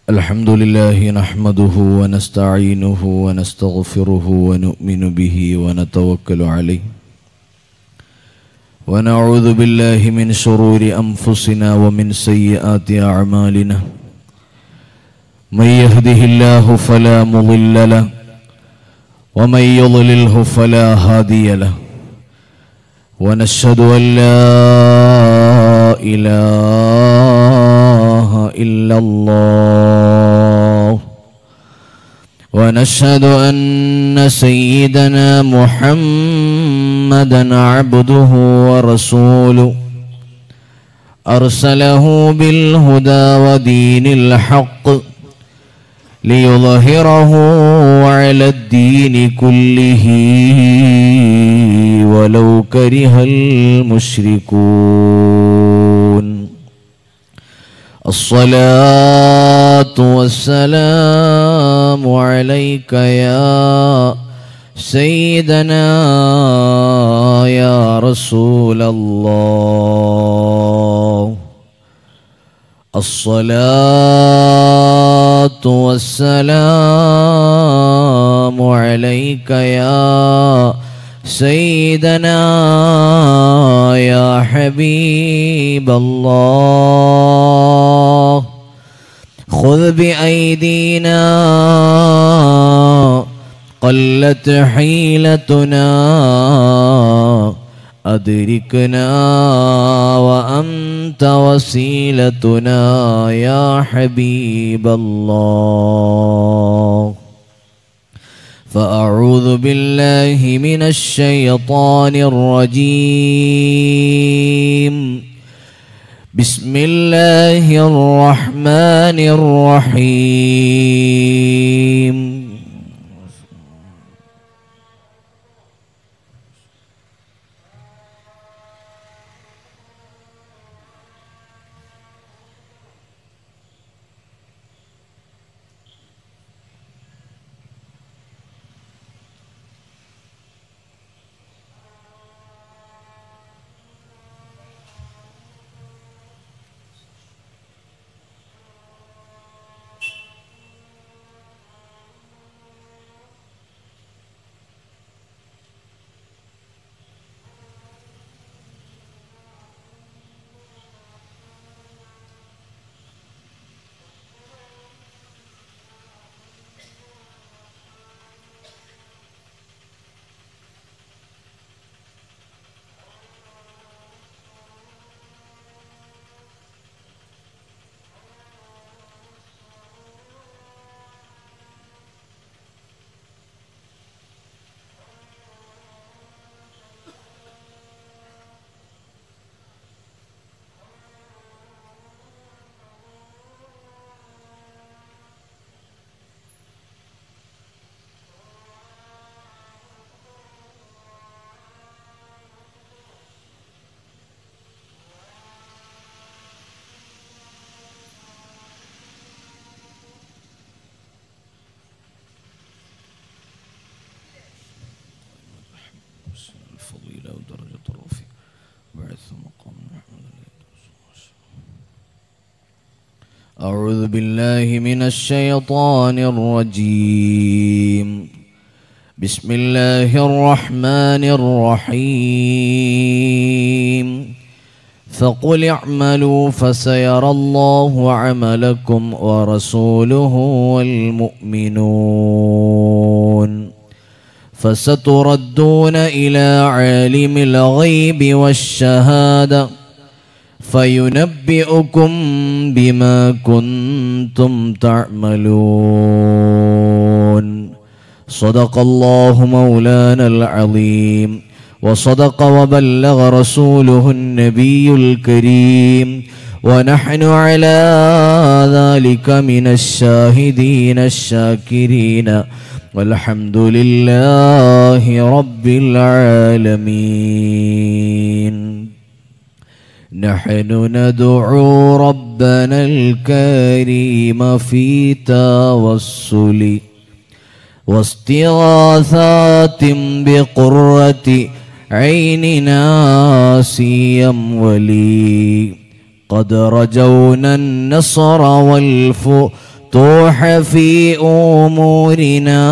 الحمد لله نحمده ونستعينه ونستغفره ونؤمن به ونتوكل عليه ونعوذ بالله من شرور أنفسنا ومن سيئات أعمالنا من يهده الله فلا مضل له ومن يضلله فلا هادي له ونشهد أن لا إله إلا الله ونشهد أن سيدنا محمدا عبده ورسوله أرسله بالهدى ودين الحق ليظهره على الدين كله ولو كره المشركون الصلاة والسلام عليك يا سيدنا يا رسول الله الصلاة والسلام عليك يا سيدنا يا حبيب الله خذ بأيدينا قلت حيلتنا أدركنا وأنت وسيلتنا يا حبيب الله فأعوذ بالله من الشيطان الرجيم بسم الله الرحمن الرحيم الفضيلة ودرجة الرفيع بعث مقام أعوذ بالله من الشيطان الرجيم بسم الله الرحمن الرحيم فقل اعملوا فسيرى الله عملكم ورسوله والمؤمنون فستردون إلى عالم الغيب والشهادة فينبئكم بما كنتم تعملون صدق الله مولانا العظيم وصدق وبلغ رسوله النبي الكريم ونحن على ذلك من الشاهدين الشاكرين والحمد لله رب العالمين نحن ندعو ربنا الكريم في توسل واستغاثات بقرة عيننا سيم ولي قد رجونا النصر والفتوح طوح في أمورنا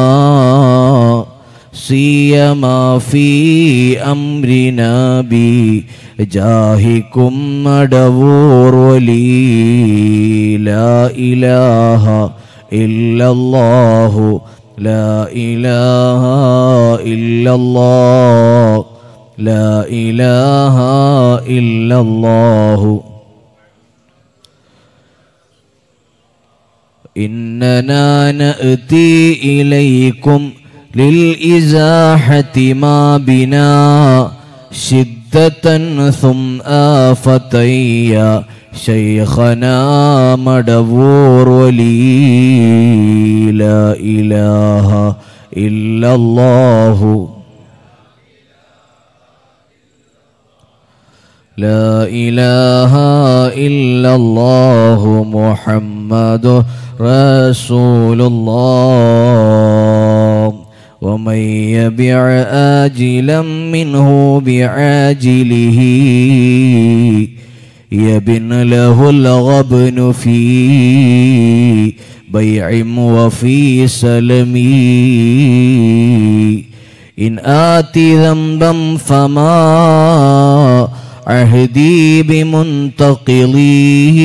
سيما في أمرنا بجاهكم مدبور ولي لا إله إلا الله لا إله إلا الله لا إله إلا الله إننا نأتي إليكم للإزاحة ما بنا شدة ثم آفة يا شيخنا مدبور ولي لا إله إلا الله لا إله إلا الله محمد رسول الله ومن يبع آجلا منه بعاجله يبن له الغبن في بيع وفي سلم إن آتي ذنبا فما عهدي بمنتقلي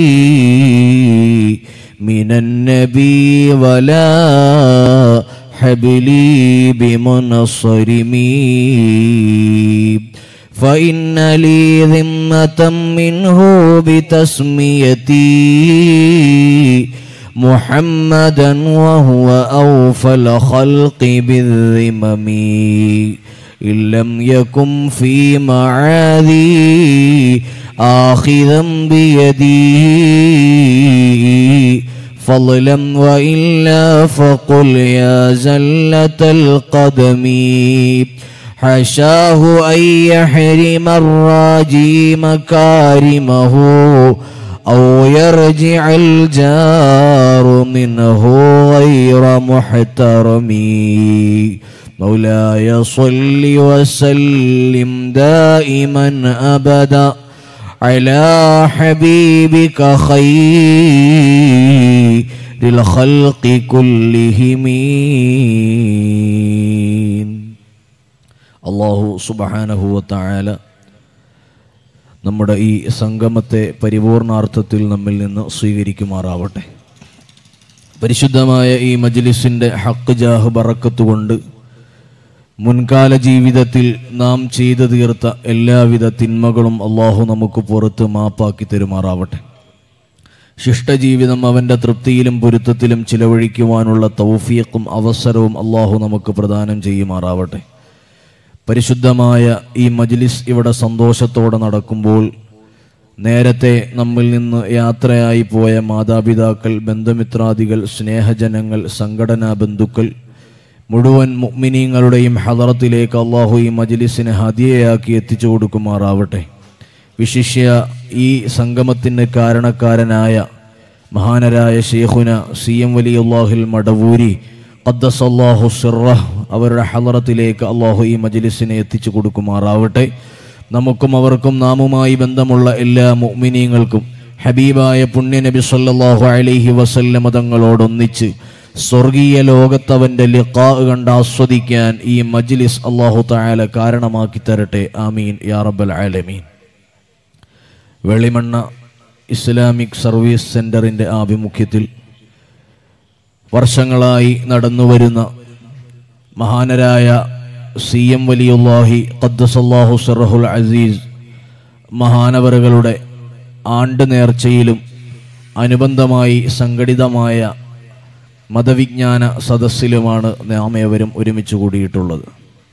من النبي ولا حبلي بمنصرمي فإن لي ذمة منه بتسميتي محمدا وهو أوفى الخلق بالذمم إن لم يكن في معاذي آخذا بيدي فضلا وإلا فقل يا زلة القدم حشاه أن يحرم الراجي مكارمه أو يرجع الجار منه غير محترم مولاي صل وسلم دائما أبدا على حبيبك خير الخلق كلهم അള്ളാഹു സുബഹാനഹുവത്തായാല നമ്മുടെ ഈ സംഗമത്തെ പരിപൂർണാർത്ഥത്തിൽ നമ്മിൽ നിന്ന് സ്വീകരിക്കുമാറാവട്ടെ പരിശുദ്ധമായ ഈ മജ്ലിസിൻ്റെ ഹക്ക് ജാഹ് ബറക്കത്ത് കൊണ്ട് മുൻകാല ജീവിതത്തിൽ നാം ചെയ്തു തീർത്ത എല്ലാവിധ തിന്മകളും അള്ളാഹു നമുക്ക് പുറത്ത് മാപ്പാക്കി തരുമാറാവട്ടെ ശിഷ്ടജീവിതം അവൻ്റെ തൃപ്തിയിലും പൊരുത്തത്തിലും ചിലവഴിക്കുവാനുള്ള തൗഫീഖും അവസരവും അള്ളാഹു നമുക്ക് പ്രദാനം ചെയ്യുമാറാവട്ടെ പരിശുദ്ധമായ ഈ മജ്ലിസ് ഇവിടെ സന്തോഷത്തോടെ നടക്കുമ്പോൾ നേരത്തെ നമ്മിൽ നിന്ന് യാത്രയായി പോയ മാതാപിതാക്കൾ ബന്ധുമിത്രാദികൾ സ്നേഹജനങ്ങൾ സംഘടനാ ബന്ധുക്കൾ മുഴുവൻ മുഅ്മിനീങ്ങളുടെയും ഹദറത്തിലേക്ക് അള്ളാഹു ഈ മജ്ലിസിനെ ഹദിയയാക്കി എത്തിച്ചു കൊടുക്കുമാറാവട്ടെ വിശിഷ്യ ഈ സംഗമത്തിന് കാരണക്കാരനായ മഹാനരായ ഷെയ്ഖുന സി എം വലിയുല്ലാഹിൽ മടവൂരി ഖദ്ദസല്ലാഹു സിറഹ് അവരുടെ ഹലറത്തിലേക്ക് അള്ളാഹു ഈ മജ്ലിസിനെ എത്തിച്ചു കൊടുക്കുമാറാവട്ടെ നമുക്കും അവർക്കും നാമുമായി ബന്ധമുള്ള എല്ലാ മുഅ്മിനീങ്ങൾക്കും ഹബീബായ പുണ്യനബി സല്ലല്ലാഹു അലൈഹി വസല്ലമ തങ്ങളോടൊന്നിച്ച് സ്വർഗീയ ലോകത്തവൻ്റെ ലിഖാ കണ്ട് ആസ്വദിക്കാൻ ഈ മജ്ലിസ് അള്ളാഹു തആല കാരണമാക്കി തരട്ടെ ആമീൻ യാ റബ്ബൽ ആലമീൻ വെളിമണ്ണ ഇസ്ലാമിക് സർവീസ് സെൻ്ററിൻ്റെ ആഭിമുഖ്യത്തിൽ വർഷങ്ങളായി നടന്നുവരുന്ന മഹാനരായ സി എം വലിയുല്ലാഹി ഖദ്ദസല്ലാഹു സിറഹുൽ അസീസ് മഹാനവറുകളുടെ ആണ്ട് നേർച്ചയിലും അനുബന്ധമായി സംഘടിതമായ മതവിജ്ഞാന സദസ്സിലുമാണ് നാം ഏവരും ഒരുമിച്ച് കൂടിയിട്ടുള്ളത്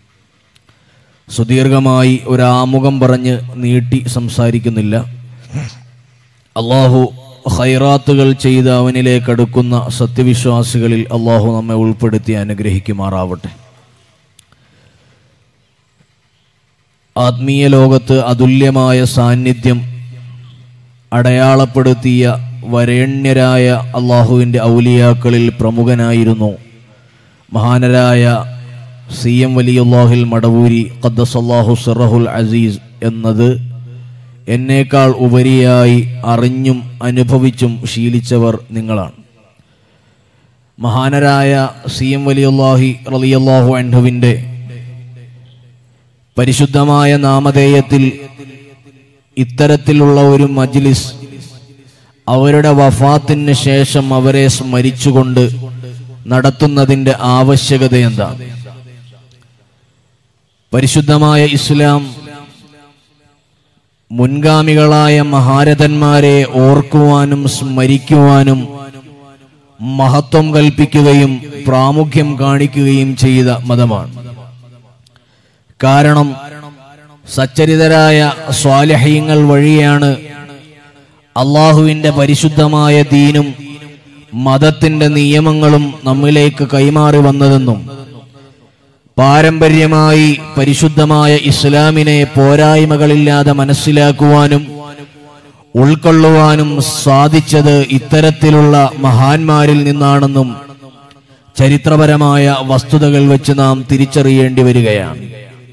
സുദീർഘമായി ഒരാമുഖം പറഞ്ഞ് നീട്ടി സംസാരിക്കുന്നില്ല അള്ളാഹു ഖൈറാത്തുകൾ ചെയ്ത് അവനിലേക്ക് അടുക്കുന്ന സത്യവിശ്വാസികളിൽ അള്ളാഹു നമ്മെ ഉൾപ്പെടുത്തി അനുഗ്രഹിക്കുമാറാവട്ടെ ആത്മീയ ലോകത്ത് അതുല്യമായ സാന്നിധ്യം അടയാളപ്പെടുത്തിയ വരേണ്യരായ അള്ളാഹുവിൻ്റെ ഔലിയാക്കളിൽ പ്രമുഖനായിരുന്നു മഹാനരായ സി എം വലിയുല്ലാഹിൽ മടവൂരി ഖദ്ദസല്ലാഹു സിറഹുൽ അസീസ് എന്നത് എന്നേക്കാൾ ഉപരിയായി അറിഞ്ഞും അനുഭവിച്ചും ശീലിച്ചവർ നിങ്ങളാണ് മഹാനരായ സി എം വലിയുല്ലാഹി റലിയല്ലാഹു അൻഹുവിൻ്റെ പരിശുദ്ധമായ നാമധേയത്തിൽ ഇത്തരത്തിലുള്ള ഒരു മജ്ലിസ് അവരുടെ വഫാത്തിന് ശേഷം അവരെ സ്മരിച്ചുകൊണ്ട് നടത്തുന്നതിൻ്റെ ആവശ്യകത എന്താണ് പരിശുദ്ധമായ ഇസ്ലാം മുൻഗാമികളായ മഹാരഥന്മാരെ ഓർക്കുവാനും സ്മരിക്കുവാനും മഹത്വം കൽപ്പിക്കുകയും പ്രാമുഖ്യം കാണിക്കുകയും ചെയ്ത മതമാണ് കാരണം സച്ചരിതരായ സ്വാലഹ്യങ്ങൾ വഴിയാണ് അള്ളാഹുവിൻ്റെ പരിശുദ്ധമായ ദീനും മതത്തിൻ്റെ നിയമങ്ങളും നമ്മിലേക്ക് കൈമാറി വന്നതെന്നും പാരമ്പര്യമായി പരിശുദ്ധമായ ഇസ്ലാമിനെ പോരായ്മകളില്ലാതെ മനസ്സിലാക്കുവാനും ഉൾക്കൊള്ളുവാനും സാധിച്ചത് ഇത്തരത്തിലുള്ള മഹാന്മാരിൽ നിന്നാണെന്നും ചരിത്രപരമായ വസ്തുതകൾ വെച്ച് നാം തിരിച്ചറിയേണ്ടി വരികയാണ്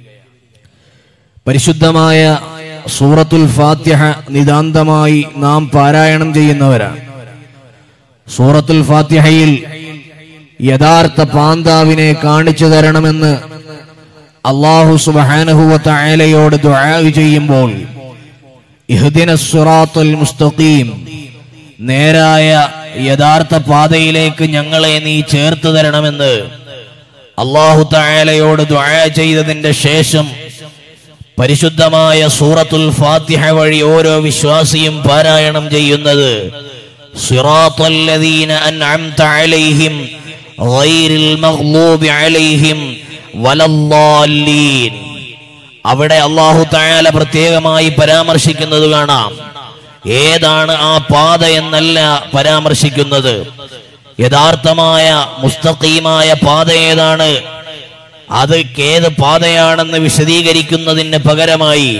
പരിശുദ്ധമായ സൂറത്തുൽ ഫാത്തിഹ നിതാന്തമായി നാം പാരായണം ചെയ്യുന്നവരാണ് സൂറത്തുൽ ഫാത്തിഹയിൽ യഥാർത്ഥ പാന്താവിനെ കാണിച്ചു തരണമെന്ന് അള്ളാഹു സുബാനഹുവത്ത ആലയോട് ദുആ ചെയ്യുമ്പോൾ ഇഹ്ദിന സിറാത്തുൽ മുസ്തഖീം നേരായ യഥാർത്ഥ പാതയിലേക്ക് ഞങ്ങളെ നീ ചേർത്ത് തരണമെന്ന് അള്ളാഹു തായാലയോട് ദുആ ചെയ്തതിന്റെ ശേഷം പരിശുദ്ധമായ സൂറത്തുൽ ഫാത്തിഹ വഴി ഓരോ വിശ്വാസിയും പാരായണം ചെയ്യുന്നത് സിറാത്തുല്ലദീന അൻഅംത അലൈഹിം ഗൈറിൽ മഗ്ലൂബി അലൈഹിം വലല്ലാലീൻ അവിടെ അള്ളാഹു തായാല പ്രത്യേകമായി പരാമർശിക്കുന്നത് കാണാം ഏതാണ് ആ പാത എന്നല്ല പരാമർശിക്കുന്നത് യഥാർത്ഥമായ മുസ്തഖീമായ പാത ഏതാണ് അത് ഏത് പാതയാണെന്ന് വിശദീകരിക്കുന്നതിന് പകരമായി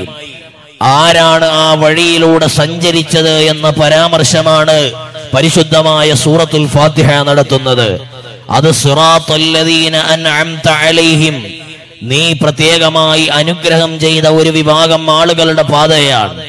ആരാണ് ആ വഴിയിലൂടെ സഞ്ചരിച്ചത് എന്ന പരാമർശമാണ് പരിശുദ്ധമായ സൂറത്തുൽ ഫാത്തിഹ നടത്തുന്നത് അത് സിറാത്തുല്ലദീന അൻഅംത അലൈഹിം നീ പ്രത്യേകമായി അനുഗ്രഹം ചെയ്ത ഒരു വിഭാഗം ആളുകളുടെ പാതയാണ്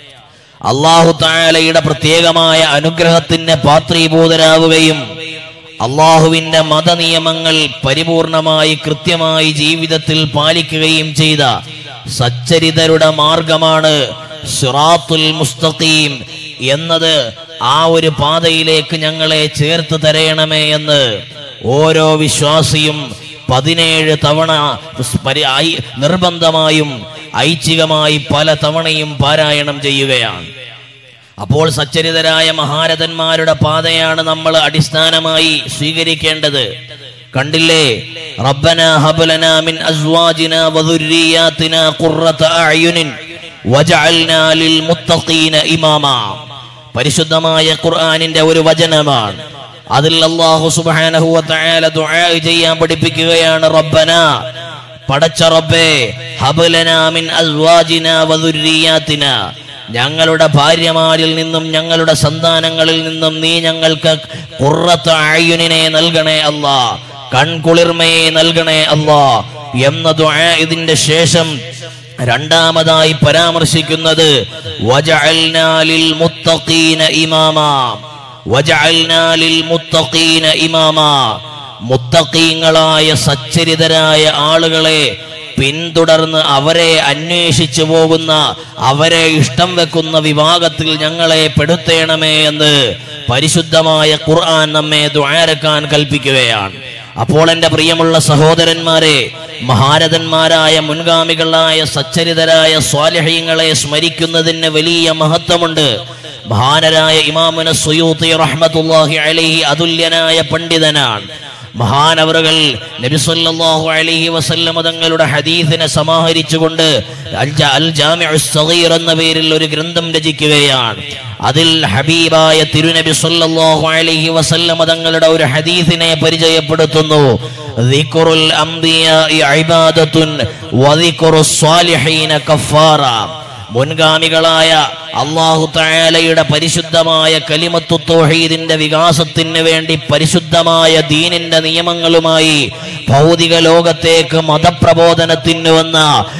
അള്ളാഹു തായാലയുടെ പ്രത്യേകമായ അനുഗ്രഹത്തിന് പാത്രീഭൂതരാവുകയും അള്ളാഹുവിന്റെ മതനിയമങ്ങൾ പരിപൂർണമായി കൃത്യമായി ജീവിതത്തിൽ പാലിക്കുകയും ചെയ്ത സച്ചരിതരുടെ മാർഗമാണ് സിറാത്തുൽ മുസ്തഖീം എന്നത് ആ ഒരു പാതയിലേക്ക് ഞങ്ങളെ ചേർത്ത് തരയണമേ എന്ന് ഓരോ വിശ്വാസിയും പതിനേഴ് തവണ പരി- ഐ- നിർബന്ധമായും ഐച്ഛികമായി പല തവണയും പാരായണം ചെയ്യുകയാണ് അപ്പോൾ സച്ചരിതരായ മഹാരഥന്മാരുടെ പാതയാണ് നമ്മൾ അടിസ്ഥാനമായി സ്വീകരിക്കേണ്ടത് കണ്ടില്ലേ റബ്ബന ഹബലന മിൻ അസ്വാജിന വദുർരിയാതിന ഖുർറത അഅ്യുനിൻ വജഅൽനാ ലിൽ മുത്തഖീന ഇമാമാ പരിശുദ്ധമായ ഖുർആനിന്റെ ഒരു വചനമാണ് അതിൽ അല്ലാഹു സുബ്ഹാനഹു വ തആല ദുആ ചെയ്യാൻ പഠിപ്പിക്കുകയാണ് റബ്ബന പടച്ച റബ്ബേ ഹബലന മിൻ അസ്വാജിന വദുർരിയാതിന ഞങ്ങളുടെ ഭാര്യമാരിൽ നിന്നും ഞങ്ങളുടെ സന്താനങ്ങളിൽ നിന്നും നീ ഞങ്ങൾക്ക് കുറത്ത ആയുനിനെ നൽകണേ അല്ലാ കൺകുളിർമയെ നൽകണേ അല്ലാ എന്ന ദുആ ഇതിന്റെ ശേഷം രണ്ടാമതായി പരാമർശിക്കുന്നത് വജഅൽനാ ലിൽ മുത്തഖീന ഇമാമാ വജഅൽനാ ലിൽ മുത്തഖീന ഇമാമാ മുത്തഖീങ്ങളായ സച്ചരിതരായ ആളുകളെ പിന്തുടർന്ന് അവരെ അന്വേഷിച്ചു പോകുന്ന അവരെ ഇഷ്ടം വെക്കുന്ന വിഭാഗത്തിൽ ഞങ്ങളെ പെടുത്തേണമേ എന്ന് പരിശുദ്ധമായ ഖുർആൻ നമ്മെ ദ്വാരക്കാൻ കൽപ്പിക്കുകയാണ് അപ്പോൾ എൻ്റെ പ്രിയമുള്ള സഹോദരന്മാരെ മഹാരഥന്മാരായ മുൻഗാമികളായ സച്ചരിതരായ സ്വാലഹ്യങ്ങളെ സ്മരിക്കുന്നതിന് വലിയ മഹത്വമുണ്ട് മഹാനരായ ഇമാമുന സുയൂത്തി റഹ്മത്തുല്ലാഹി അലൈഹി അതുല്യനായ പണ്ഡിതനാണ് മഹാനവറുകൾ നബിസല്ലാഹു അലൈഹി വസല്ലമ തങ്ങളുടെ ഹദീസിനെ സമാഹരിച്ചുകൊണ്ട് അൽ ജാ- അൽ ജാമിഉ സഗീർ എന്ന പേരിൽ ഒരു ഗ്രന്ഥം രചിക്കുകയാണ് അതിൽ ഹബീബായ തിരുനബി സല്ലല്ലാഹു അലൈഹി വസല്ലമ തങ്ങളുടെ ഒരു ഹദീസിനെ പരിചയപ്പെടുത്തുന്നു ദിക്റുൽ അംബിയാഇ ഇബാദത്തുൻ വദിക്റുസ് സ്വാലിഹീന കഫാറ മുൻഗാമികളായ അള്ളാഹു തആലയുടെ പരിശുദ്ധമായ കലിമത്തു തൗഹീദിന്റെ വികാസത്തിന് വേണ്ടി പരിശുദ്ധമായ ദീനിന്റെ നിയമങ്ങളുമായി ഭൗതിക ലോകത്തേക്ക് മതപ്രബോധനത്തിന് വന്ന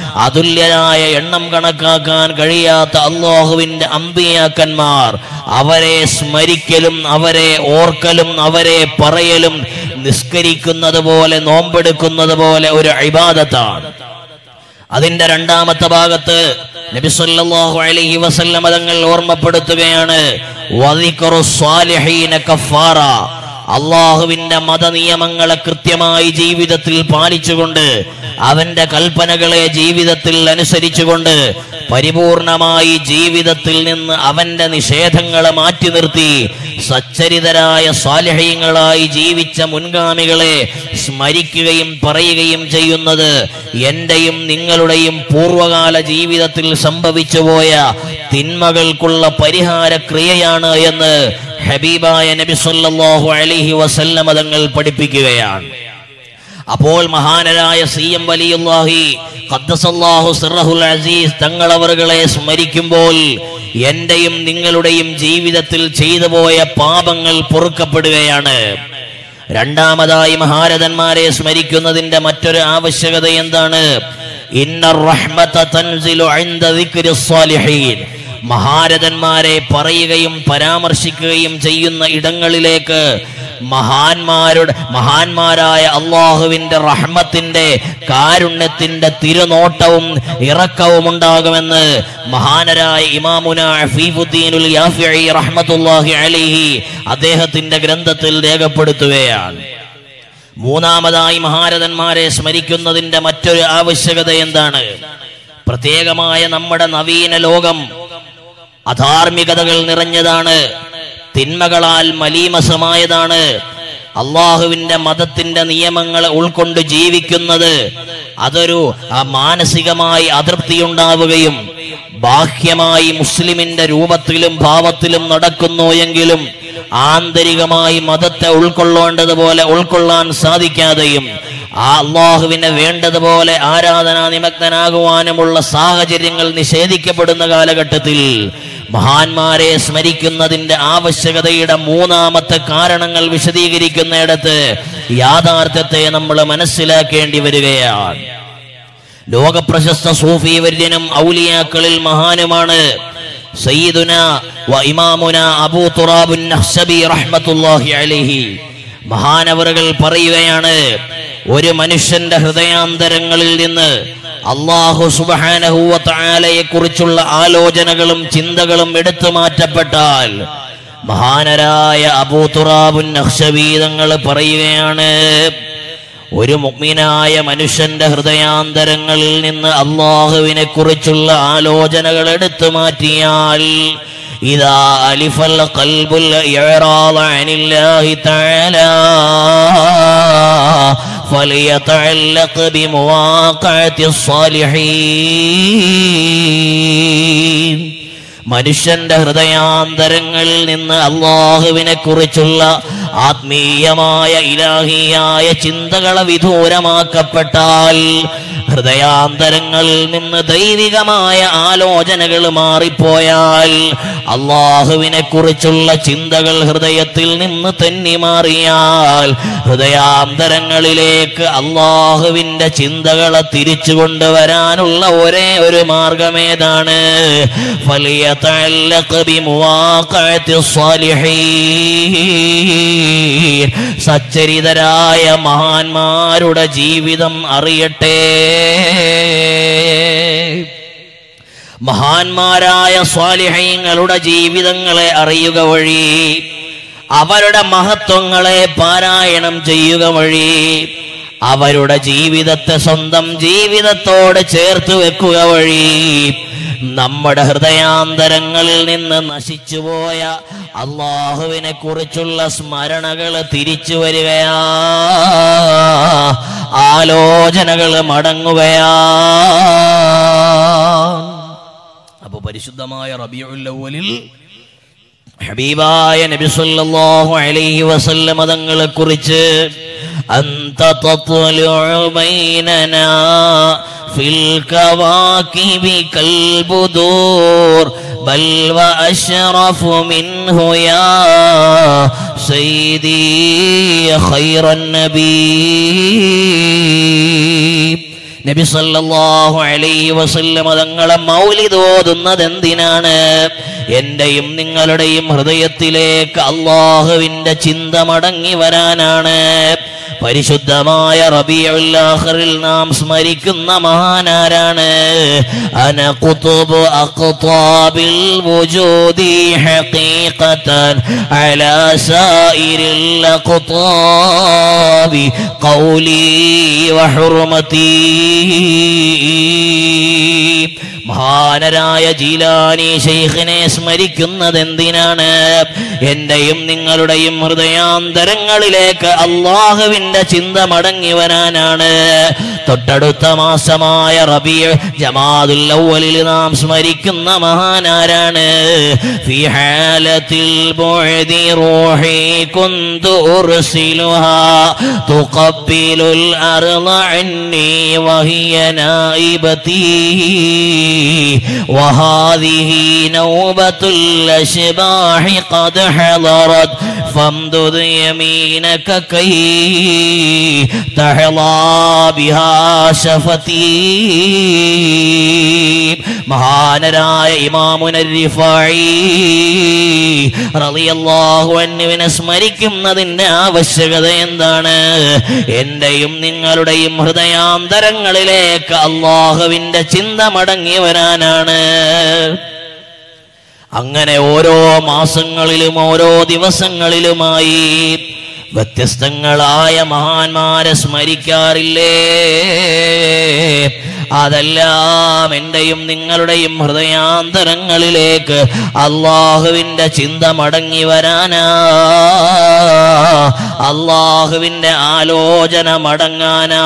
അതുല്യരായ എണ്ണം കണക്കാക്കാൻ കഴിയാത്ത അള്ളാഹുവിന്റെ അമ്പിയാക്കന്മാർ അവരെ സ്മരിക്കലും അവരെ ഓർക്കലും അവരെ പറയലും നിസ്കരിക്കുന്നത് പോലെ നോമ്പെടുക്കുന്നത് പോലെ ഒരു ഇബാദത്താണ് അതിന്റെ രണ്ടാമത്തെ ഭാഗത്ത് നബി സല്ലല്ലാഹു അലൈഹി വസല്ലം തങ്ങൾ ഓർമ്മപ്പെടുത്തുകയാണ് വദിക്റു സ്വാലിഹീന കഫാറ അള്ളാഹുവിന്റെ മതനിയമങ്ങളെ കൃത്യമായി ജീവിതത്തിൽ പാലിച്ചുകൊണ്ട് അവന്റെ കൽപ്പനകളെ ജീവിതത്തിൽ അനുസരിച്ചുകൊണ്ട് പരിപൂർണമായി ജീവിതത്തിൽ നിന്ന് അവന്റെ നിഷേധങ്ങളെ മാറ്റി നിർത്തി സച്ചരിതരായ സ്വാലിഹ്യങ്ങളായി ജീവിച്ച മുൻഗാമികളെ സ്മരിക്കുകയും പറയുകയും ചെയ്യുന്നത് എന്റെയും നിങ്ങളുടെയും പൂർവകാല ജീവിതത്തിൽ സംഭവിച്ചുപോയ തിന്മകൾക്കുള്ള പരിഹാര ക്രിയയാണ് എന്ന് ഹബീബായ നബി സല്ലല്ലാഹു അലൈഹി വസല്ലമ തങ്ങൾ പഠിപ്പിക്കുകയാണ് അപ്പോൾ മഹാനരായ സി എം വലിയുല്ലാഹി ഖദ്ദസല്ലാഹു സിറഹുൽ അസീസ് തങ്ങളവറുകളെ സ്മരിക്കുമ്പോൾ എന്റെയും നിങ്ങളുടെയും ജീവിതത്തിൽ ചെയ്തു പോയ പാപങ്ങൾ പൊറുക്കപ്പെടുകയാണ് രണ്ടാമതായി മഹാരഥന്മാരെ സ്മരിക്കുന്നതിന്റെ മറ്റൊരു ആവശ്യകത എന്താണ് ഇന്ന റഹ്മത തൻസിലു ഇൻദ ദിക്രി സ്വാലിഹീൻ മഹാരഥന്മാരെ പറയുകയും പരാമർശിക്കുകയും ചെയ്യുന്ന ഇടങ്ങളിലേക്ക് മഹാന്മാരുടെ മഹാന്മാരായ അള്ളാഹുവിന്റെ റഹ്മത്തിന്റെ കാരുണ്യത്തിന്റെ തിരുനോട്ടവും ഇറക്കവും ഉണ്ടാകുമെന്ന് മഹാനരായ ഇമാമുന ഫീഫുദ്ദീനുൽ യാഫിഈ റഹ്മത്തുള്ളാഹി അലൈഹി അദ്ദേഹത്തിന്റെ ഗ്രന്ഥത്തിൽ രേഖപ്പെടുത്തുകയാണ് മൂന്നാമതായി മഹാരഥന്മാരെ സ്മരിക്കുന്നതിന്റെ മറ്റൊരു ആവശ്യകത എന്താണ് പ്രത്യേകമായ നമ്മുടെ നവീന ലോകം അധാർമികതകൾ നിറഞ്ഞതാണ് തിന്മകളാൽ മലീമസമായതാണ് അള്ളാഹുവിന്റെ മതത്തിന്റെ നിയമങ്ങളെ ഉൾക്കൊണ്ട് ജീവിക്കുന്നത് അതൊരു ആ, മാനസികമായി അതൃപ്തിയുണ്ടാവുകയും ബാഹ്യമായി മുസ്ലിമിന്റെ രൂപത്തിലും ഭാവത്തിലും നടക്കുന്നു എങ്കിലും ആന്തരികമായി മതത്തെ ഉൾക്കൊള്ളേണ്ടതുപോലെ ഉൾക്കൊള്ളാൻ സാധിക്കാതെയും ആ അള്ളാഹുവിനെ വേണ്ടതുപോലെ ആരാധനാ നിമഗ്നനാകുവാനുമുള്ള സാഹചര്യങ്ങൾ നിഷേധിക്കപ്പെടുന്ന കാലഘട്ടത്തിൽ മഹാന്മാരെ സ്മരിക്കുന്നതിന്റെ ആവശ്യകതയുടെ മൂന്നാമത്തെ കാരണങ്ങൾ വിശദീകരിക്കുന്നിടത്ത് യാഥാർത്ഥ്യത്തെ നമ്മൾ മനസ്സിലാക്കേണ്ടി വരികയാണ് ലോകപ്രശസ്ത സൂഫി വര്യനും ഔലിയാക്കളിൽ മഹാനുമാണ് സയ്യിദുന വ ഇമാമുന അബൂ തുറാബുൻ നഹ്ശബി റഹ്മത്തുള്ളാഹി അലൈഹി മഹാനവറുകൾ പറയുകയാണ് ഒരു മനുഷ്യന്റെ ഹൃദയാന്തരങ്ങളിൽ നിന്ന് അള്ളാഹു സുബഹാനഹുവ തആലയെ കുറിച്ചുള്ള ആലോചനകളും ചിന്തകളും എടുത്തു മാറ്റപ്പെട്ടാൽ മഹാനരായ അബൂ തുറാബുൻ നഹ്ശബി തങ്ങൾ പറയുകയാണ് ഒരു മുഗ്മിനായ മനുഷ്യന്റെ ഹൃദയാന്തരങ്ങളിൽ നിന്ന് അള്ളാഹുവിനെ കുറിച്ചുള്ള ആലോചനകൾ എടുത്തു മാറ്റിയാൽ ഇതാ അലിഫൽ ഖൽബുൽ ഇഅറാദ അനില്ലാഹി തആല فليتعلق بمواقعة الصالحين മനുഷ്യന്റെ ഹൃദയാന്തരങ്ങളിൽ നിന്ന് അള്ളാഹുവിനെ കുറിച്ചുള്ള ആത്മീയമായ ഇലാഹിയായ ചിന്തകളെ വിദൂരമാക്കപ്പെട്ടാൽ ഹൃദയാന്തരങ്ങളിൽ നിന്ന് ദൈവികമായ ആലോചനകൾ മാറിപ്പോയാൽ അള്ളാഹുവിനെ കുറിച്ചുള്ള ചിന്തകൾ ഹൃദയത്തിൽ നിന്ന് തെന്നി മാറിയാൽ ഹൃദയാന്തരങ്ങളിലേക്ക് അള്ളാഹുവിന്റെ ചിന്തകളെ തിരിച്ചു കൊണ്ടുവരാനുള്ള ഒരേ ഒരു മാർഗമേതാണ് فليتعلق بمواقعة الصالحين സച്ചരിതരായ മഹാന്മാരുടെ ജീവിതം അറിയട്ടെ മഹാന്മാരായ സ്വാലിഹ്യങ്ങളുടെ ജീവിതങ്ങളെ അറിയുക വഴി അവരുടെ മഹത്വങ്ങളെ പാരായണം ചെയ്യുക വഴി അവരുടെ ജീവിതത്തെ സ്വന്തം ജീവിതത്തോട് ചേർത്ത് വെക്കുക വഴി നമ്മുടെ ഹൃദയാന്തരങ്ങളിൽ നിന്ന് നശിച്ചുപോയ അള്ളാഹുവിനെ കുറിച്ചുള്ള സ്മരണകൾ തിരിച്ചു വരികയാ ആലോചനകൾ മടങ്ങുകയാ അപ്പൊ പരിശുദ്ധമായ റബിയുല്ലവലിൽ ഹബീബായ നബി സല്ലല്ലാഹു അലൈഹി വസല്ലമ തങ്ങളെ കുറിച്ച് അന്ത തത്ലഉ ബൈനനാ ഫിൽ കവാകിബി കൽബുദൂർ ബൽ വഅശ്റഫു മിൻഹു യാ സയ്യിദി ഖൈറൻ നബീ നബി സല്ലല്ലാഹു അലൈഹി വസല്ലം തങ്ങളെ മൗലിദ് ഓതുന്നത് എന്തിനാണ് എന്റെയും നിങ്ങളുടെയും ഹൃദയത്തിലേക്ക് അള്ളാഹുവിന്റെ ചിന്ത മടങ്ങി വരാനാണ് പരിശുദ്ധമായ റബിയുൽ ആഖിറിൽ നാം സ്മരിക്കുന്ന മഹാനാരാണ് അന ഖുതുബ് അഖ്താബിൽ വുജൂദി ഹഖീഖതൻ അലാ സായിരിൽ അഖ്താബി ഖൗലി വഹുർമതി മഹാനരായ ജീലാനി ശൈഖിനെ സ്മരിക്കുന്നത് എന്തിനാണ് എന്റെയും നിങ്ങളുടെയും ഹൃദയാന്തരങ്ങളിലേക്ക് അള്ളാഹുവിന്റെ ചിന്ത മടങ്ങി വരാനാണ് തൊട്ടടുത്ത മാസമായ റബിയ ജമാദുൽ അവലിൽ നാം സ്മരിക്കുന്ന മഹാനാരാണ് في حالة البعد روحي كنت أرسلها تقبل الأرض عني وهي نائبتي وهذه نوبة الأشباح قد حضرت فامدد يمينك كي تحظى بها شفتي മഹാനരായ ഇമാമുനരിഫായി റളിയല്ലാഹു അൻഹുവിനെ സ്മരിക്കുന്നതിന്റെ ആവശ്യകത എന്താണ് എന്റെയും നിങ്ങളുടെയും ഹൃദയാന്തരങ്ങളിലേക്ക് അള്ളാഹുവിന്റെ ചിന്ത മടങ്ങി വരാനാണ് അങ്ങനെ ഓരോ മാസങ്ങളിലും ഓരോ ദിവസങ്ങളിലുമായി വ്യത്യസ്തങ്ങളായ മഹാന്മാരെ സ്മരിക്കാറില്ലേ അതെല്ലാം എന്റെയും നിങ്ങളുടെയും ഹൃദയാന്തരങ്ങളിലേക്ക് അള്ളാഹുവിന്റെ ചിന്ത മടങ്ങി വരാനാ അള്ളാഹുവിന്റെ ആലോചന മടങ്ങാനാ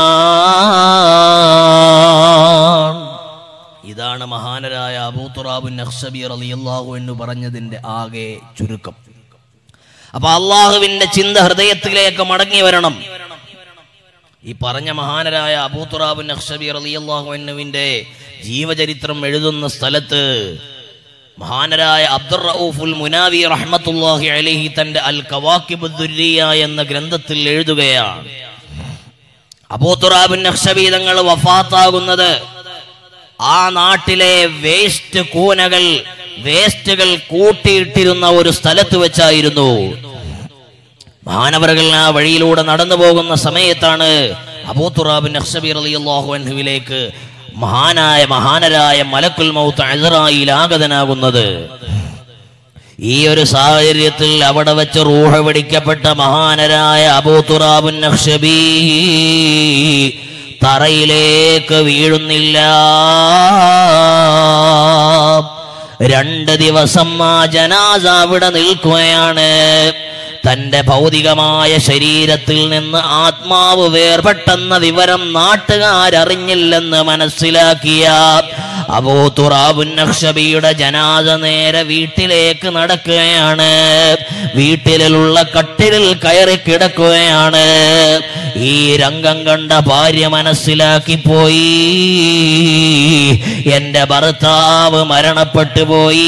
ഇതാണ് മഹാനരായ അബൂത്തുറാബുൻ നഖ്സബി റളിയല്ലാഹു എന്ന് പറഞ്ഞതിന്റെ ആകെ ചുരുക്കം അപ്പൊ അള്ളാഹുവിന്റെ ചിന്ത ഹൃദയത്തിലേക്ക് മടങ്ങി വരണം ഈ പറഞ്ഞ മഹാനരായ അബൂത്തുറാബുൻ നഖ്സബി റളിയല്ലാഹു അൻഹുവിന്റെ ജീവചരിത്രം എഴുതുന്ന സ്ഥലത്ത് മഹാനരായ അബ്ദുർ റഊഫുൽ മുനാവി റഹ്മത്തുള്ളാഹി അലൈഹി തന്റെ അൽ കവാക്കിബ് ദുര്രിയ എന്ന ഗ്രന്ഥത്തിൽ എഴുതുകയാണ് അബൂത്തുറാബുൻ നഖ്സബി തങ്ങൾ വഫാത്താകുന്നത് ആ നാട്ടിലെ വേസ്റ്റ് കൂനകൾ വേസ്റ്റുകൾ കൂട്ടിയിട്ടിരുന്ന ഒരു സ്ഥലത്ത് വെച്ചായിരുന്നു മാനവറുകൾ ആ വഴിയിലൂടെ നടന്നു പോകുന്ന സമയത്താണ് അബൂത്തുറാബിൻ അഖ്സബി റളിയല്ലാഹു അൻഹുവിലേക്ക് മഹാനായ മഹാനരായ മലക്കുൽ മൗത്ത് അസറായിൽ ആഗതനാകുന്നത് ഈ ഒരു സാഹചര്യത്തിൽ അവിടെ വെച്ച് റൂഹ വെടിക്കപ്പെട്ട മഹാനരായ അബൂത്തുറാബുൻ അഖ്സബി തറയിലേക്ക് വീഴുന്നില്ല രണ്ട് ദിവസം ആ ജനാസ അവിടെ നിൽക്കുകയാണ് തന്റെ ഭൗതികമായ ശരീരത്തിൽ നിന്ന് ആത്മാവ് വേർപെട്ടെന്ന വിവരം നാട്ടുകാരറിഞ്ഞില്ലെന്ന് മനസ്സിലാക്കിയ അബൂ തുറാബുന്നക്ഷബിയുടെ ജനാസ നേരെ വീട്ടിലേക്ക് നടക്കുകയാണ് വീട്ടിലുള്ള കട്ടിലിൽ കയറി കിടക്കുകയാണ് ഈ രംഗം കണ്ട ഭാര്യ മനസ്സിലാക്കി പോയി എന്റെ ഭർത്താവ് മരണപ്പെട്ടു പോയി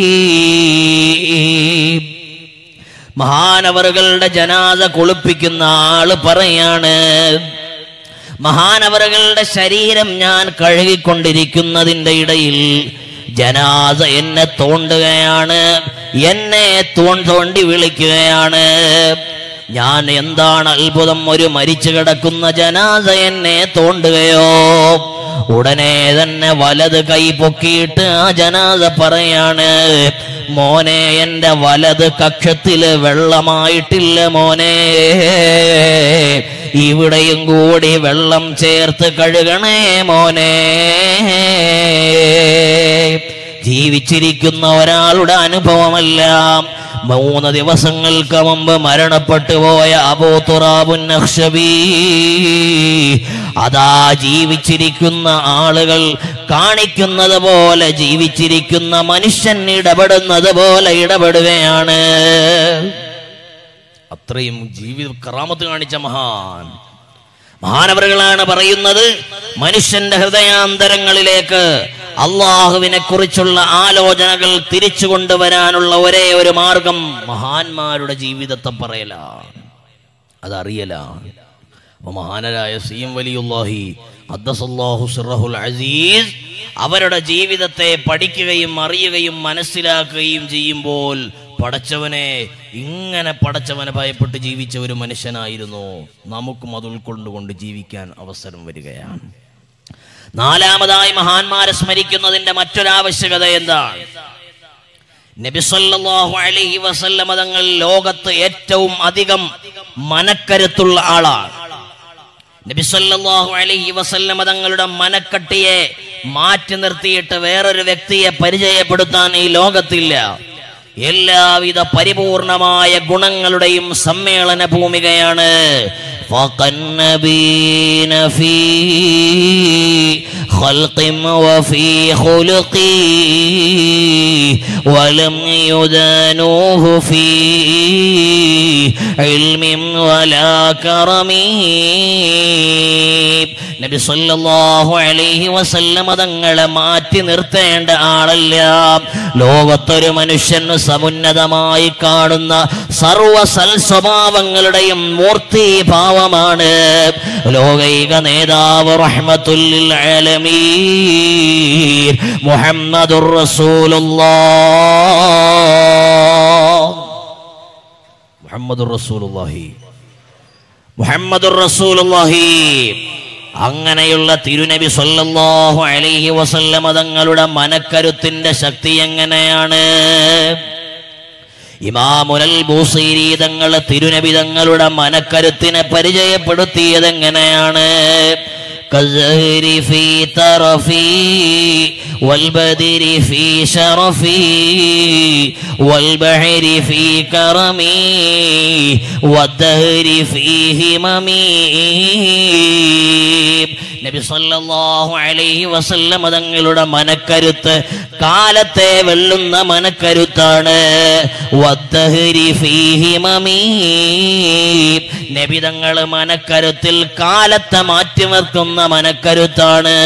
മഹാനവറുകളുടെ ജനാസ കുളിപ്പിക്കുന്ന ആള് പറയാണ് മഹാനവറുകളുടെ ശരീരം ഞാൻ കഴുകിക്കൊണ്ടിരിക്കുന്നതിന്റെ ഇടയിൽ ജനാസ എന്നെ തോണ്ടുകയാണ് എന്നെ തോൺ തോണ്ടി വിളിക്കുകയാണ് ഞാൻ എന്താണ് അത്ഭുതം ഒരു മരിച്ചു കിടക്കുന്ന ജനാസ എന്നെ തോണ്ടുകയോ ഉടനെ തന്നെ വലത് കൈ പൊക്കിയിട്ട് ആ ജനാസ പറയാണ് മോനെ എന്റെ വലത് കക്ഷത്തില് വെള്ളമായിട്ടില്ല മോനെ ഇവിടെയും കൂടി വെള്ളം ചേർത്ത് കഴുകണേ മോനെ ജീവിച്ചിരിക്കുന്ന ഒരാളുടെ അനുഭവമെല്ലാം മൂന്ന് ദിവസങ്ങൾക്ക് മുമ്പ് മരണപ്പെട്ടു പോയ അബൂത്തുറാബുൻ നഖ്ശബി അതാ ജീവിച്ചിരിക്കുന്ന ആളുകൾ കാണിക്കുന്നത് പോലെ ജീവിച്ചിരിക്കുന്ന മനുഷ്യൻ ഇടപെടുന്നത് പോലെ ഇടപെടുകയാണ് അത്രയും ജീവിത കറാമത്ത് കാണിച്ച മഹാൻ മഹാനവറുകളാണ് പറയുന്നത് മനുഷ്യന്റെ ഹൃദയാന്തരങ്ങളിലേക്ക് അള്ളാഹുവിനെ കുറിച്ചുള്ള ആലോചനകൾ തിരിച്ചു കൊണ്ടുവരാനുള്ള ഒരേ ഒരു മാർഗം മഹാന്മാരുടെ ജീവിതത്തെ പറയലാണ് അതറിയലാണ് അപ്പൊ മഹാനരായ സി എം വലിയുല്ലാഹി അദ്ദസല്ലാഹു സിറഹുൽ അസീസ് അവരുടെ ജീവിതത്തെ പഠിക്കുകയും അറിയുകയും മനസ്സിലാക്കുകയും ചെയ്യുമ്പോൾ പടച്ചവനെ ഇങ്ങനെ പടച്ചവനെ ഭയപ്പെട്ട് ജീവിച്ച ഒരു മനുഷ്യനായിരുന്നു നമുക്കും അത് ഉൾക്കൊണ്ടുകൊണ്ട് ജീവിക്കാൻ അവസരം വരികയാണ് നാലാമതായി മഹാന്മാരെ സ്മരിക്കുന്നതിന്റെ മറ്റൊരാവശ്യകത എന്താണ് നബിസല്ലാഹു അലൈഹി വസല്ലമ തങ്ങൾ ലോകത്ത് ഏറ്റവും അധികം മനക്കരുത്തുള്ള ആളാണ് നബിസല്ലാഹു അലൈഹി വസല്ലമ തങ്ങളുടെ മനക്കട്ടിയെ മാറ്റി നിർത്തിയിട്ട് വേറൊരു വ്യക്തിയെ പരിചയപ്പെടുത്താൻ ഈ ലോകത്തില്ല എല്ലാവിധ പരിപൂർണമായ ഗുണങ്ങളുടെയും സമ്മേളന ഭൂമികയാണ് فقنبين في خلق وفي خلق ولم يدانوه في علم ولا كرم നബി സല്ലല്ലാഹു അലൈഹി വസല്ലമ തങ്ങളെ മാറ്റി നിർത്തേണ്ട ആളല്ല ലോകത്തൊരു മനുഷ്യന് സമുന്നതമായി കാണുന്ന സർവ സൽസ്വഭാവങ്ങളുടെയും മൂർത്തി ഭാവമാണ് ലോകൈക നേതാവ് റഹ്മത്തുല്ലിൽ ആലമീൻ മുഹമ്മദുർ റസൂലുള്ളാഹ് മുഹമ്മദുർ റസൂലുള്ളാഹി മുഹമ്മദുർ റസൂലുള്ളാഹി അങ്ങനെയുള്ള തിരുനബി സല്ലല്ലാഹു അലൈഹി വസല്ലമ തങ്ങളുടെ മനക്കരുത്തിന്റെ ശക്തി എങ്ങനെയാണ് ഇമാമുൽ ബൂസീരി തങ്ങൾ തിരുനബി തങ്ങളുടെ മനക്കരുത്തിനെ പരിചയപ്പെടുത്തിയത് എങ്ങനെയാണ് كالزهر في ترفي والبدر في شرفي والبحر في كرمي والدهر في هممي നബി സല്ലല്ലാഹു അലൈഹി വസല്ലം തങ്ങളുടെ മനക്കരുത്ത് കാലത്തെ വെല്ലുന്ന മനക്കരുത്താണ് വദ്ദഹരി ഫീഹി മമീ. നബി തങ്ങൾ മനക്കരുത്തിൽ കാലത്തെ മാറ്റി നിർത്തുന്ന മനക്കരുത്താണ്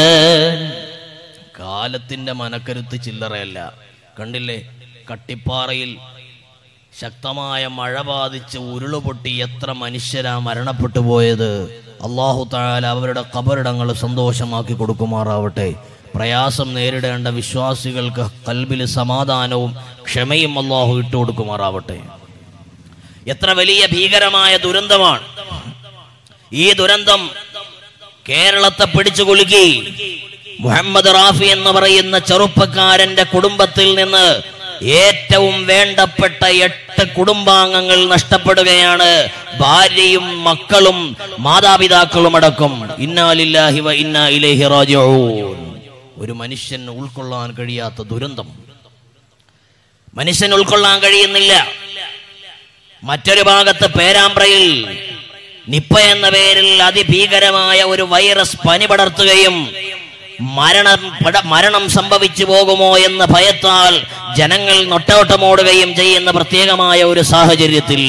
കാലത്തിന്റെ മനക്കരുത്ത് ചില്ലറയല്ല കണ്ടില്ലേ കട്ടിപ്പാറയിൽ ശക്തമായ മഴ ബാധിച്ച് ഉരുളുപൊട്ടി എത്ര മനുഷ്യരാ മരണപ്പെട്ടു പോയത് അള്ളാഹു താല അവരുടെ കബറിടങ്ങൾ സന്തോഷമാക്കി കൊടുക്കുമാറാവട്ടെ പ്രയാസം നേരിടേണ്ട വിശ്വാസികൾക്ക് കൽബിൽ സമാധാനവും ക്ഷമയും അള്ളാഹു ഇട്ടു കൊടുക്കുമാറാവട്ടെ എത്ര വലിയ ഭീകരമായ ദുരന്തമാണ് ഈ ദുരന്തം കേരളത്തെ പിടിച്ചു കുലുക്കി മുഹമ്മദ് റാഫി എന്ന് പറയുന്ന ചെറുപ്പക്കാരന്റെ കുടുംബത്തിൽ നിന്ന് ഏറ്റവും വേണ്ടപ്പെട്ട എട്ട് കുടുംബാംഗങ്ങൾ നഷ്ടപ്പെടുകയാണ് ഭാര്യയും മക്കളും മാതാപിതാക്കളും അടക്കം ഇന്നാലില്ലാഹി വ ഇന്നാ ഇലൈഹി റാജിഊൻ ഒരു മനുഷ്യൻ ഉൾക്കൊള്ളാൻ കഴിയാത്ത ദുരന്തം മനുഷ്യൻ ഉൾക്കൊള്ളാൻ കഴിയുന്നില്ല മറ്റൊരു ഭാഗത്ത് പേരാമ്പ്രയിൽ നിപ്പ എന്ന പേരിൽ അതിഭീകരമായ ഒരു വൈറസ് പനി പടർത്തുകയും മരണം പട- മരണം സംഭവിച്ചു പോകുമോ എന്ന ഭയത്താൽ ജനങ്ങൾ നൊട്ടോട്ടമോടുകയും ചെയ്യുന്ന പ്രത്യേകമായ ഒരു സാഹചര്യത്തിൽ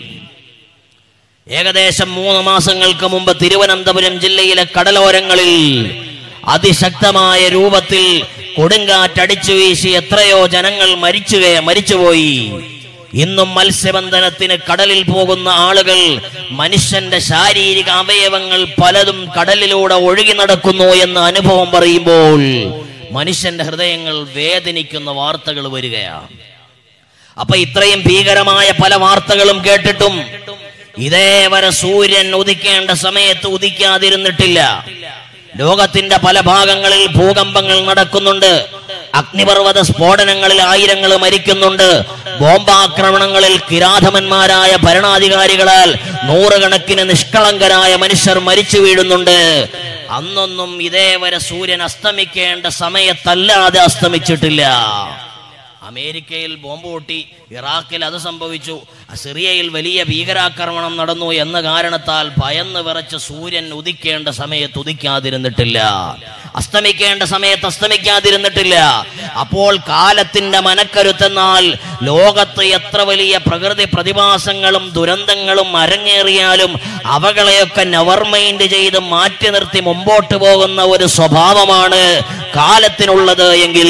ഏകദേശം മൂന്ന് മാസങ്ങൾക്ക് മുമ്പ് തിരുവനന്തപുരം ജില്ലയിലെ കടലോരങ്ങളിൽ അതിശക്തമായ രൂപത്തിൽ കൊടുങ്കാറ്റടിച്ചു വീശി എത്രയോ ജനങ്ങൾ മരിച്ചു മരിച്ചുപോയി ഇന്നും മത്സ്യബന്ധനത്തിന് കടലിൽ പോകുന്ന ആളുകൾ മനുഷ്യന്റെ ശാരീരിക അവയവങ്ങൾ പലതും കടലിലൂടെ ഒഴുകി നടക്കുന്നു എന്ന അനുഭവം പറയുമ്പോൾ മനുഷ്യന്റെ ഹൃദയങ്ങൾ വേദനിക്കുന്ന വാർത്തകൾ വരികയാണ് അപ്പൊ ഇത്രയും ഭീകരമായ പല വാർത്തകളും കേട്ടിട്ടും ഇതേവരെ സൂര്യൻ ഉദിക്കേണ്ട സമയത്ത് ഉദിക്കാതിരുന്നിട്ടില്ല ലോകത്തിന്റെ പല ഭാഗങ്ങളിൽ ഭൂകമ്പങ്ങൾ നടക്കുന്നുണ്ട് അഗ്നിപർവ്വത സ്ഫോടനങ്ങളിൽ ആയിരങ്ങൾ മരിക്കുന്നുണ്ട് ബോംബാക്രമണങ്ങളിൽ കിരാതമന്മാരായ ഭരണാധികാരികളാൽ നൂറുകണക്കിന് നിഷ്കളങ്കരായ മനുഷ്യർ മരിച്ചു വീഴുന്നുണ്ട് അന്നൊന്നും ഇതേവരെ സൂര്യൻ അസ്തമിക്കേണ്ട സമയത്തല്ലാതെ അസ്തമിച്ചിട്ടില്ല അമേരിക്കയിൽ ബോംബ് പൊട്ടി ഇറാഖിൽ അത് സംഭവിച്ചു സിറിയയിൽ വലിയ ഭീകരാക്രമണം നടന്നു എന്ന കാരണത്താൽ ഭയന്ന് വിറച്ച് സൂര്യൻ ഉദിക്കേണ്ട സമയത്ത് ഉദിക്കാതിരുന്നിട്ടില്ല അസ്തമിക്കേണ്ട സമയത്ത് അസ്തമിക്കാതിരുന്നിട്ടില്ല അപ്പോൾ കാലത്തിന്റെ മനക്കരുത്തെന്നാൽ ലോകത്ത് എത്ര വലിയ പ്രകൃതി പ്രതിഭാസങ്ങളും ദുരന്തങ്ങളും അരങ്ങേറിയാലും അവകളെയൊക്കെ നെവർ മൈൻഡ് ചെയ്ത് മാറ്റി നിർത്തി മുമ്പോട്ട് പോകുന്ന ഒരു സ്വഭാവമാണ് കാലത്തിനുള്ളത് എങ്കിൽ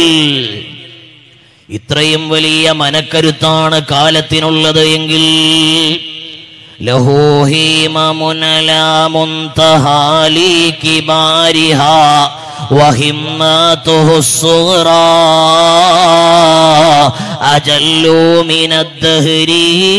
ഇത്രയും വലിയ മനക്കരുത്താണ് കാലത്തിനുള്ളത് എങ്കിൽ له هيمم لا منتهى لكبارها وهماته الصغرى أجل من الدهر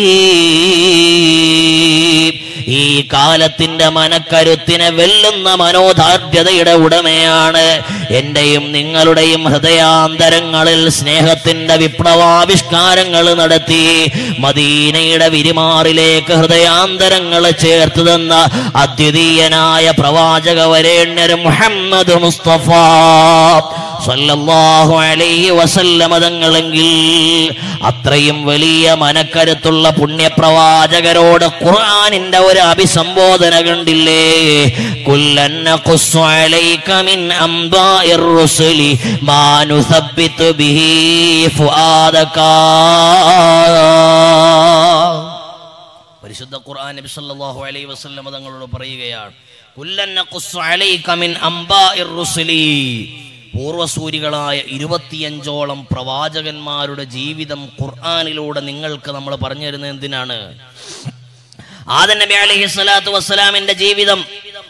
ഈ കാലത്തിന്റെ മനക്കരുത്തിനെ വെല്ലുന്ന മനോദാർഢ്യതയുടെ ഉടമയാണ് എന്റെയും നിങ്ങളുടെയും ഹൃദയാന്തരങ്ങളിൽ സ്നേഹത്തിന്റെ വിപ്ലവാവിഷ്കാരങ്ങൾ നടത്തി മദീനയുടെ വിരിമാറിലേക്ക് ഹൃദയാന്തരങ്ങൾ ചേർത്ത് തന്ന അദ്വിതീയനായ പ്രവാചക വരേണ്യർ മുഹമ്മദ് മുസ്തഫ സല്ലല്ലാഹു അലൈഹി വസല്ലമ തങ്ങളെങ്കിൽ അത്രയും വലിയ മനക്കരുത്തുള്ള പുണ്യപ്രവാചകരോട് ഖുർആനിന്റെ ഒരു അഭിസംബോധന കണ്ടില്ലേ കുല്ലന്ന ഖുസ്സു അലൈക മിൻ അംബാഇർ റുസുലി മാ നുസബ്ബിതു ബിഹി ഫുആദക പരിശുദ്ധ ഖുർആൻ നബി സല്ലല്ലാഹു അലൈഹി വസല്ലം തങ്ങളോട് പറയുകയാണ് കുല്ലൻ നഖുസ്സു അലൈക മിൻ അംബാഇർ റുസുലി പൂർവസൂരികളായ ഇരുപത്തിയഞ്ചോളം പ്രവാചകന്മാരുടെ ജീവിതം ഖുർആനിലൂടെ നിങ്ങൾക്ക് നമ്മൾ പറഞ്ഞു തരുന്നത് എന്തിനാണ് ആദൻ നബി അലൈഹി സ്വലാത്തു വസ്സലാമിന്റെ ജീവിതം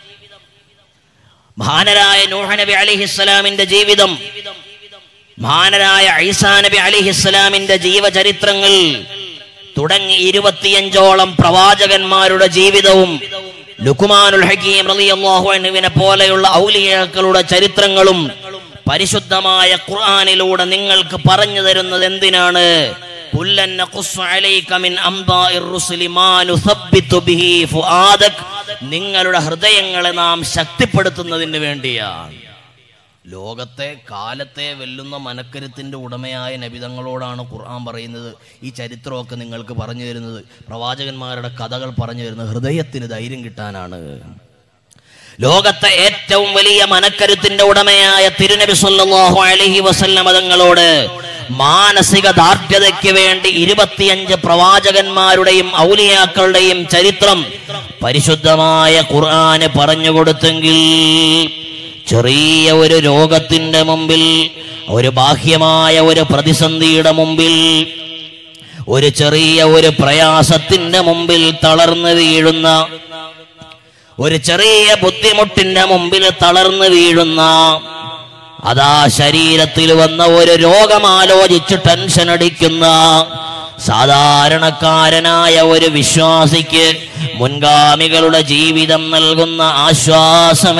മഹാനരായ നൂഹ നബി അലിഹിസ്സലാമിന്റെ ജീവിതം മഹാനരായ ഐസാ നബി അലിഹിസ്സലാമിന്റെ ജീവചരിത്രങ്ങൾ തുടങ്ങി ഇരുപത്തിയഞ്ചോളം പ്രവാചകന്മാരുടെ ജീവിതവും ലുക്കുമാനുൽ ഹക്കീം റളിയല്ലാഹു അൻഹുവിനെ പോലെയുള്ള ഔലിയാക്കളുടെ ചരിത്രങ്ങളും പരിശുദ്ധമായ ഖുർആനിലൂടെ നിങ്ങൾക്ക് പറഞ്ഞു തരുന്നത് എന്തിനാണ് കുല്ലൻ നഖുസ്സു അലൈക മിൻ അംബാഇർ റുസുലി മാ നുസബ്ബിതു ബിഹി ഫുആദക് നിങ്ങളുടെ ഹൃദയങ്ങളെ നാം ശക്തിപ്പെടുത്തുന്നതിന് വേണ്ടിയാണ് ലോകത്തെ കാലത്തെ വെല്ലുന്ന മനക്കരുത്തിന്റെ ഉടമയായ നബിതങ്ങളോടാണ് ഖുർആൻ പറയുന്നത് ഈ ചരിത്രമൊക്കെ നിങ്ങൾക്ക് പറഞ്ഞു തരുന്നത് പ്രവാചകന്മാരുടെ കഥകൾ പറഞ്ഞു തരുന്നത് ഹൃദയത്തിന് ധൈര്യം കിട്ടാനാണ് ലോകത്തെ ഏറ്റവും വലിയ മനക്കരുത്തിന്റെ ഉടമയായ തിരുനബി സല്ലല്ലാഹു അലൈഹി വസല്ലമ തങ്ങളോട് മാനസിക ദാർഢ്യതയ്ക്ക് വേണ്ടി ഇരുപത്തിയഞ്ച് പ്രവാചകന്മാരുടെയും ഔലിയാക്കളുടെയും ചരിത്രം പരിശുദ്ധമായ ഖുർആന് പറഞ്ഞു കൊടുത്തെങ്കിൽ ചെറിയ ഒരു രോഗത്തിന്റെ മുമ്പിൽ ഒരു ബാഹ്യമായ ഒരു പ്രതിസന്ധിയുടെ മുമ്പിൽ ഒരു ചെറിയ ഒരു പ്രയാസത്തിന്റെ മുമ്പിൽ തളർന്നു വീഴുന്ന ഒരു ചെറിയ ബുദ്ധിമുട്ടിന്റെ മുമ്പിൽ തളർന്നു വീഴുന്ന അതാ ശരീരത്തിൽ വന്ന ഒരു രോഗം ആലോചിച്ച് ടെൻഷൻ അടിക്കുന്ന സാധാരണക്കാരനായ ഒരു വിശ്വാസിക്ക് മുൻഗാമികളുടെ ജീവിതം നൽകുന്ന ആശ്വാസം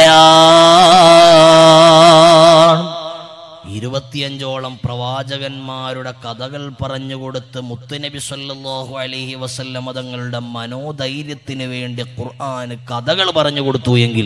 എത്രയാണ് ഇരുപത്തിയഞ്ചോളം പ്രവാചകന്മാരുടെ കഥകൾ പറഞ്ഞുകൊടുത്ത് മുത്തുനബി സല്ലല്ലാഹു അലൈഹി വസല്ലമ തങ്ങളുടെ മനോധൈര്യത്തിന് വേണ്ടി ഖുർആന് കഥകൾ പറഞ്ഞു കൊടുത്തു എങ്കിൽ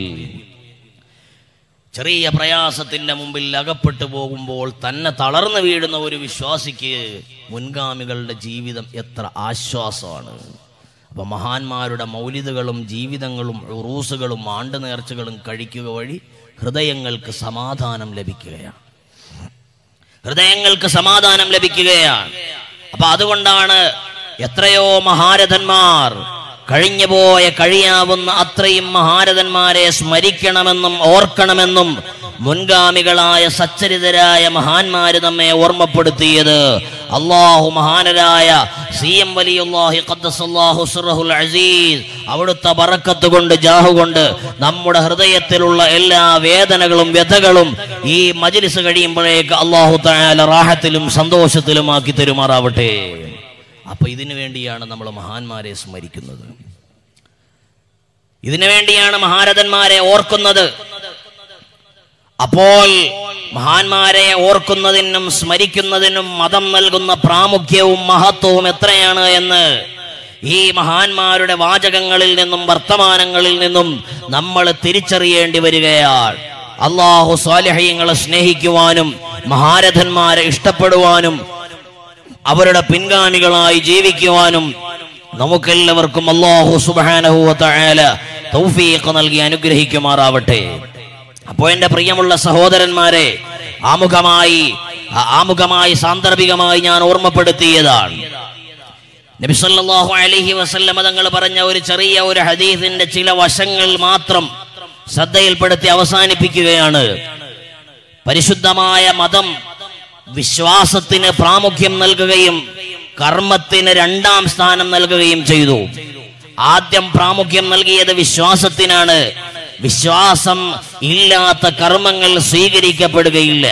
ചെറിയ പ്രയാസത്തിന്റെ മുമ്പിൽ അകപ്പെട്ടു പോകുമ്പോൾ തന്നെ തളർന്നു വീഴുന്ന ഒരു വിശ്വാസിക്ക് മുൻഗാമികളുടെ ജീവിതം എത്ര ആശ്വാസമാണ് അപ്പൊ മഹാന്മാരുടെ മൗലിദുകളും ജീവിതങ്ങളും ഉറൂസുകളും ആണ്ട് നേർച്ചകളും കഴിക്കുക വഴി ഹൃദയങ്ങൾക്ക് സമാധാനം ലഭിക്കുകയാണ് ഹൃദയങ്ങൾക്ക് സമാധാനം ലഭിക്കുകയാണ് അപ്പൊ അതുകൊണ്ടാണ് എത്രയോ മഹാരഥന്മാർ കഴിഞ്ഞുപോയ കഴിയാവുന്ന അത്രയും മഹാരഥന്മാരെ സ്മരിക്കണമെന്നും ഓർക്കണമെന്നും മുൻഗാമികളായ സച്ചരിതരായ മഹാന്മാര് നമ്മെ ഓർമ്മപ്പെടുത്തിയത് അള്ളാഹു മഹാനരായ സി എം വലിയുല്ലാഹി ഖദ്ദസല്ലാഹു സിറഹുൽ അസീസ് അവിടുത്തെ ബറക്കത്ത് കൊണ്ട് ജാഹു കൊണ്ട് നമ്മുടെ ഹൃദയത്തിലുള്ള എല്ലാ വേദനകളും വ്യഥകളും ഈ മജ്ലിസ് കഴിയുമ്പോഴേക്ക് അള്ളാഹു തആല റാഹത്തിലും സന്തോഷത്തിലും ആക്കി തരുമാറാവട്ടെ അപ്പൊ ഇതിനു വേണ്ടിയാണ് നമ്മൾ മഹാന്മാരെ സ്മരിക്കുന്നത് ഇതിനു വേണ്ടിയാണ് മഹാരഥന്മാരെ ഓർക്കുന്നത് അപ്പോൾ മഹാന്മാരെ ഓർക്കുന്നതിനും സ്മരിക്കുന്നതിനും മതം നൽകുന്ന പ്രാമുഖ്യവും മഹത്വവും എത്രയാണ് എന്ന് ഈ മഹാന്മാരുടെ വാചകങ്ങളിൽ നിന്നും വർത്തമാനങ്ങളിൽ നിന്നും നമ്മൾ തിരിച്ചറിയേണ്ടി വരികയാണ് അള്ളാഹു സ്വാലിഹ്യങ്ങളെ സ്നേഹിക്കുവാനും മഹാരഥന്മാരെ ഇഷ്ടപ്പെടുവാനും അവരുടെ പിൻഗാമികളായി ജീവിക്കുവാനും നമുക്കെല്ലാവർക്കും അള്ളാഹു സുബാനഹുല തൗഫീഖ് നൽകി അനുഗ്രഹിക്കുമാറാവട്ടെ അപ്പോൾ എൻ്റെ പ്രിയമുള്ള സഹോദരന്മാരെ ആമുഖമായി ആ- ആമുഖമായി സാന്ദർഭികമായി ഞാൻ ഓർമ്മപ്പെടുത്തിയതാണ് നബിസല്ലാഹു അലൈഹി വസല്ലമ തങ്ങൾ പറഞ്ഞ ഒരു ചെറിയ ഒരു ഹദീസിന്റെ ചില വശങ്ങൾ മാത്രം ശ്രദ്ധയിൽപ്പെടുത്തി അവസാനിപ്പിക്കുകയാണ് പരിശുദ്ധമായ മതം വിശ്വാസത്തിന് പ്രാമുഖ്യം നൽകുകയും കർമ്മത്തിന് രണ്ടാം സ്ഥാനം നൽകുകയും ചെയ്തു ആദ്യം പ്രാമുഖ്യം നൽകിയത് വിശ്വാസത്തിനാണ് വിശ്വാസം ഇല്ലാത്ത കർമ്മങ്ങൾ സ്വീകരിക്കപ്പെടുകയില്ല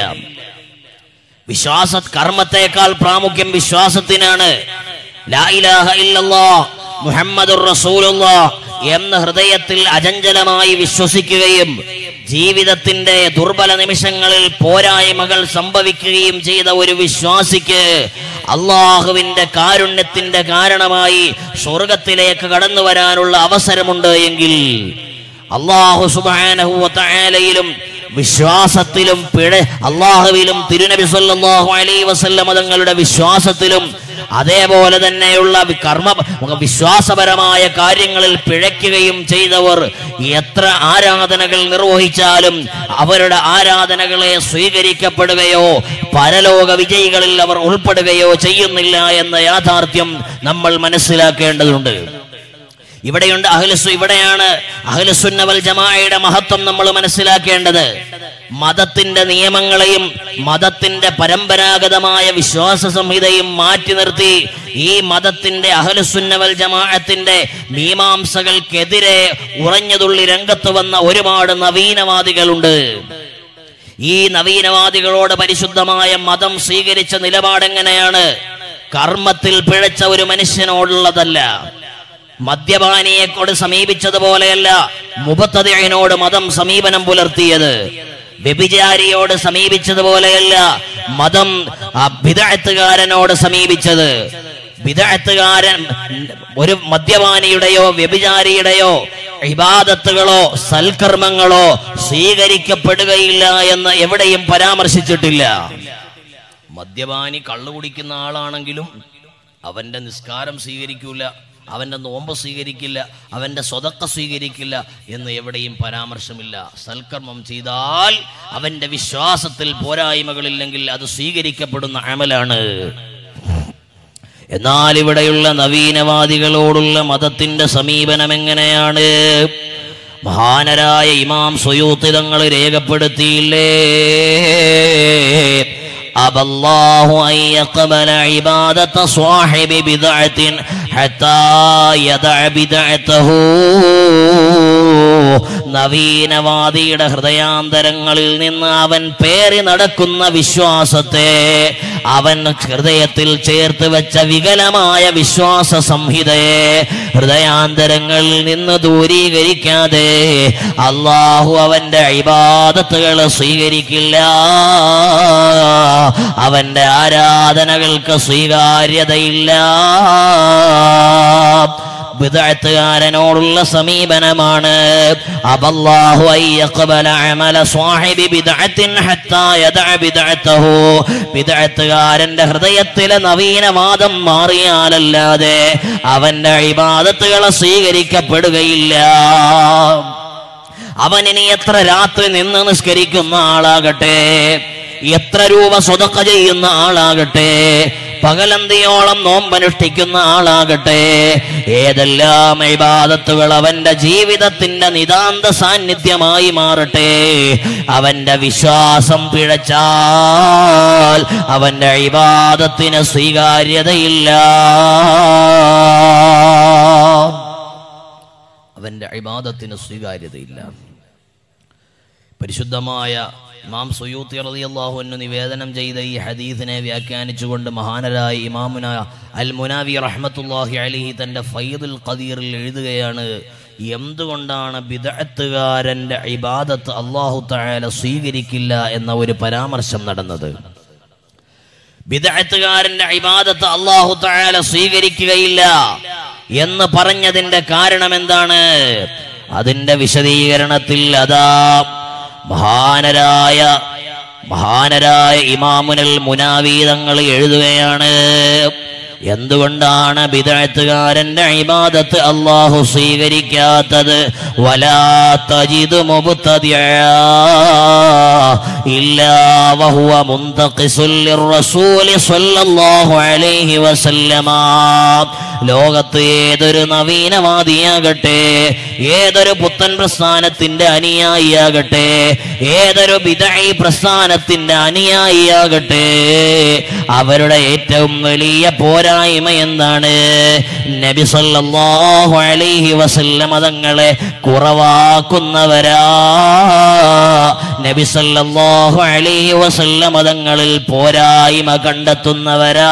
വിശ്വാസ കർമ്മത്തെക്കാൾ പ്രാമുഖ്യം വിശ്വാസത്തിനാണ് ലാ ഇലാഹ ഇല്ലല്ലാ മുഹമ്മദുർ റസൂലുള്ളാ എന്ന് ഹൃദയത്തിൽ അചഞ്ചലമായി വിശ്വസിക്കുകയും ജീവിതത്തിന്റെ ദുർബല നിമിഷങ്ങളിൽ പോരായ്മകൾ സംഭവിക്കുകയും ചെയ്ത ഒരു വിശ്വാസിക്ക് അള്ളാഹുവിന്റെ കാരുണ്യത്തിന്റെ കാരണമായി സ്വർഗത്തിലേക്ക് കടന്നു വരാനുള്ള അവസരമുണ്ട് എങ്കിൽ അള്ളാഹു സുബാനഹുലയിലും വിശ്വാസത്തിലും പിഴ അള്ളാഹുവിലും തിരുനബി സല്ലല്ലാഹു അലൈഹി വസല്ലമ തങ്ങളുടെ വിശ്വാസത്തിലും അതേപോലെ തന്നെയുള്ള വി- കർമ്മ വിശ്വാസപരമായ കാര്യങ്ങളിൽ പിഴയ്ക്കുകയും ചെയ്തവർ എത്ര ആരാധനകൾ നിർവഹിച്ചാലും അവരുടെ ആരാധനകളെ സ്വീകരിക്കപ്പെടുകയോ പരലോക വിജയികളിൽ അവർ ഉൾപ്പെടുകയോ ചെയ്യുന്നില്ല എന്ന യാഥാർത്ഥ്യം നമ്മൾ മനസ്സിലാക്കേണ്ടതുണ്ട് ഇവിടെയുണ്ട് അഹ്ലുസു ഇവിടെയാണ് അഹ്ലുസുന്നവൽ ജമാഅയുടെ മഹത്വം നമ്മൾ മനസ്സിലാക്കേണ്ടത് മതത്തിന്റെ നിയമങ്ങളെയും മതത്തിന്റെ പരമ്പരാഗതമായ വിശ്വാസ സംഹിതയും മാറ്റി നിർത്തി ഈ മതത്തിന്റെ അഹ്ലുസുന്നവൽ ജമാഅത്തിന്റെ മീമാംസകൾക്കെതിരെ ഉറഞ്ഞതുള്ളി രംഗത്ത് വന്ന ഒരുപാട് നവീനവാദികളുണ്ട് ഈ നവീനവാദികളോട് പരിശുദ്ധമായ മതം സ്വീകരിച്ച നിലപാടെങ്ങനെയാണ് കർമ്മത്തിൽ പിഴച്ച ഒരു മനുഷ്യനോടുള്ളതല്ല മദ്യപാനിയെക്കൊണ്ട് സമീപിച്ചതുപോലെയല്ല മുബത്തതിനോട് മതം സമീപനം പുലർത്തിയത് വ്യഭിചാരിയോട് സമീപിച്ചതുപോലെയല്ല മതം ബിദഅത്തുകാരനോട് സമീപിച്ചത് ബിദഅത്തുകാരൻ ഒരു മദ്യപാനിയുടെയോ വ്യഭിചാരിയുടെയോ ഇബാദത്തുകളോ സൽക്കർമ്മങ്ങളോ സ്വീകരിക്കപ്പെടുകയില്ല എന്ന് എവിടെയും പരാമർശിച്ചിട്ടില്ല മദ്യപാനി കള്ളു കുടിക്കുന്ന ആളാണെങ്കിലും അവന്റെ നിസ്കാരം സ്വീകരിക്കൂല അവന്റെ നോമ്പ് സ്വീകരിക്കില്ല അവന്റെ സ്വതക്ക സ്വീകരിക്കില്ല എന്ന് എവിടെയും പരാമർശമില്ല സൽക്കർമ്മം ചെയ്താൽ അവന്റെ വിശ്വാസത്തിൽ പോരായ്മകളില്ലെങ്കിൽ അത് സ്വീകരിക്കപ്പെടുന്ന അമലാണ് എന്നാൽ ഇവിടെയുള്ള നവീനവാദികളോടുള്ള മതത്തിന്റെ സമീപനം എങ്ങനെയാണ് മഹാനരായ ഇമാം സുയൂത്ത് തങ്ങൾ രേഖപ്പെടുത്തിയില്ലേ أبى الله أن يقبل عبادة صاحب بدعة حتى يدع بدعته നവീനവാദിയുടെ ഹൃദയാന്തരങ്ങളിൽ നിന്ന് അവൻ പേറി നടക്കുന്ന വിശ്വാസത്തെ അവൻ ഹൃദയത്തിൽ ചേർത്ത് വെച്ച വികലമായ വിശ്വാസ സംഹിതയെ ഹൃദയാന്തരങ്ങളിൽ നിന്ന് ദൂരീകരിക്കാതെ അള്ളാഹു അവന്റെ ഇബാദത്തുകൾ സ്വീകരിക്കില്ല അവന്റെ ആരാധനകൾക്ക് സ്വീകാര്യതയില്ല ബിദഅത്തുകാരനോടുള്ള സമീപനമാണ് അബല്ലാഹു അൻ യഖ്ബല അമല സ്വാഹിബി ബിദഅത്തിൻ ഹത്താ യദഅ ബിദഅത്തഹു ബിദഅത്തുകാരന്റെ ഹൃദയത്തിലെ നവീനവാദം മാറിയാലല്ലാതെ അവന്റെ ഇബാദത്തുകളെ സ്വീകരിക്കപ്പെടുകയില്ല അവൻ ഇനി എത്ര രാത്രി നിന്ന് നിസ്കരിക്കുന്ന ആളാകട്ടെ എത്ര രൂപ സ്വതക്ക ചെയ്യുന്ന ആളാകട്ടെ പകലന്തിയോളം നോമ്പനുഷ്ഠിക്കുന്ന ആളാകട്ടെ ഏതെല്ലാം ഇബാദത്തുകൾ അവന്റെ ജീവിതത്തിന്റെ നിതാന്ത സാന്നിധ്യമായി മാറട്ടെ അവന്റെ വിശ്വാസം പിഴച്ചാൽ അവന്റെ ഇബാദത്തിന് സ്വീകാര്യതയില്ല അവന്റെ ഇബാദത്തിന് സ്വീകാര്യതയില്ല പരിശുദ്ധമായ ഇമാം സുയൂത്തി റളിയല്ലാഹു അൻഹു നിവേദനം ചെയ്ത ഈ ഹദീസിനെ വ്യാഖ്യാനിച്ചുകൊണ്ട് മഹാനരായ ഇമാമുന അൽ മുനാവി റഹ്മത്തുല്ലാഹി അലിഹി തൻ്റെ ഫൈദുൽ ഖദീറിൽ എഴുതുകയാണ് എന്തുകൊണ്ടാണ് ബിദഅത്തുകാരൻ്റെ ഇബാദത്ത് അള്ളാഹു തആല സ്വീകരിക്കില്ല എന്ന ഒരു പരാമർശം നടന്നത് ബിദഅത്തുകാരന്റെ ഇബാദത്ത് അള്ളാഹു തആല സ്വീകരിക്കുകയില്ല എന്ന് പറഞ്ഞതിന്റെ കാരണം എന്താണ് അതിന്റെ വിശദീകരണത്തിൽ അതാ മഹാനരായ മഹാനരായ ഇമാമുനൽ മുനാവീതങ്ങൾ എഴുതുകയാണ് എന്തുകൊണ്ടാണ് ബിദഅത്തുകാരന്റെ ഇബാദത്ത് അള്ളാഹു സ്വീകരിക്കാത്തത് വലാ തജിദ് മുബ്തദിഅ ഇല്ലാ വഹുവ മുന്തഖിസുൽ ലിർറസൂലി സ്വല്ലല്ലാഹു അലൈഹി വസല്ലമ ലോകത്ത് ഏതൊരു നവീനവാദിയാകട്ടെ ഏതൊരു പുത്ത പുത്തൻ പ്രസ്ഥാനത്തിന്റെ അനുയായിയാകട്ടെ ഏതൊരു വിദഴി പ്രസ്ഥാനത്തിന്റെ അനുയായിയാകട്ടെ അവരുടെ ഏറ്റവും വലിയ പോരായ്മ എന്താണ് നബി സല്ലല്ലാഹു അലൈഹി വസല്ലം തങ്ങളെ കുറവാക്കുന്നവരാ നബി സല്ലല്ലാഹു അലൈഹി വസല്ലം തങ്ങളിൽ പോരായ്മ കണ്ടെത്തുന്നവരാ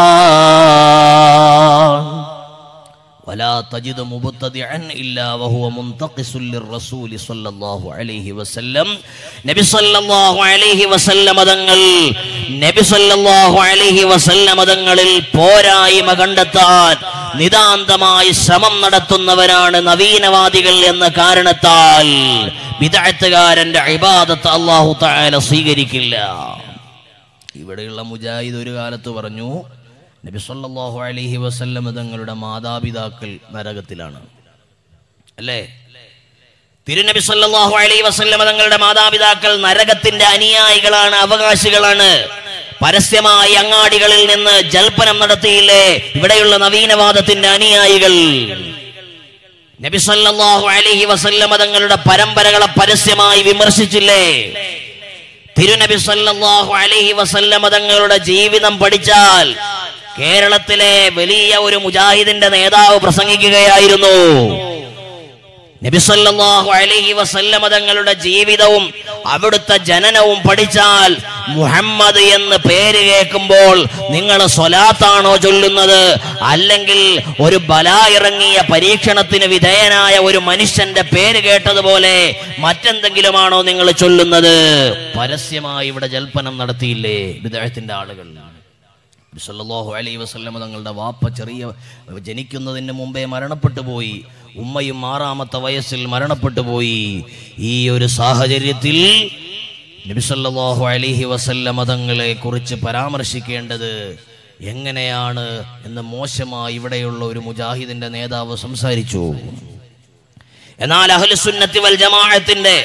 ولا تجد مبتدعا الا وهو منتقص للرسول صلى الله عليه وسلم നബി സല്ലല്ലാഹു അലൈഹി വസല്ലം തങ്ങൾ നബി സല്ലല്ലാഹു അലൈഹി വസല്ലം തങ്ങളിൽ പോരായ്മ കണ്ടെത്താൻ നിതാന്തമായി ശ്രമം നടത്തുന്നവരാണ് നവീനവാദികൾ എന്ന കാരണത്താൽ വിദഗ്ധകാരന്റെ ഇബാദത്ത് അള്ളാഹു തആല സ്വീകരിക്കില്ല ഇവിടെയുള്ള മുജാഹിദ് ഒരു കാലത്ത് പറഞ്ഞു നബി സല്ലല്ലാഹു അലൈഹി വസല്ലം തങ്ങളുടെ മാതാപിതാക്കൾ നരകത്തിലാണ് അല്ലേ തിരുനബി സല്ലല്ലാഹു അലൈഹി വസല്ലം തങ്ങളുടെ മാതാപിതാക്കൾ നരകത്തിന്റെ അനുയായികളാണ് അവകാശികളാണ് പരസ്യമായി അങ്ങാടികളിൽ നിന്ന് ജൽപ്പനം നടത്തിയില്ലേ ഇവിടെയുള്ള നവീനവാദത്തിന്റെ അനുയായികൾ നബി സല്ലല്ലാഹു അലൈഹി വസല്ലം തങ്ങളുടെ പരമ്പരകളെ പരസ്യമായി വിമർശിച്ചില്ലേ തിരുനബി സല്ലല്ലാഹു അലൈഹി വസല്ലം തങ്ങളുടെ ജീവിതം പഠിച്ചാൽ കേരളത്തിലെ വലിയ ഒരു മുജാഹിദിന്റെ നേതാവ് പ്രസംഗിക്കുകയായിരുന്നു നബി സല്ലല്ലാഹു അലൈഹി വസല്ലം തങ്ങളുടെ ജീവിതവും അവിടുത്തെ ജനനവും പഠിച്ചാൽ മുഹമ്മദ് എന്ന് പേര് കേൾക്കുമ്പോൾ നിങ്ങൾ സ്വലാത്താണോ ചൊല്ലുന്നത് അല്ലെങ്കിൽ ഒരു ബല ഇറങ്ങിയ പരീക്ഷണത്തിന് വിധേയനായ ഒരു മനുഷ്യന്റെ പേര് കേട്ടതുപോലെ മറ്റെന്തെങ്കിലുമാണോ നിങ്ങൾ ചൊല്ലുന്നത് പരസ്യമായി ഇവിടെ ജൽപ്പനം നടത്തിയില്ലേ വിദേഹത്തിന്റെ ആളുകൾ സല്ലല്ലാഹു അലൈഹി വസല്ലം തങ്ങളുടെ വാപ്പ ചെറിയ ജനിക്കുന്നതിന് മുമ്പേ മരണപ്പെട്ടു പോയി ഉമ്മയും ആറാമത്തെ വയസ്സിൽ മരണപ്പെട്ടു പോയി ഈ ഒരു സാഹചര്യത്തിൽ നബി സല്ലല്ലാഹു അലൈഹി വസല്ലം തങ്ങളെ കുറിച്ച് പരാമർശിക്കേണ്ടത് എങ്ങനെയാണ് എന്ന് മോശമായി ഇവിടെയുള്ള ഒരു മുജാഹിദിന്റെ നേതാവ് സംസാരിച്ചു എന്നാൽ അഹ്ലുസുന്നത്തി വൽ ജമാഅത്തിന്റെ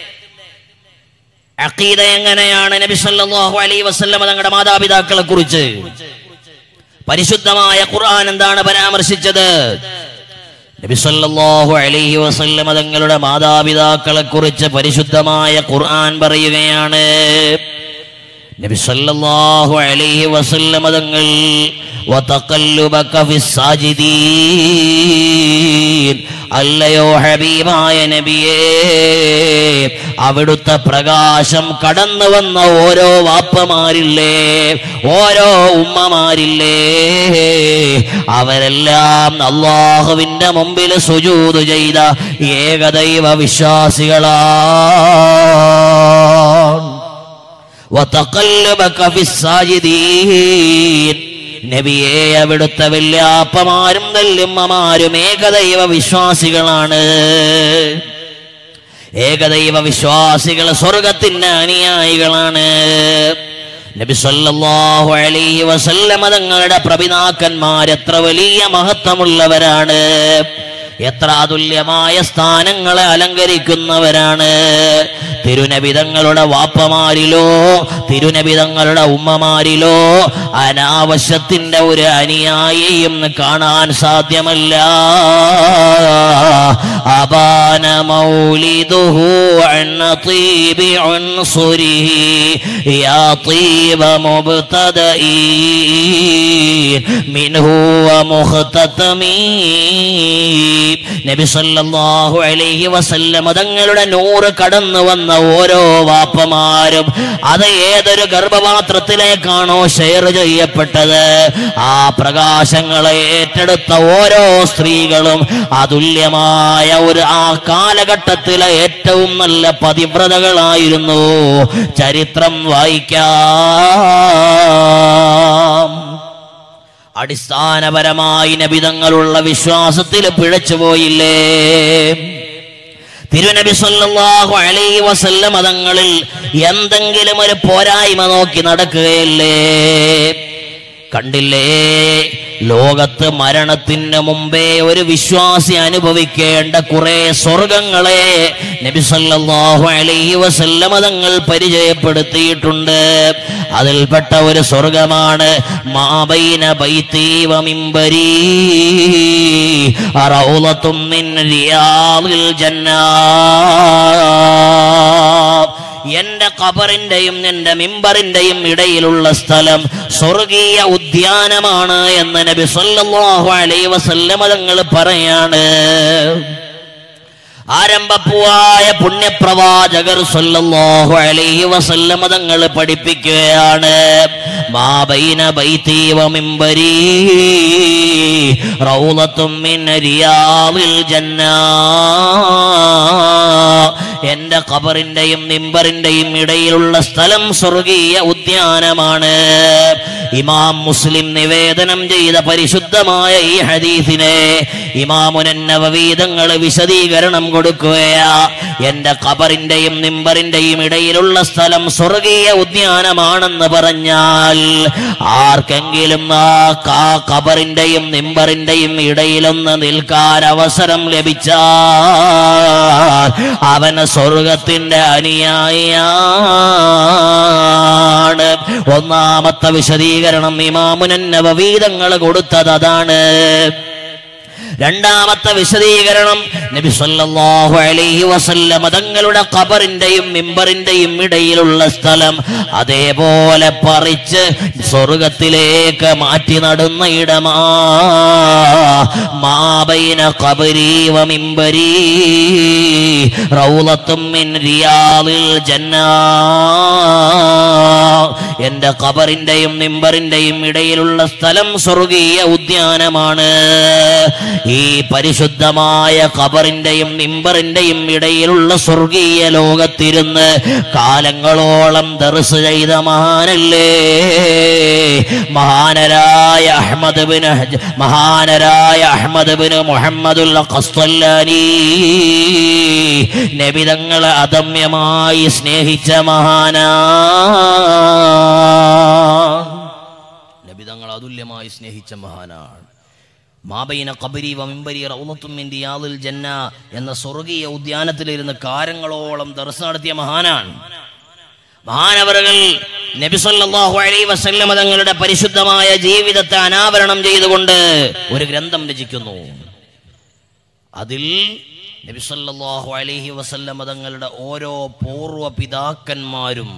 അഖീദ എങ്ങനെയാണ് നബി സല്ലല്ലാഹു അലൈഹി വസല്ലം തങ്ങളുടെ മാതാപിതാക്കളെ കുറിച്ച് പരിശുദ്ധമായ ഖുർആൻ എന്താണ് പരാമർശിച്ചത് നബി സല്ലല്ലാഹു അലൈഹി വസല്ലം തങ്ങളുടെ മാതാപിതാക്കളെ കുറിച്ച് പരിശുദ്ധമായ ഖുർആൻ പറയുകയാണ് നബി സല്ലല്ലാഹു അലൈഹി വസല്ലം തങ്ങൾ വതഖല്ലുബക ഫിസ്സാജിദീൻ അല്ലയോ ഹബീബായ നബിയേ അവിടുത്തെ പ്രകാശം കടന്നു വന്ന ഓരോ വാപ്പമാരില്ലേ ഓരോ ഉമ്മമാരില്ലേ അവരെല്ലാം അള്ളാഹുവിന്റെ മുമ്പിൽ സുജൂത് ചെയ്ത ഏകദൈവ വിശ്വാസികളാണ് وتقلبك في الساجدين നബിയെ അവിടുത്തെ വല്യാപ്പമാരും വല്യമ്മമാരും ഏകദൈവ വിശ്വാസികളാണ് ഏകദൈവ വിശ്വാസികൾ സ്വർഗത്തിന്റെ അനുയായികളാണ് നബി സല്ലല്ലാഹു അലൈഹി വസല്ലമ തങ്ങളുടെ പ്രഭിതാക്കന്മാർ എത്ര വലിയ മഹത്വമുള്ളവരാണ് എത്ര അതുല്യമായ സ്ഥാനങ്ങളെ അലങ്കരിക്കുന്നവരാണ് തിരുനബിതങ്ങളുടെ വാപ്പമാരിലോ തിരുനബിതങ്ങളുടെ ഉമ്മമാരിലോ അനാവശ്യത്തിന്റെ ഒരു അനുയായിയും കാണാൻ സാധ്യമല്ല അപാന മൗലിദുഹു അൻ തീബി ഉൻസുരിഹി യാ തീബ മുബ്തദഈൻ മിൻഹു വമുഖ്തതമീൻ നബി സല്ലല്ലാഹു അലൈഹി വസല്ലം തങ്ങളുടെ നൂറ് കടന്നു വന്ന ഓരോ വാപ്പമാരും അത് ഏതൊരു ഗർഭപാത്രത്തിലേക്കാണോ ഷെയർ ചെയ്യപ്പെട്ടത് ആ പ്രകാശങ്ങളെ ഏറ്റെടുത്ത ഓരോ സ്ത്രീകളും അതുല്യമായ ഒരു ആ കാലഘട്ടത്തിലെ ഏറ്റവും നല്ല പതിവ്രതകളായിരുന്നു ചരിത്രം വായിക്കാം അടിസ്ഥാനപരമായി നബിതങ്ങളുള്ള വിശ്വാസത്തിൽ പിഴച്ചുപോയില്ലേ തിരുനബി സല്ലല്ലാഹു അലൈഹി വസല്ലം മതങ്ങളിൽ എന്തെങ്കിലും ഒരു പോരായ്മ നോക്കി നടക്കുകയല്ലേ കണ്ടില്ലേ ലോകത്ത് മരണത്തിന് മുമ്പേ ഒരു വിശ്വാസി അനുഭവിക്കേണ്ട കുറെ സ്വർഗങ്ങളെ നബി സല്ലല്ലാഹു അലൈഹി വസല്ലമ തങ്ങൾ പരിചയപ്പെടുത്തിയിട്ടുണ്ട് അതിൽപ്പെട്ട ഒരു സ്വർഗമാണ് മാബൈന ബൈത്തി വ മിമ്പരി റൗളത്തും മിൻ റിയാദിൽ ജന്നാ എന്റെ ഖബറിന്റെയും എന്റെ മിമ്പറിന്റെയും ഇടയിലുള്ള സ്ഥലം സ്വർഗീയ ഉദ്യാനമാണ് എന്ന് നബി സല്ലല്ലാഹു അലൈഹി വസല്ലമ തങ്ങൾ പറയാണ് ആരംഭപ്പൂവായ പുണ്യപ്രവാചകർ സല്ലല്ലാഹു അലൈഹി വസല്ലമ തങ്ങൾ പഠിപ്പിക്കുകയാണ് മാബൈന ബൈതി വ മിമ്പരി റൗളത്തും മിൻ റിയാദിൽ ജന്നാ എന്റെ ഖബറിന്റെയും മിമ്പറിന്റെയും ഇടയിലുള്ള സ്ഥലം സ്വർഗീയ ഉദ്യാനമാണ് ഇമാം മുസ്ലിം നിവേദനം ചെയ്ത പരിശുദ്ധമായ ഈ ഹദീസിനെ ഇമാമുനവീതങ്ങൾ വിശദീകരണം കൊടുക്കുകയാ എന്റെ ഖബറിന്റെയും നിമ്പറിന്റെയും ഇടയിലുള്ള സ്ഥലം സ്വർഗീയ ഉദ്യാനമാണെന്ന് പറഞ്ഞാൽ ആർക്കെങ്കിലും ആ കാ- ഖബറിന്റെയും നിമ്പറിന്റെയും ഇടയിലൊന്ന് നിൽക്കാൻ അവസരം ലഭിച്ചാൽ അവന് സ്വർഗത്തിന്റെ അനുയായിയാണ് ഒന്നാമത്തെ വിശദീകരണം ഇമാമുനവീതങ്ങൾ കൊടുത്തത് അതാണ് രണ്ടാമത്തെ വിശദീകരണം നബി സല്ലല്ലാഹു അലൈഹി വസല്ലം തങ്ങളുടെ ഖബറിന്റെയും മിമ്പറിന്റെയും ഇടയിലുള്ള സ്ഥലം അതേപോലെ പറിച്ച് സ്വർഗത്തിലേക്ക് മാറ്റി നടുന്ന ഇടമാ മാബൈന ഖബരി വ മിമ്പരി റൗളത്തും മിൻ റിയാദിൽ ജന്നാ എന്റെ ഖബറിന്റെയും മിമ്പറിന്റെയും ഇടയിലുള്ള സ്ഥലം സ്വർഗീയ ഉദ്യാനമാണ് ഈ പരിശുദ്ധമായ ഖബറിന്റെയും മിമ്പറിന്റെയും ഇടയിലുള്ള സ്വർഗീയ ലോകത്തിരുന്ന് കാലങ്ങളോളം ദർസ് ചെയ്ത മഹാനല്ലേ മഹാനരായ അഹ്മദ് ബിൻ ഹജ്- മഹാനരായ അഹ്മദ് ബിൻ മുഹമ്മദുൽ ഖസ്തല്ലാനി നബിതങ്ങളെ അദമ്യമായി സ്നേഹിച്ച മഹാനാ നബിതങ്ങൾ അതുല്യമായി സ്നേഹിച്ച മഹാനാണ് മാബൈന കബരി വമിമ്പരി റൗലത്തും മിൻ റിയാദിൽ ജന്ന എന്ന സ്വർഗീയ ഉദ്യാനത്തിലിരുന്ന് കാരങ്ങളോളം ദർശ നടത്തിയ മഹാനാണ് മഹാനവറുകൾ നബി സല്ലല്ലാഹു അലൈഹി വസല്ലമ തങ്ങളുടെ പരിശുദ്ധമായ ജീവിതത്തെ അനാവരണം ചെയ്തുകൊണ്ട് ഒരു ഗ്രന്ഥം രചിക്കുന്നു അതിൽ നബി സല്ലല്ലാഹു അലൈഹി വസല്ലമ തങ്ങളുടെ ഓരോ പൂർവ്വ പിതാക്കന്മാരും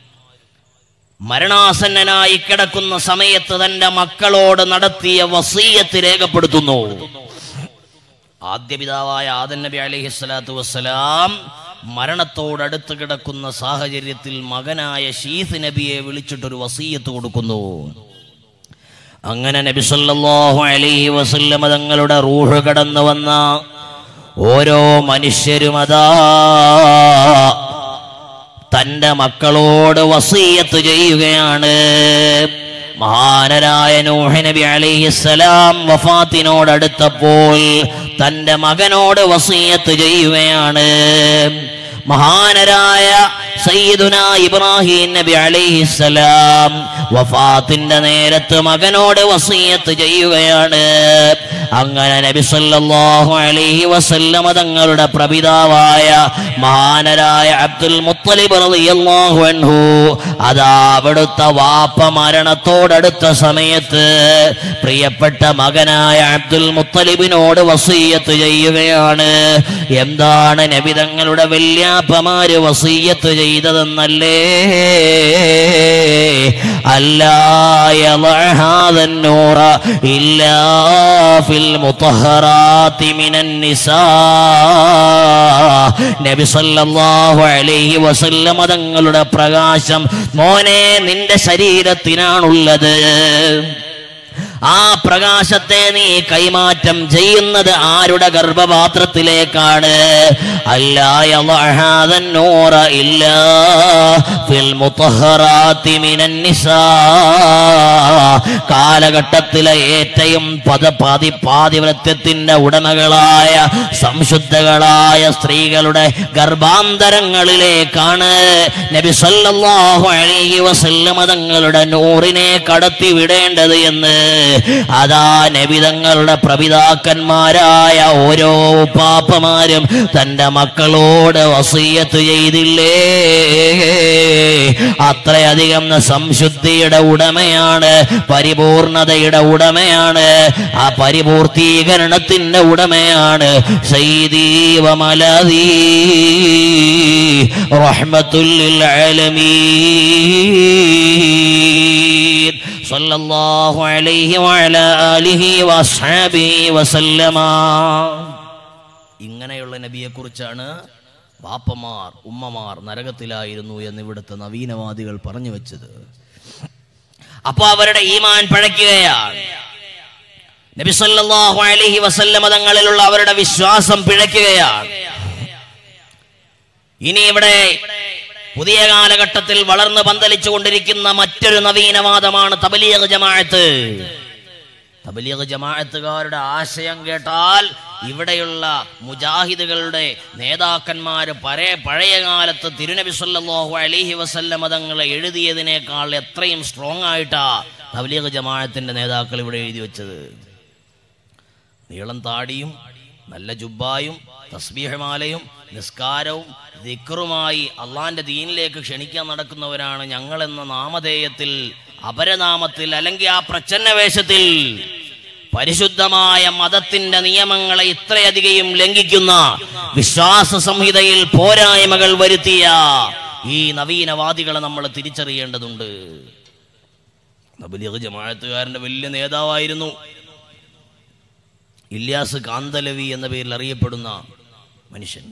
മരണാസന്നനായി കിടക്കുന്ന സമയത്ത് തന്റെ മക്കളോട് നടത്തിയ വസീയത്ത് രേഖപ്പെടുത്തുന്നു ആദ്യ പിതാവായ ആദൻ നബി അലൈഹി സ്വലാത്തു വസ്സലാം മരണത്തോടടുത്ത് കിടക്കുന്ന സാഹചര്യത്തിൽ മകനായ ഷീസ് നബിയെ വിളിച്ചിട്ടൊരു വസീയത്ത് കൊടുക്കുന്നു അങ്ങനെ നബി സല്ലല്ലാഹു അലൈഹി വസല്ലമ തങ്ങളുടെ റൂഹ് കടന്നു വന്ന ഓരോ മനുഷ്യരും അതാ തന്റെ മക്കളോട് വസീയത്ത് ചെയ്യുകയാണ് മഹാനരായ നൂഹ് നബി അലൈഹിസ്സലാം വഫാത്തിനോടടുത്തപ്പോൾ തന്റെ മകനോട് വസീയത്ത് ചെയ്യുകയാണ് മഹാനരായ സയ്യിദുന ഇബ്രാഹിം നബി അലൈഹിസ്സലാം വഫാത്തിന്റെ നേരത്ത് മകനോട് വസീയത്ത് ചെയ്യുകയാണ് അങ്ങനെ നബി സല്ലല്ലാഹു അലൈഹി വസല്ലമ തങ്ങളുടെ പ്രപിതാവായ മഹാനരായ അബ്ദുൽ മുത്തലിബ് റളിയല്ലാഹു അൻഹു അതാ അവിടുത്തെ വാപ്പ മരണത്തോടടുത്ത സമയത്ത് പ്രിയപ്പെട്ട മകനായ അബ്ദുൽ മുത്തലിബിനോട് വസീയത്ത് ചെയ്യുകയാണ് എന്താണ് നബി തങ്ങളുടെ വല്യാപ്പമാര് വസീയത്ത് ചെയ്തതെന്നല്ലേ അല്ലാ يضع هذا النور إلا في المطهرات من النساء നബി സല്ലല്ലാഹു അലൈഹി വസല്ലമ തങ്ങളുടെ പ്രകാശം മോനെ നിന്റെ ശരീരത്തിനാണുള്ളത് ആ പ്രകാശത്തെ നീ കൈമാറ്റം ചെയ്യുന്നത് ആരുടെ ഗർഭപാത്രത്തിലേക്കാണ് അല്ലാ യളഅഹാദ النور إلا في المطهرات من النساء കാലഘട്ടത്തിലെ ഏറ്റവും പദ പാതി പാതിവൃത്യത്തിന്റെ ഉടമകളായ സംശുദ്ധകളായ സ്ത്രീകളുടെ ഗർഭാന്തരങ്ങളിലേക്കാണ് നബി സല്ലല്ലാഹു അലൈഹി വസല്ലമ തങ്ങളുടെ നൂറിനെ കടത്തി വിടേണ്ടത് എന്ന് അതാ നബിതങ്ങളുടെ പ്രപിതാക്കന്മാരായ ഓരോ പാപ്പമാരും തന്റെ മക്കളോട് വസീയത്ത് ചെയ്തില്ലേ അത്രയധികം സംശുദ്ധിയുടെ ഉടമയാണ് പരിപൂർണതയുടെ ഉടമയാണ് ആ പരിപൂർത്തീകരണത്തിന്റെ ഉടമയാണ് സൈദീവ മലദീ റഹ്മത്തുല്ലിൽ ആലമീൻ സല്ലല്ലാഹു അലൈഹി വഅല ആലിഹി വസ്ഹാബിഹി വസല്ലമ ഇങ്ങനെയുള്ള നബിയെ കുറിച്ചാണ് ബാപ്പമാർ ഉമ്മമാർ നരകത്തിലായിരുന്നു എന്ന് ഇവിടുത്തെ നവീനവാദികൾ പറഞ്ഞു വെച്ചത് അപ്പൊ അവരുടെ ഈമാൻ പഴയ്ക്കുകയാണ് നബി സല്ലല്ലാഹു അലൈഹി വസല്ലമ തങ്ങളിലുള്ള അവരുടെ വിശ്വാസം പിഴയ്ക്കുകയാണ് ഇനി ഇവിടെ പുതിയ കാലഘട്ടത്തിൽ വളർന്നു പന്തലിച്ചു കൊണ്ടിരിക്കുന്ന മറ്റൊരു നവീനവാദമാണ് തബലീഗ് ജമാഅത്ത് തബലീഗ് ജമാഅത്തുകാരുടെ ആശയം കേട്ടാൽ ഇവിടെയുള്ള മുജാഹിദുകളുടെ നേതാക്കന്മാർ പഴയ പഴയ കാലത്ത് തിരുനബി സല്ലല്ലാഹു അലൈഹി വസല്ലം മതങ്ങളെ എഴുതിയതിനേക്കാൾ എത്രയും സ്ട്രോങ് ആയിട്ടാ തബലീഗ് ജമാഅത്തിന്റെ നേതാക്കൾ ഇവിടെ എഴുതി വെച്ചത് നീളം താടിയും നല്ല ജുബ്ബായും തസ്ബീഹമാലയും നിസ്കാരവും ദിക്റുമായി അള്ളാന്റെ ദീനിലേക്ക് ക്ഷണിക്കാൻ നടക്കുന്നവരാണ് ഞങ്ങളെന്ന നാമധേയത്തിൽ അപരനാമത്തിൽ അല്ലെങ്കിൽ ആ പ്രച്ഛന്ന വേഷത്തിൽ പരിശുദ്ധമായ മതത്തിന്റെ നിയമങ്ങളെ ഇത്രയധികം ലംഘിക്കുന്ന വിശ്വാസ സംഹിതയിൽ പോരായ്മകൾ വരുത്തിയ ഈ നവീനവാദികളെ നമ്മൾ തിരിച്ചറിയേണ്ടതുണ്ട് തബ്ലീഗ് ജമാഅത്തുകാരന്റെ വലിയ നേതാവായിരുന്നു ഇല്യാസ് കാന്തലവി എന്ന പേരിൽ അറിയപ്പെടുന്ന മനുഷ്യൻ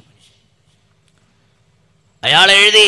അയാൾ എഴുതി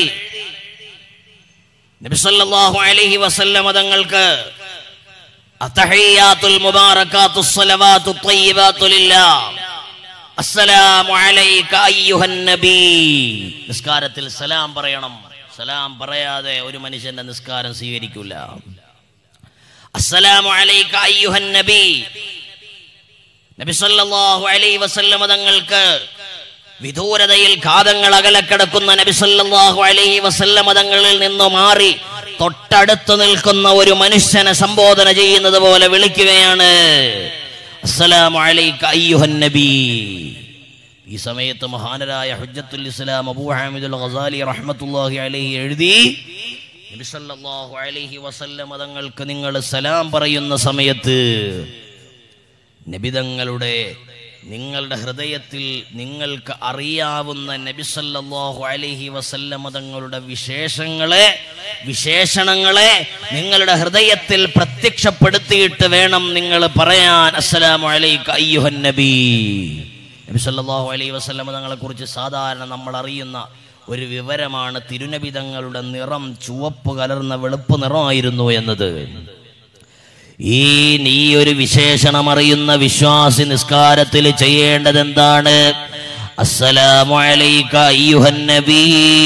നബിസല്ലാഹു അലൈഹി വസല്ലമ തങ്ങൾക്ക് അത്തഹയ്യാത്തുൽ മുബാറകാത്തു സ്വലവാത്തു ത്വയ്യിബാത്തു ലില്ലാഹ് അസ്സലാമു അലൈക അയ്യുഹൻ നബി നിസ്കാരത്തിൽ സലാം പറയണം സലാം പറയാതെ ഒരു മനുഷ്യന്റെ നിസ്കാരം സ്വീകരിക്കില്ല അസ്സലാമു അലൈക അയ്യുഹൻ നബി നബി സല്ലല്ലാഹു അലൈഹി വസല്ലമ തങ്ങൾക്ക് വിദൂരതയിൽ ഘാതങ്ങൾ അകലക്കിടക്കുന്ന നബി സല്ലല്ലാഹു അലൈഹി വസല്ലമ തങ്ങളിൽ നിന്ന് മാറി തൊട്ടടുത്ത് നിൽക്കുന്ന ഒരു മനുഷ്യനെ സംബോധന ചെയ്യുന്നത് പോലെ വിളിക്കുകയാണ് അസ്സലാമു അലൈക അയ്യുഹൻ നബി ഈ സമയത്ത് മഹാനരായ ഹുജ്ജത്തുൽ ഇസ്ലാം അബൂ ഹാമിദുൽ ഗസാലി റഹ്മത്തുള്ളാഹി അലൈഹി എഴുതി നബി സല്ലല്ലാഹു അലൈഹി വസല്ലമ തങ്ങൾക്ക് നിങ്ങൾ സലാം പറയുന്ന സമയത്ത് നബിതങ്ങളുടെ നിങ്ങളുടെ ഹൃദയത്തിൽ നിങ്ങൾക്ക് അറിയാവുന്ന നബിസല്ലാഹു അലൈഹി വസല്ലമ തങ്ങളുടെ വിശേഷങ്ങളെ വിശേഷണങ്ങളെ നിങ്ങളുടെ ഹൃദയത്തിൽ പ്രത്യക്ഷപ്പെടുത്തിയിട്ട് വേണം നിങ്ങൾ പറയാൻ അസ്സലാമു അലൈക അയ്യുഹൻ നബി നബി സല്ലല്ലാഹു അലൈഹി വസല്ലമ തങ്ങളെ കുറിച്ച് സാധാരണ നമ്മൾ അറിയുന്ന ഒരു വിവരമാണ് തിരുനബി തങ്ങളുടെ നിറം ചുവപ്പ് കലർന്ന വെളുപ്പ് നിറമായിരുന്നു എന്നത് ഈ നീ ഒരു വിശേഷണം അറിയുന്ന വിശ്വാസി നിസ്കാരത്തിൽ ചെയ്യേണ്ടത് എന്താണ് അസ്സലാമു അലൈക അയ്യുഹൻ നബീ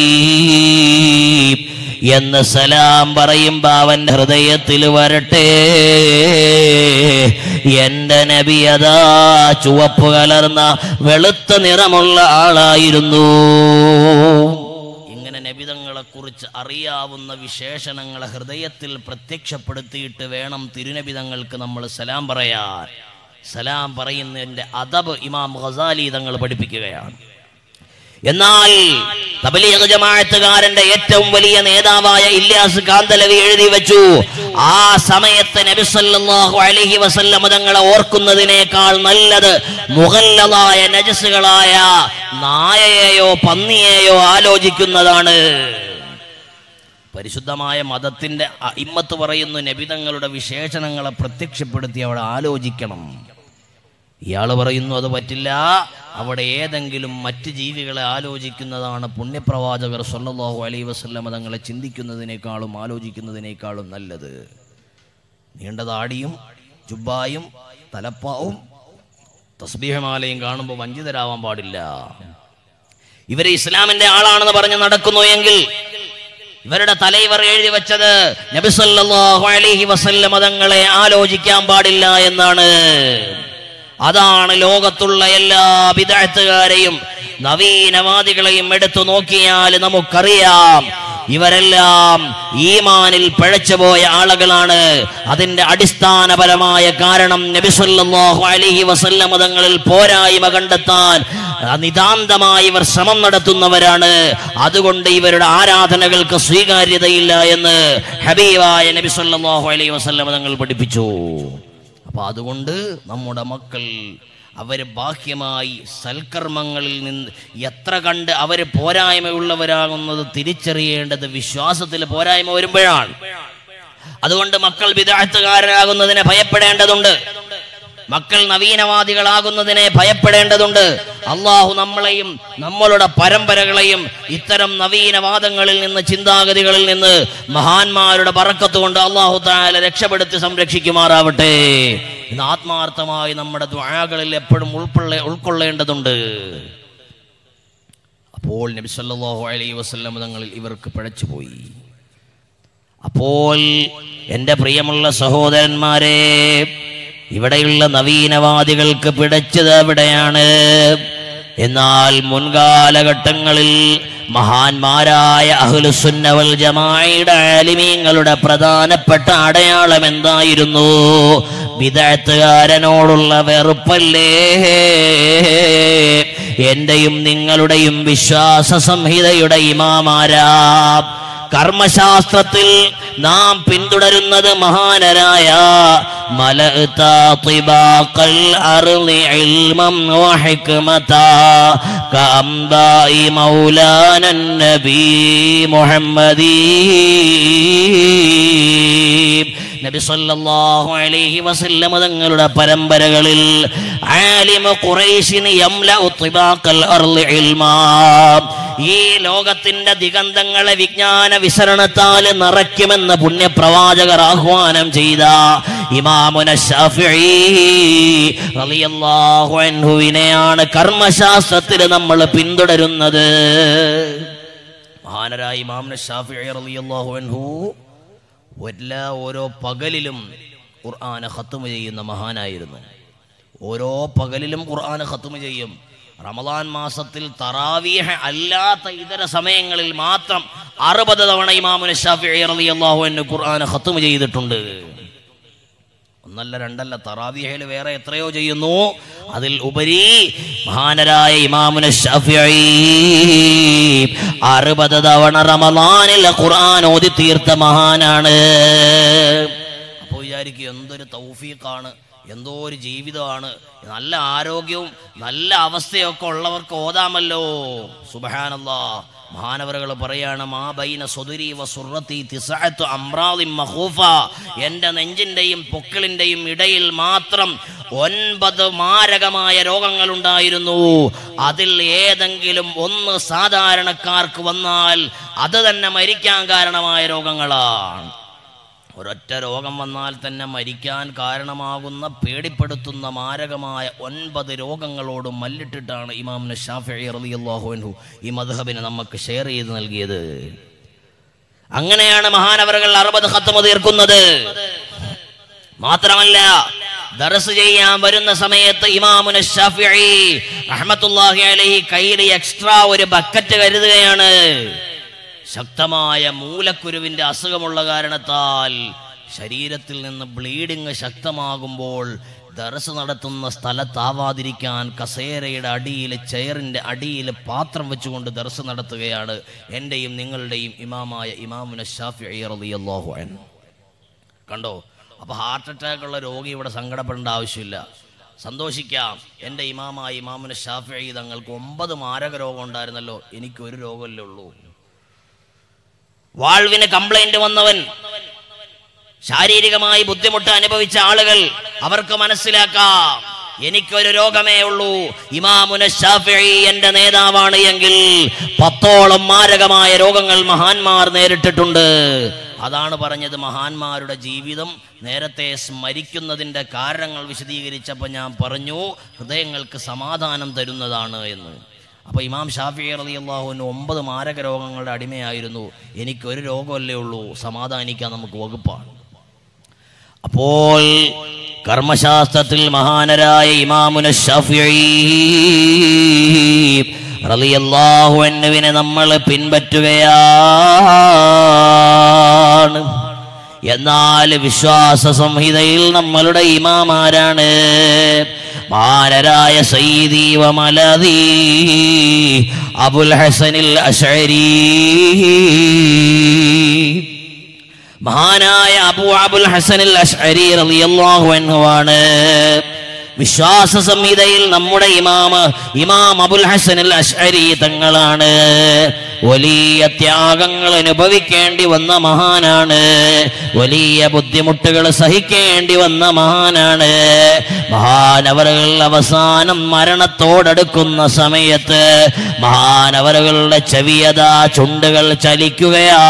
എന്ന് സലാം പറയുമ്പോ അവന്റെ ഹൃദയത്തിൽ വരട്ടെ എന്റെ നബി അതാ ചുവപ്പ് കലർന്ന വെളുത്ത നിറമുള്ള ആളായിരുന്നു ഇങ്ങനെ നബിതങ്ങളെ കുറിച്ച് അറിയാവുന്ന വിശേഷണങ്ങളെ ഹൃദയത്തിൽ പ്രത്യക്ഷപ്പെടുത്തിയിട്ട് വേണം തിരുനബിതങ്ങൾക്ക് നമ്മൾ സലാം പറയാൻ സലാം പറയുന്നതിന്റെ അദബ് ഇമാം ഖസാലി തങ്ങൾ പഠിപ്പിക്കുകയാണ് എന്നാൽ തബലീഗ് ജമാഅത്തുകാരന്റെ ഏറ്റവും വലിയ നേതാവായ ഇല്യാസ് കാന്തലവി എഴുതി വെച്ചു ആ സമയത്ത് നബി സല്ലല്ലാഹു അലൈഹി വസല്ലം തങ്ങളെ ഓർക്കുന്നതിനേക്കാൾ നല്ലത് മുഗല്ലതായ നജസുകളായ നായയെയോ പന്നിയെയോ ആലോചിക്കുന്നതാണ് പരിശുദ്ധമായ മതത്തിന്റെ ഇമ്മത്ത് പറയുന്നു നബിതങ്ങളുടെ വിശേഷണങ്ങളെ പ്രത്യക്ഷപ്പെടുത്തി അവിടെ ആലോചിക്കണം ഇയാൾ പറയുന്നു അത് പറ്റില്ല അവിടെ ഏതെങ്കിലും മറ്റ് ജീവികളെ ആലോചിക്കുന്നതാണ് പുണ്യപ്രവാചകർ സല്ലല്ലാഹു അലൈഹി വസല്ലമ തങ്ങളെ ചിന്തിക്കുന്നതിനേക്കാളും ആലോചിക്കുന്നതിനേക്കാളും നല്ലത് നീണ്ട താടിയും ജുബായും തലപ്പാവും തസ്ബീഹമാലയും കാണുമ്പോൾ വഞ്ചിതരാവാൻ പാടില്ല ഇവര് ഇസ്ലാമിന്റെ ആളാണെന്ന് പറഞ്ഞ് നടക്കുന്നു എങ്കിൽ ഇവരുടെ തലൈവർ എഴുതി വെച്ചത് നബിസല്ലാഹു അലൈഹി വസല്ലമ തങ്ങളെ ആലോചിക്കാൻ പാടില്ല എന്നാണ് അതാണ് ലോകത്തുള്ള എല്ലാ വിദഗ്ധകാരെയും നവീനവാദികളെയും എടുത്തു നോക്കിയാൽ നമുക്കറിയാം ഇവരെല്ലാം ഈമാനിൽ പിഴച്ചുപോയ ആളുകളാണ് അതിന്റെ അടിസ്ഥാനപരമായ കാരണം നബിസല്ലാഹു അലഹി വസല്ലമ തങ്ങളിൽ പോരായ്മ കണ്ടെത്താൻ നിതാന്തമായി ഇവർ ശ്രമം നടത്തുന്നവരാണ് അതുകൊണ്ട് ഇവരുടെ ആരാധനകൾക്ക് സ്വീകാര്യതയില്ല എന്ന് ഹബീബായ നബി സല്ലല്ലാഹു അലൈഹി വസല്ലമ തങ്ങൾ പഠിപ്പിച്ചു അപ്പൊ അതുകൊണ്ട് നമ്മുടെ മക്കൾ അവര് ബാഹ്യമായി സൽക്കർമ്മങ്ങളിൽ നിന്ന് എത്ര കണ്ട് അവര് പോരായ്മയുള്ളവരാകുന്നത് തിരിച്ചറിയേണ്ടത് വിശ്വാസത്തിൽ പോരായ്മ വരുമ്പോഴാണ് അതുകൊണ്ട് മക്കൾ വിദാഴ്ത്തുകാരനാകുന്നതിനെ ഭയപ്പെടേണ്ടതുണ്ട് മക്കൾ നവീനവാദികളാകുന്നതിനെ ഭയപ്പെടേണ്ടതുണ്ട് അള്ളാഹു നമ്മളെയും നമ്മളുടെ പരമ്പരകളെയും ഇത്തരം നവീനവാദങ്ങളിൽ നിന്ന് ചിന്താഗതികളിൽ നിന്ന് മഹാന്മാരുടെ പറക്കത്ത് കൊണ്ട് അള്ളാഹു താല രക്ഷപ്പെടുത്തി സംരക്ഷിക്കുമാറാവട്ടെ ഇന്ന് ആത്മാർത്ഥമായി നമ്മുടെ ദ്വാകളിൽ എപ്പോഴും ഉൾക്കൊള്ളേ ഉൾക്കൊള്ളേണ്ടതുണ്ട് അപ്പോൾ നബി സല്ലല്ലാഹു അലൈഹി വസല്ലം തങ്ങളിൽ ഇവർക്ക് പിഴച്ചുപോയി അപ്പോൾ എൻ്റെ പ്രിയമുള്ള സഹോദരന്മാരെ ഇവിടെയുള്ള നവീനവാദികൾക്ക് പിടച്ചത് എവിടെയാണ് എന്നാൽ മുൻകാലഘട്ടങ്ങളിൽ മഹാന്മാരായ അഹ്ലുസുന്നവൽ ജമാഅയുടെ ആലിമീങ്ങളുടെ പ്രധാനപ്പെട്ട അടയാളം എന്തായിരുന്നു വിദഗ്ധകാരനോടുള്ള വെറുപ്പല്ലേ എന്റെയും നിങ്ങളുടെയും വിശ്വാസ സംഹിതയുടെ ഇമാമാരാ കർമ്മശാസ്ത്രത്തിൽ നാം പിന്തുടരുന്നത് മഹാനരായ മലത്താത്തിബാക്കൽ അർളി ഇൽമം വഹിക്മതാ കഅംബായി മൗലാനൻ നബി മുഹമ്മദീ നബി സല്ലല്ലാഹു അലൈഹി വസല്ലമ തങ്ങളുടെ പരമ്പരകളിൽ ആലിമ ഖുറൈശിന് യംലഉ തിബാക്കൽ അർളി ഇൽമാ ഈ ലോകത്തിന്റെ ദിഗന്ധങ്ങളെ വിജ്ഞാന വിസരണത്താൽ നിറയ്ക്കുമെന്ന് പുണ്യപ്രവാചകർ ആഹ്വാനം ചെയ്ത ഇമാമുന ഷാഫിഈ റളിയല്ലാഹു അൻഹുവിനെയാണ് കർമ്മശാസ്ത്രത്തിൽ നമ്മൾ പിന്തുടരുന്നത് മഹാനരായ ഇമാമുന ഷാഫിഈ റളിയല്ലാഹു അൻഹു എല്ലാ ഓരോ പകലിലും ഖുർആനെ ഖത്തുമ ചെയ്യുന്ന മഹാനായിരുന്നു ഓരോ പകലിലും ഖുർആനെ ഖത്തുമ ചെയ്യും റമദാൻ മാസത്തിൽ തറാവീഹ അല്ലാത്ത ഇതര സമയങ്ങളിൽ മാത്രം അറുപത് തവണ ഇമാമുന ഷാഫിഈ റളിയല്ലാഹു അൻഹു ഖുർആനെ ഖത്തുമ ചെയ്തിട്ടുണ്ട് ഒന്നല്ല രണ്ടല്ല തറാവിഹയിൽ വേറെ എത്രയോ ചെയ്യുന്നു അതിൽ ഉപരി മഹാനരായ ഇമാമുന ഷാഫിഈ അറുപത് തവണ റമദാനിൽ ഖുർആൻ ഓതി തീർത്ത മഹാനാണ് അപ്പോൾ വിചാരിക്കും എന്തൊരു തൗഫീഖാണ് എന്തോ ഒരു ജീവിതമാണ് നല്ല ആരോഗ്യവും നല്ല അവസ്ഥയൊക്കെ ഉള്ളവർക്ക് ഓതാമല്ലോ സുബഹാനല്ലാ മഹാനവറുകൾ പറയാണ് മാ ബൈന സ്വതുരി വ സുറത്തി തിസഅത്തു അംറാദിൻ മഖൂഫ എൻ്റെ നെഞ്ചിൻ്റെയും പൊക്കിളിൻ്റെയും ഇടയിൽ മാത്രം ഒൻപത് മാരകമായ രോഗങ്ങളുണ്ടായിരുന്നു അതിൽ ഏതെങ്കിലും ഒന്ന് സാധാരണക്കാർക്ക് വന്നാൽ അത് തന്നെ മരിക്കാൻ കാരണമായ രോഗങ്ങളാണ് ഒരൊറ്റ രോഗം വന്നാൽ തന്നെ മരിക്കാൻ കാരണമാകുന്ന പേടിപ്പെടുത്തുന്ന മാരകമായ ഒൻപത് രോഗങ്ങളോട് മല്ലിട്ടിട്ടാണ് ഇമാം ഷാഫി റളിയല്ലാഹു അൻഹു ഈ മദ്ഹബിനെ നമുക്ക് ഷെയർ ചെയ്ത് നൽകിയത് അങ്ങനെയാണ് മഹാനവറുകൾ അറുപത് ഹത്തമ തീർക്കുന്നത് മാത്രമല്ല ദർസ് ചെയ്യാൻ വരുന്ന സമയത്ത് ഇമാമുന ഷാഫിഈ റഹ്മത്തുള്ളാഹി അലൈഹി കയ്യിൽ എക്സ്ട്രാ ഒരു ബക്കറ്റ് കരുതുകയാണ് ശക്തമായ മൂലക്കുരുവിന്റെ അസുഖമുള്ള കാരണത്താൽ ശരീരത്തിൽ നിന്ന് ബ്ലീഡിങ് ശക്തമാകുമ്പോൾ ദർസ് നടത്തുന്ന സ്ഥലത്താവാതിരിക്കാൻ കസേരയുടെ അടിയിൽ ചെയറിന്റെ അടിയിൽ പാത്രം വെച്ചുകൊണ്ട് ദർസ് നടത്തുകയാണ് എൻ്റെയും നിങ്ങളുടെയും ഇമാമായ ഇമാമുന ഷാഫി റളിയല്ലാഹു അൻഹു കണ്ടോ അപ്പൊ ഹാർട്ട് അറ്റാക്ക് ഉള്ള രോഗി ഇവിടെ സങ്കടപ്പെടേണ്ട ആവശ്യമില്ല സന്തോഷിക്കാം എൻ്റെ ഇമാമായ ഇമാമുന ഷാഫി തങ്ങൾക്ക് ഒമ്പത് മാരക രോഗം ഉണ്ടായിരുന്നല്ലോ എനിക്ക് ഒരു രോഗമല്ലേ ഉള്ളൂ വാൾവിന് കംപ്ലൈന്റ് വന്നവൻ ശാരീരികമായി ബുദ്ധിമുട്ട് അനുഭവിച്ച ആളുകൾ അവർക്ക് മനസ്സിലാക്കാം എനിക്കൊരു രോഗമേ ഉള്ളൂ ഇമാമുന ഷാഫിഈ എന്റെ നേതാവാണ് എങ്കിൽ പത്തോളം മാരകമായ രോഗങ്ങൾ മഹാന്മാർ നേരിട്ടിട്ടുണ്ട് അതാണ് പറഞ്ഞത് മഹാന്മാരുടെ ജീവിതം നേരത്തെ സ്മരിക്കുന്നതിന്റെ കാരണങ്ങൾ വിശദീകരിച്ചപ്പോൾ ഞാൻ പറഞ്ഞു ഹൃദയങ്ങൾക്ക് സമാധാനം തരുന്നതാണ് എന്ന് അപ്പോൾ ഇമാം ഷാഫി അലി അള്ളാഹുവിന് ഒമ്പത് മാരക രോഗങ്ങളുടെ അടിമയായിരുന്നു എനിക്കൊരു രോഗമല്ലേ ഉള്ളൂ സമാധാനിക്കാൻ നമുക്ക് വകുപ്പാണ് അപ്പോൾ കർമ്മശാസ്ത്രത്തിൽ മഹാനരായ ഇമാമുന ഷാഫിഈ റളിയല്ലാഹു അൻഹുവിനെ നമ്മൾ പിൻപറ്റുകയാണ് എന്നാൽ വിശ്വാസ സംഹിതയിൽ നമ്മളുടെ ഇമാമാരാണ് മാനരായ സയ്യിദി വമലദി അബുൽ ഹസനിൽ അശരീ മഹാനായ അബു അബുൽ ഹസനിൽ അഷ്അരി റളിയല്ലാഹു അൻഹു ആണ് വിശ്വാസ സംഹിതയിൽ നമ്മുടെ ഇമാമ ഇമാം അബുൽ ഹസനിൽ അഷ്അരി തങ്ങളാണ് വലിയ ത്യാഗങ്ങൾ അനുഭവിക്കേണ്ടി വന്ന മഹാനാണ് വലിയ ബുദ്ധിമുട്ടുകൾ സഹിക്കേണ്ടി വന്ന മഹാനാണ് മഹാനവറുകൾ അവസാനം മരണത്തോടടുക്കുന്ന സമയത്ത് മഹാനവറുകളുടെ ചെവിയത ചുണ്ടുകൾ ചലിക്കുകയാ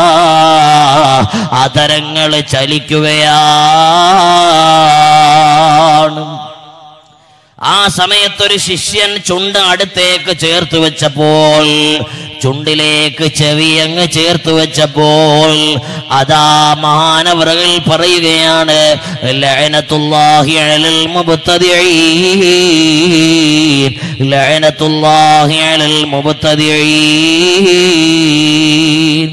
അതരങ്ങൾ ചലിക്കുകയാണ് ആ സമയത്തൊരു ശിഷ്യൻ ചുണ്ട് അടുത്തേക്ക് ചേർത്ത് വെച്ചപ്പോൾ ചുണ്ടിലേക്ക് ചെവി അങ്ങ് ചേർത്ത് വെച്ചപ്പോൾ അതാ മഹാനവറുകൾ പറയുകയാണ് ലഅനത്തുല്ലാഹി അലൽ മുബ്തദിഈൻ ലഅനത്തുല്ലാഹി അലൽ മുബ്തദിഈൻ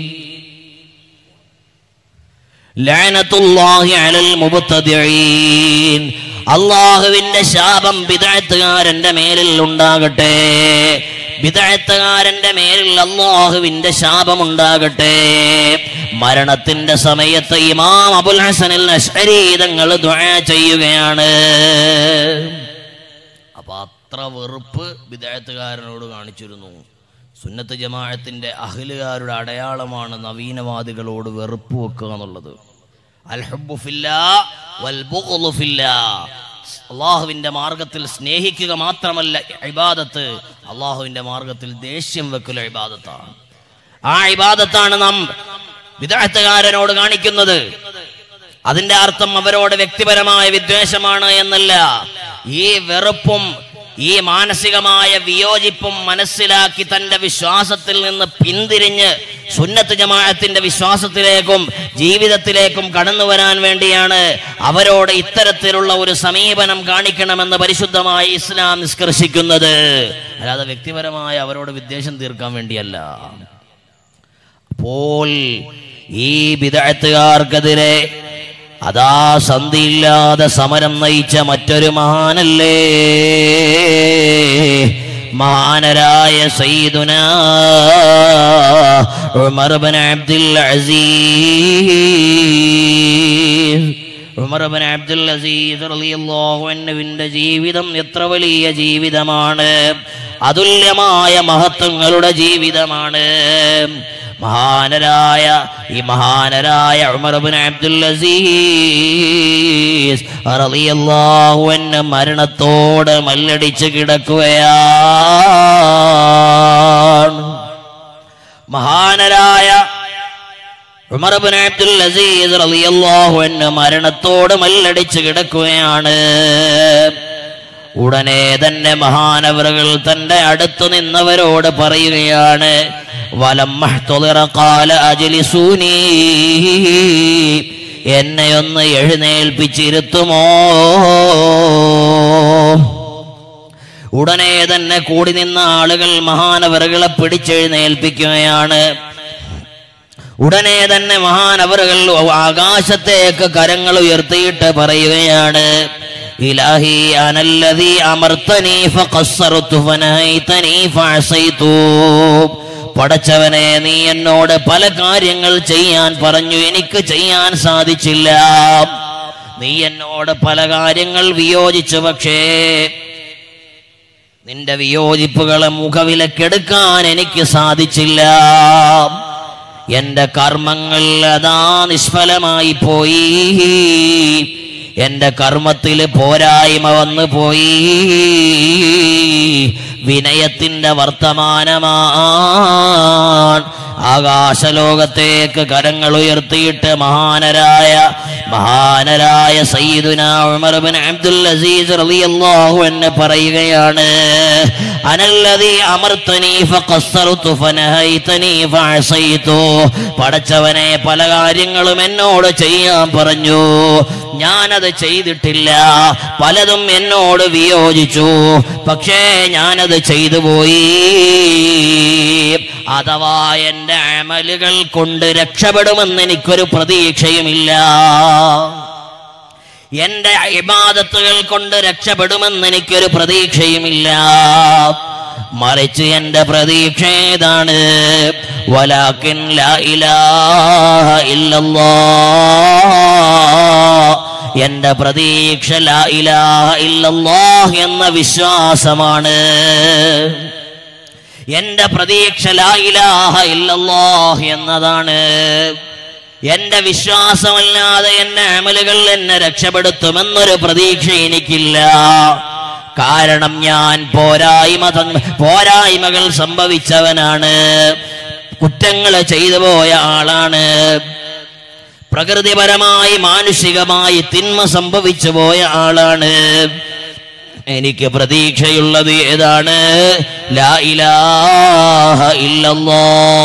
ലഅനത്തുല്ലാഹി അലൽ മുബ്തദിഈൻ അള്ളാഹുവിന്റെ ശാപം ബിദഅത്തുകാരന്റെ മേലിൽ ഉണ്ടാകട്ടെ ബിദഅത്തുകാരന്റെ മേലിൽ അള്ളാഹുവിന്റെ ശാപം ഉണ്ടാകട്ടെ മരണത്തിന്റെ സമയത്ത് ഇമാം അബുൽ ഹസനിൽ അഷ്അരി തങ്ങൾ ദുആ ചെയ്യുകയാണ് അപ്പൊ അത്ര വെറുപ്പ് വിദേഹത്തുകാരനോട് കാണിച്ചിരുന്നു സുന്നത്ത് ജമാഅത്തിന്റെ അഖിലുകാരുടെ അടയാളമാണ് നവീനവാദികളോട് വെറുപ്പ് വെക്കുക എന്നുള്ളത് അൽഹബ്ബു ഫില്ലാ വൽ ബുഗ്ളു ഫില്ലാ അള്ളാഹുവിന്റെ മാർഗത്തിൽ സ്നേഹിക്കുക മാത്രമല്ല ഇബാദത്ത് അള്ളാഹുവിന്റെ മാർഗത്തിൽ ദേഷ്യം വെക്കൽ ഇബാദത്താണ് ആ ഇബാദത്താണ് നാം വിദഗ്ധകാരനോട് കാണിക്കുന്നത് അതിന്റെ അർത്ഥം അവരോട് വ്യക്തിപരമായ വിദ്വേഷമാണ് എന്നല്ല ഈ വെറുപ്പും ഈ മാനസികമായ വിയോജിപ്പും മനസ്സിലാക്കി തന്റെ വിശ്വാസത്തിൽ നിന്ന് പിന്തിരിഞ്ഞ് സുന്നത്ത് ജമാഅത്തിന്റെ വിശ്വാസത്തിലേക്കും ജീവിതത്തിലേക്കും കടന്നു വരാൻ വേണ്ടിയാണ് അവരോട് ഇത്തരത്തിലുള്ള ഒരു സമീപനം കാണിക്കണമെന്ന് പരിശുദ്ധമായി ഇസ്ലാം നിഷ്കർഷിക്കുന്നത് അല്ലാതെ വ്യക്തിപരമായ അവരോട് വിദ്വേഷം തീർക്കാൻ വേണ്ടിയല്ല അപ്പോൾ ഈ വിദഗ്ധകാർക്കെതിരെ അതാ സന്ധിയില്ലാതെ സമരം നയിച്ച മറ്റൊരു മഹാനല്ലേ മഹാനരായ സയ്യിദുന Umar bin Abdul Aziz Umar bin Abdul Aziz റളിയല്ലാഹു അൻഹുവിന്റെ ജീവിതം എത്ര വലിയ ജീവിതമാണ് അതുല്യമായ മഹത്വങ്ങളുടെ ജീവിതമാണ് മഹാനരായ ഈ മഹാനരായ ഉമർ ബിൻ അബ്ദുൽ അസീസ് റളിയല്ലാഹു അൻഹു മരണത്തോട് മല്ലടിച്ച് കിടക്കുകയാണ് മഹാനരായ ഉമർ ബിൻ അബ്ദുൽ അസീസ് റളിയല്ലാഹു അൻഹു മരണത്തോട് മല്ലടിച്ച് കിടക്കുകയാണ് ഉടനെ തന്നെ മഹാനവറുകൾ തന്റെ അടുത്തു നിന്നവരോട് പറയുകയാണ് വലമ്മഹ്തുളിറ ഖാല അജ്ലിസൂനി എന്നെ ഒന്ന് എഴുന്നേൽപ്പിച്ചിരുത്തുമോ ഉടനെ തന്നെ കൂടി നിന്ന ആളുകൾ മഹാനവറുകളെ പിടിച്ചെഴുന്നേൽപ്പിക്കുകയാണ് ഉടനെ തന്നെ മഹാനവറുകൾ ആകാശത്തേക്ക് കരങ്ങൾ ഉയർത്തിയിട്ട് പറയുകയാണ് ഇലാഹി അനല്ലദീ അമർത്തനീ ഫഖസ്സറതു ഫനഹൈതനീ ഫഅസൈതു പടച്ചവനെ നീ എന്നോട് പല കാര്യങ്ങൾ ചെയ്യാൻ പറഞ്ഞു എനിക്ക് ചെയ്യാൻ സാധിച്ചില്ല നീ എന്നോട് പല കാര്യങ്ങൾ വിയോജിച്ചു പക്ഷേ നിന്റെ വിയോജിപ്പുകളെ മുഖവിലക്കെടുക്കാൻ എനിക്ക് സാധിച്ചില്ല എന്റെ കർമ്മങ്ങൾ അതാ നിഷ്ഫലമായി പോയി എന്റെ കർമ്മത്തിൽ പോരായ്മ വന്നു പോയി വിനയത്തിന്റെ വർത്തമാനമാണ് ആകാശലോകത്തേക്ക് കരങ്ങൾ ഉയർത്തിയിട്ട് മഹാനരായ മഹാനരായ സയ്യിദുന ഉമർ ബിൻ അബ്ദുൽ അസീസ് റളിയല്ലാഹു അൻഹു പറയുകയാണ് അനല്ലദീ അമർത്തനീ ഫഖസ്സറതു ഫനഹൈതനീ ഫഅസൈതു പടച്ചവനെ പല കാര്യങ്ങളും എന്നോട് ചെയ്യാൻ പറഞ്ഞു ഞാനത് ചെയ്തിട്ടില്ല പലതും എന്നോട് വിയോജിച്ചു പക്ഷേ ഞാനത് ചെയ്തു പോയി അഥവാ എൻ്റെ അമലുകൾ കൊണ്ട് രക്ഷപ്പെടുമെന്ന് എനിക്കൊരു പ്രതീക്ഷയുമില്ല എന്റെ ഇബാദത്തുകൾ കൊണ്ട് രക്ഷപ്പെടുമെന്ന് എനിക്കൊരു പ്രതീക്ഷയുമില്ല മറിച്ച് എന്റെ പ്രതീക്ഷ ഏതാണ് വലാക്കിൻ ലാ ഇലാഹ ഇല്ലല്ലാ എന്റെ പ്രതീക്ഷ ലാ ഇലാഹ ഇല്ലല്ലാ എന്ന വിശ്വാസമാണ് എന്റെ പ്രതീക്ഷ ലാ ഇലാഹ ഇല്ലല്ലാഹ് എന്നതാണ് എന്റെ വിശ്വാസമല്ലാതെ എന്നെ അമലുകൾ എന്നെ രക്ഷപ്പെടുത്തുമെന്നൊരു പ്രതീക്ഷ എനിക്കില്ല കാരണം ഞാൻ പോരായ്മ തൻ- പോരായ്മകൾ സംഭവിച്ചവനാണ് കുറ്റങ്ങൾ ചെയ്തു പോയ ആളാണ് പ്രകൃതിപരമായി മാനുഷികമായി തിന്മ സംഭവിച്ചു പോയ ആളാണ് എനിക്ക് പ്രതീക്ഷയുള്ളത് ഏതാണ് ലാ ഇലാഹ ഇല്ലല്ലാ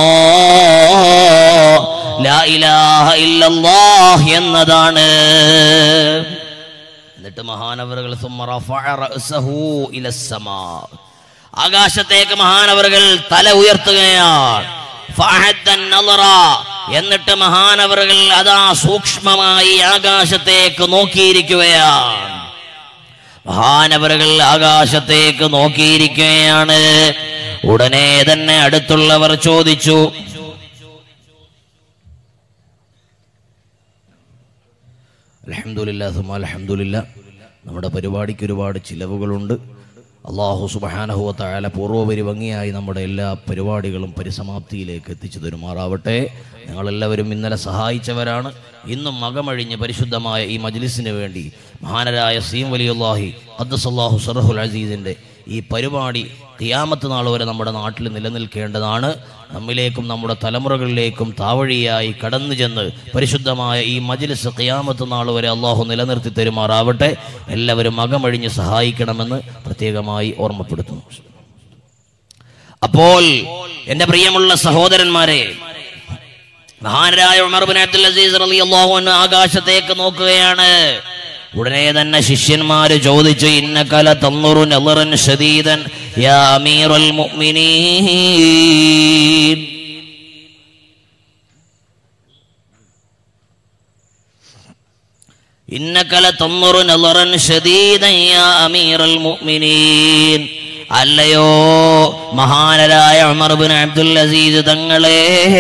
ലാ ഇലാഹ ഇല്ലല്ലാ എന്നതാണ് എന്നിട്ട് മഹാനവറുകൾ സുമ്മ റഫഅ റഅസഹു ഇലസ്സമാ. ആകാശത്തേക്ക് മഹാനവറുകൾ തല ഉയർത്തുകയാണ് ഫഅദ്ദൻ നളറ. എന്നിട്ട് മഹാനവറുകൾ അതാ സൂക്ഷ്മമായി ആകാശത്തേക്ക് നോക്കിയിരിക്കുകയാണ് മഹാനവറുകൾ ആകാശത്തേക്ക് നോക്കിയിരിക്കുകയാണ് ഉടനെ തന്നെ അടുത്തുള്ളവർ ചോദിച്ചു അലഹമുല്ല അലഹമുല്ല നമ്മുടെ പരിപാടിക്ക് ഒരുപാട് ചിലവുകളുണ്ട് അള്ളാഹു സുബഹാനഹുവ തായാല പൂർവ്വപരി ഭംഗിയായി നമ്മുടെ എല്ലാ പരിപാടികളും പരിസമാപ്തിയിലേക്ക് എത്തിച്ചു തരുമാറാവട്ടെ ഞങ്ങളെല്ലാവരും ഇന്നലെ സഹായിച്ചവരാണ് ഇന്നും മകമഴിഞ്ഞ് പരിശുദ്ധമായ ഈ മജ്ലിസിന് വേണ്ടി മഹാനരായ സീം വലിയുല്ലാഹി അദ്ദസല്ലാഹു സറഹുൽ അസീസിൻ്റെ ഈ പരിപാടി തിയാമത്ത് നാൾ വരെ നമ്മുടെ നാട്ടിൽ നിലനിൽക്കേണ്ടതാണ് നമ്മിലേക്കും നമ്മുടെ തലമുറകളിലേക്കും താവഴിയായി കടന്നു ചെന്ന് പരിശുദ്ധമായ ഈ മജ്ലിസ് ഖിയാമത്ത് നാൾ വരെ അള്ളാഹു നിലനിർത്തി തരുമാറാവട്ടെ എല്ലാവരും അകമഴിഞ്ഞ് സഹായിക്കണമെന്ന് പ്രത്യേകമായി ഓർമ്മപ്പെടുത്തുന്നു അപ്പോൾ എൻ്റെ പ്രിയമുള്ള സഹോദരന്മാരെ മഹാനരായ ഉമർ ബിൻ അബ്ദുൽ അസീസ് റളിയല്ലാഹു അൻഹു ആകാശത്തേക്ക് നോക്കുകയാണ് ഉടനെ തന്നെ ശിഷ്യന്മാര് ചോദിച്ചു ഇന്നകല തന്നുറു നളറൻ ശദീദൻ യാ അമീറുൽ മുഅ്മിനീൻ ഇന്നകല തന്നുറു നളറൻ ശദീദൻ യാ അമീറുൽ മുഅ്മിനീൻ അല്ലയോ മഹാനരായ ഉമർ ബിൻ അബ്ദുൽ അസീസ് തങ്ങളെ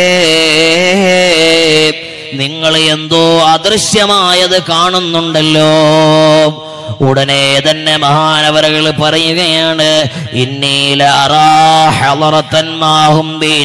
നിങ്ങൾ എന്തോ അദൃശ്യമായത് കാണുന്നുണ്ടല്ലോ ഉടനെ തന്നെ മഹാനവരകൾ പറയുകയാണ് ഇന്നീല അറാഹറത്തന്മാഹും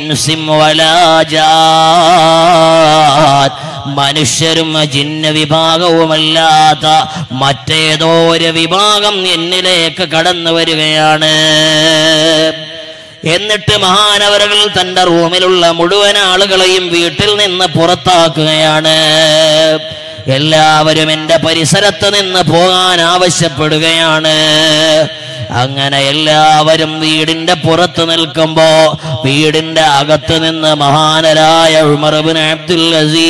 മനുഷ്യരും ജിന്ന വിഭാഗവുമല്ലാത്ത മറ്റേതോ ഒരു വിഭാഗം എന്നിലേക്ക് കടന്നു വരികയാണ് എന്നിട്ട് മഹാനവരകൾ തന്റെ റൂമിലുള്ള മുഴുവൻ ആളുകളെയും വീട്ടിൽ നിന്ന് പുറത്താക്കുകയാണ് എല്ലാവരും എൻ്റെ പരിസരത്ത് നിന്ന് പോകാൻ ആവശ്യപ്പെടുകയാണ് അങ്ങനെ എല്ലാവരും വീടിന്റെ പുറത്ത് നിൽക്കുമ്പോ വീടിന്റെ അകത്ത് നിന്ന് മഹാനരായ ഉമർബിൻ അബ്ദുൽ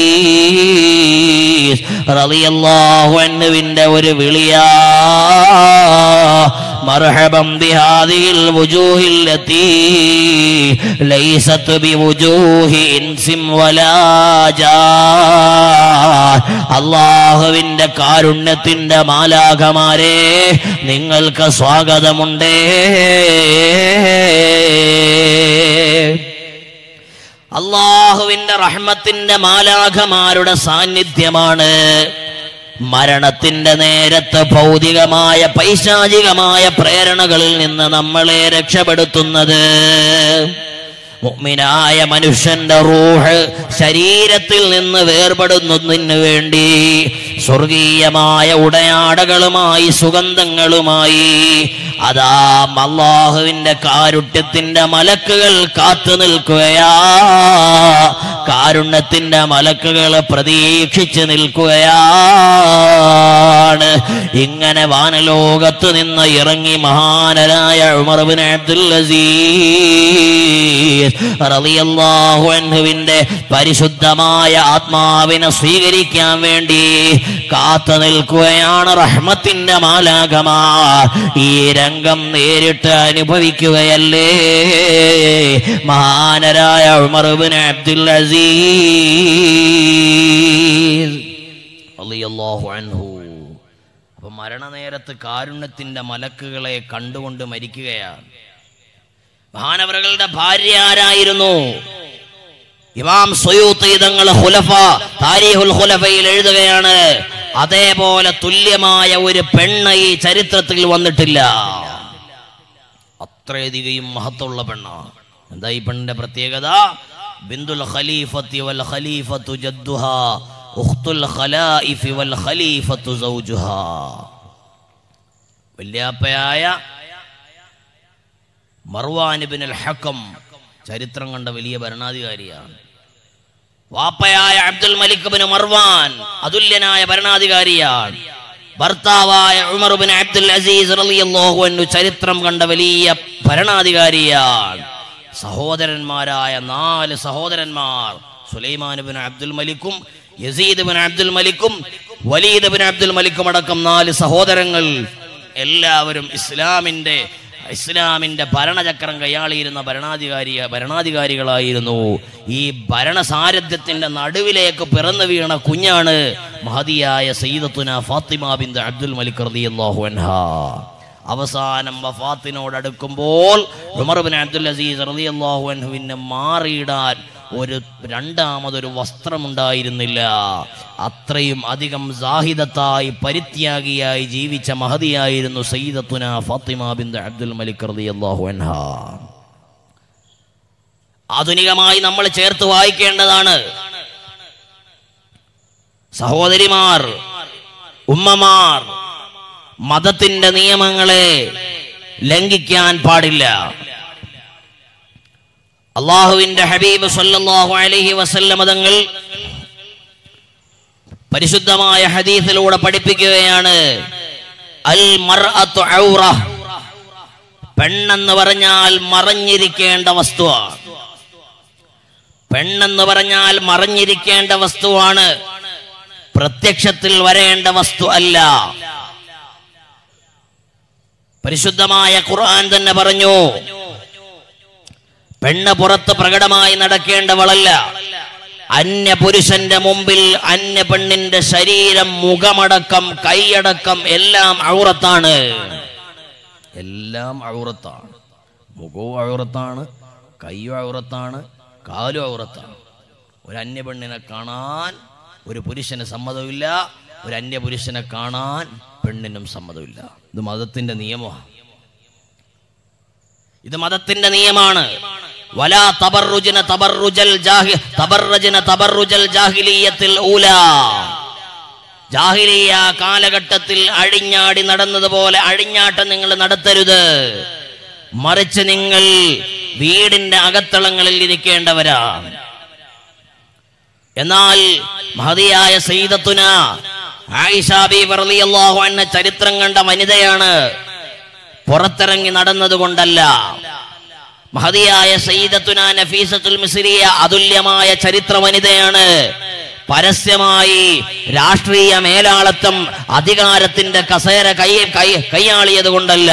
അസീസ് റളിയല്ലാഹു അൻഹുവിന്റെ ഒരു വിളിയാ مرحبا بهذه الوجوه التي ليست بوجوه انس ولا جان അള്ളാഹുവിന്റെ കാരുണ്യത്തിന്റെ മാലാഖമാരെ നിങ്ങൾക്ക് സ്വാഗതമുണ്ടേ അള്ളാഹുവിന്റെ റഹ്മത്തിന്റെ മാലാഖമാരുടെ സാന്നിധ്യമാണ് മരണത്തിന്റെ നേരത്ത് ഭൗതികമായ പൈശാചികമായ പ്രേരണകളിൽ നിന്ന് നമ്മളെ രക്ഷപ്പെടുത്തുന്നത് മുഅ്മിനായ മനുഷ്യന്റെ റൂഹ് ശരീരത്തിൽ നിന്ന് വേർപെടുന്നതിന് വേണ്ടി സ്വർഗീയമായ ഉടയാടകളുമായി സുഗന്ധങ്ങളുമായി അതാ അള്ളാഹുവിന്റെ കാരുണ്യത്തിന്റെ മലക്കുകൾ കാത്തു നിൽക്കുകയാ കാരുണ്യത്തിന്റെ മലക്കുകൾ പ്രതീക്ഷിച്ച് നിൽക്കുകയാണ് ഇങ്ങനെ വാനലോകത്ത് നിന്ന് ഇറങ്ങി മഹാനരായ ഉമർബിൻ അബ്ദുൽ അസീസ് റളിയല്ലാഹു അൻഹുവിന്റെ പരിശുദ്ധമായ ആത്മാവിനെ സ്വീകരിക്കാൻ വേണ്ടി കാത്തു നിൽക്കുകയാണ് റഹ്മത്തിന്റെ മാലാകമാ ഈ രംഗം നേരിട്ട് അനുഭവിക്കുകയല്ലേ മഹാനരായ ഉമർബിൻ അബ്ദുൽ അസീസ് റളിയല്ലാഹു അൻഹു അപ്പൊ മരണനേരത്ത് കാരുണ്യത്തിന്റെ മലക്കുകളെ കണ്ടുകൊണ്ട് മരിക്കുകയാണ് മഹാനവറുകളുടെ ഭാര്യ ആരായിരുന്നു ഇമാം സൊയൂത്ത് തങ്ങൾ ഹുലഫ താരിഹുൽ ഹുലഫയിൽ എഴുതുകയാണ് അതേപോലെ തുല്യമായ ഒരു പെണ്ണ് ഈ ചരിത്രത്തിൽ വന്നിട്ടില്ല അത്രയധികം മഹത്വമുള്ള പെണ്ണാണ് എന്താ ഈ പെണ്ണിന്റെ പ്രത്യേകത ബിന്ദുൽ ഖലീഫത്തി വൽ ഖലീഫത്തു ജദ്ദുഹ ഉഖ്തുൽ ഖലായിഫി വൽ ഖലീഫത്തു സൗജുഹ വല്യാപ്പയായ മർവാൻ ബിൻ അൽ ഹക്കം ചരിത്രം കണ്ട വലിയ ഭരണാധികാരിയാണ് വാപ്പയായ അബ്ദുൽ മലിക് ബിൻ മർവാൻ അതുല്യനായ ഭരണാധികാരിയാണ് ഭർത്താവായ ഉമർ ബിൻ അബ്ദുൽ അസീസ് റളിയല്ലാഹു അൻഹു ചരിത്രം കണ്ട വലിയ ഭരണാധികാരിയാണ് സഹോദരന്മാരായ നാല് സഹോദരന്മാർ സുലൈമാൻ ബിൻ അബ്ദുൽ മലിക്കും യസീദ് ബിൻ അബ്ദുൽ മലിക്കും വലീദ് ബിൻ അബ്ദുൽ മലിക്കും അടക്കം നാല് സഹോദരങ്ങൾ എല്ലാവരും ഇസ്ലാമിന്റെ ഇസ്ലാമിന്റെ ഭരണചക്രം കൈയാളിയിരുന്ന ഭരണാധികാരി ഭരണാധികാരികളായിരുന്നു ഈ ഭരണസാരഥ്യത്തിന്റെ നടുവിലേക്ക് പിറന്നു വീണ കുഞ്ഞാണ് മഹതിയായ സയ്യിദത്തുന ഫാത്തിമ ബിന്ദു അബ്ദുൽ മലിക് റളിയല്ലാഹു അൻഹാ അവസാനം വഫാത്തിനോടടുക്കുമ്പോൾ ഉമർ ബിൻ അബ്ദുൽ അസീസ് റളിയല്ലാഹു അൻഹുവിനെ മാറിയിടാൻ ഒരു രണ്ടാമതൊരു വസ്ത്രമുണ്ടായിരുന്നില്ല അത്രയും അധികം സാഹിദത്തായി പരിത്യാഗിയായി ജീവിച്ച മഹതിയായിരുന്നു സയ്യിദത്തുന ഫാത്തിമ ബിന്ദു അബ്ദുൽ മലിക് റളിയല്ലാഹു അൻഹാ ആധുനികമായി നമ്മൾ ചേർത്ത് വായിക്കേണ്ടതാണ് സഹോദരിമാർ ഉമ്മമാർ മതത്തിന്റെ നിയമങ്ങളെ ലംഘിക്കാൻ പാടില്ല അള്ളാഹുവിന്റെ ഹബീബ് സല്ലല്ലാഹു അലൈഹി വസല്ലമ തങ്ങൾ പരിശുദ്ധമായ ഹദീസിലൂടെ പഠിപ്പിക്കുകയാണ് അൽ മർഅത്തു ഔറ പെണ്ണെന്ന് പറഞ്ഞാൽ മറഞ്ഞിരിക്കേണ്ട വസ്തുവാണ് പെണ്ണെന്ന് പറഞ്ഞാൽ മറഞ്ഞിരിക്കേണ്ട വസ്തുവാണ് പ്രത്യക്ഷത്തിൽ വരേണ്ട വസ്തു അല്ല പരിശുദ്ധമായ ഖുർആൻ തന്നെ പറഞ്ഞു പെണ്ണ് പുറത്ത് പ്രകടമായി നടക്കേണ്ടവളല്ല അന്യ പുരുഷന്റെ മുമ്പിൽ അന്യ പെണ്ണിന്റെ ശരീരം മുഖമടക്കം കൈയടക്കം എല്ലാം ഔറത്താണ് എല്ലാം ഔറത്താണ് മുഖവും ഔറത്താണ് കൈയും ഔറത്താണ് കാലും ഔറത്താണ് ഒരു അന്യ പെണ്ണിനെ കാണാൻ ഒരു പുരുഷന് സമ്മതമില്ല ഒരു അന്യ പുരുഷനെ കാണാൻ പെണ്ണിനും സമ്മതമില്ല ഇത് മതത്തിന്റെ നിയമമാണ് ഇത് മതത്തിന്റെ നിയമമാണ് വലാ തബറുജന തബറുജൽ ജാഹി തബറജന തബറുജൽ ജാഹിലിയത്തിൽ ഊല ജാഹിലിയ കാലഘട്ടത്തിൽ അഴിഞ്ഞാടി നടന്നതുപോലെ അഴിഞ്ഞാട്ടം നിങ്ങൾ നടത്തരുത് മറിച്ച് നിങ്ങൾ വീടിന്റെ അകത്തളങ്ങളിൽ ഇരിക്കേണ്ടവരാണ് എന്നാൽ മഹതിയായ സയ്യിദത്തുന ആയിഷ ബീബി റളിയല്ലാഹു അൻഹ ചരിത്രം കണ്ട വനിതയാണ് പുറത്തിറങ്ങി നടന്നതുകൊണ്ടല്ല മഹതിയായ സയ്യിദത്തുന നഫീസത്തുൽ മിസ്രിയ അതുല്യമായ ചരിത്ര വനിതയാണ് പരസ്യമായി രാഷ്ട്രീയ മേലാളത്വം അധികാരത്തിന്റെ കസേര കൈ കൈ കൈയാളിയത് കൊണ്ടല്ല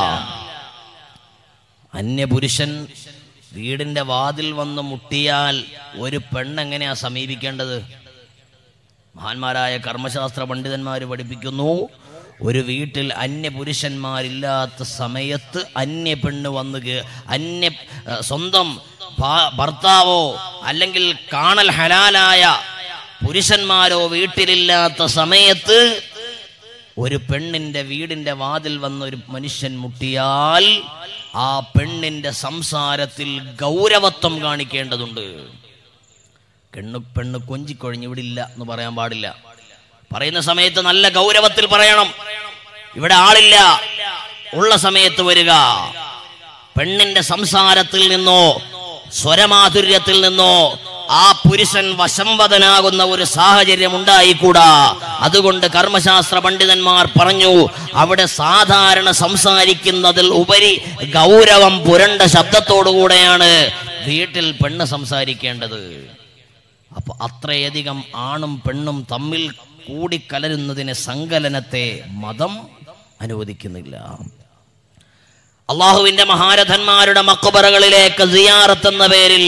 അന്യപുരുഷൻ വീടിന്റെ വാതിൽ വന്ന് മുട്ടിയാൽ ഒരു പെണ്ണെങ്ങനെയാ സമീപിക്കേണ്ടത് മഹാന്മാരായ കർമ്മശാസ്ത്ര പണ്ഡിതന്മാർ പഠിപ്പിക്കുന്നു ഒരു വീട്ടിൽ അന്യ പുരുഷന്മാരില്ലാത്ത സമയത്ത് അന്യ പെണ്ണ് വന്ന് കേ- അന്യ ഏ, സ്വന്തം ഭാ- ഭർത്താവോ അല്ലെങ്കിൽ കാണൽ ഹലാലായ പുരുഷന്മാരോ വീട്ടിലില്ലാത്ത സമയത്ത് ഒരു പെണ്ണിന്റെ വീടിന്റെ വാതിൽ വന്ന ഒരു മനുഷ്യൻ മുട്ടിയാൽ ആ പെണ്ണിന്റെ സംസാരത്തിൽ ഗൗരവത്വം കാണിക്കേണ്ടതുണ്ട് പെണ്ണ് പെണ്ണ് കൊഞ്ചിക്കൊഴിഞ്ഞ് ഇവിടെ ഇല്ല എന്ന് പറയാൻ പാടില്ല പറയുന്ന സമയത്ത് നല്ല ഗൗരവത്തിൽ പറയണം ഇവിടെ ആളില്ല ഉള്ള സമയത്ത് വരിക പെണ്ണിന്റെ സംസാരത്തിൽ നിന്നോ സ്വരമാധുര്യത്തിൽ നിന്നോ ആ പുരുഷൻ വശംവദനാകുന്ന ഒരു സാഹചര്യം ഉണ്ടായിക്കൂടാ അതുകൊണ്ട് കർമ്മശാസ്ത്ര പണ്ഡിതന്മാർ പറഞ്ഞു അവിടെ സാധാരണ സംസാരിക്കുന്നതിൽ ഉപരി ഗൗരവം പുരണ്ട ശബ്ദത്തോടുകൂടെയാണ് വീട്ടിൽ പെണ്ണ് സംസാരിക്കേണ്ടത് അപ്പൊ അത്രയധികം ആണും പെണ്ണും തമ്മിൽ കൂടിക്കലരുന്നതിനെ സങ്കലനത്തെ മതം അനുവദിക്കുന്നില്ല അള്ളാഹുവിന്റെ മഹാരഥന്മാരുടെ മക്കുബറകളിലേക്ക് സിയാറത്ത് എന്ന പേരിൽ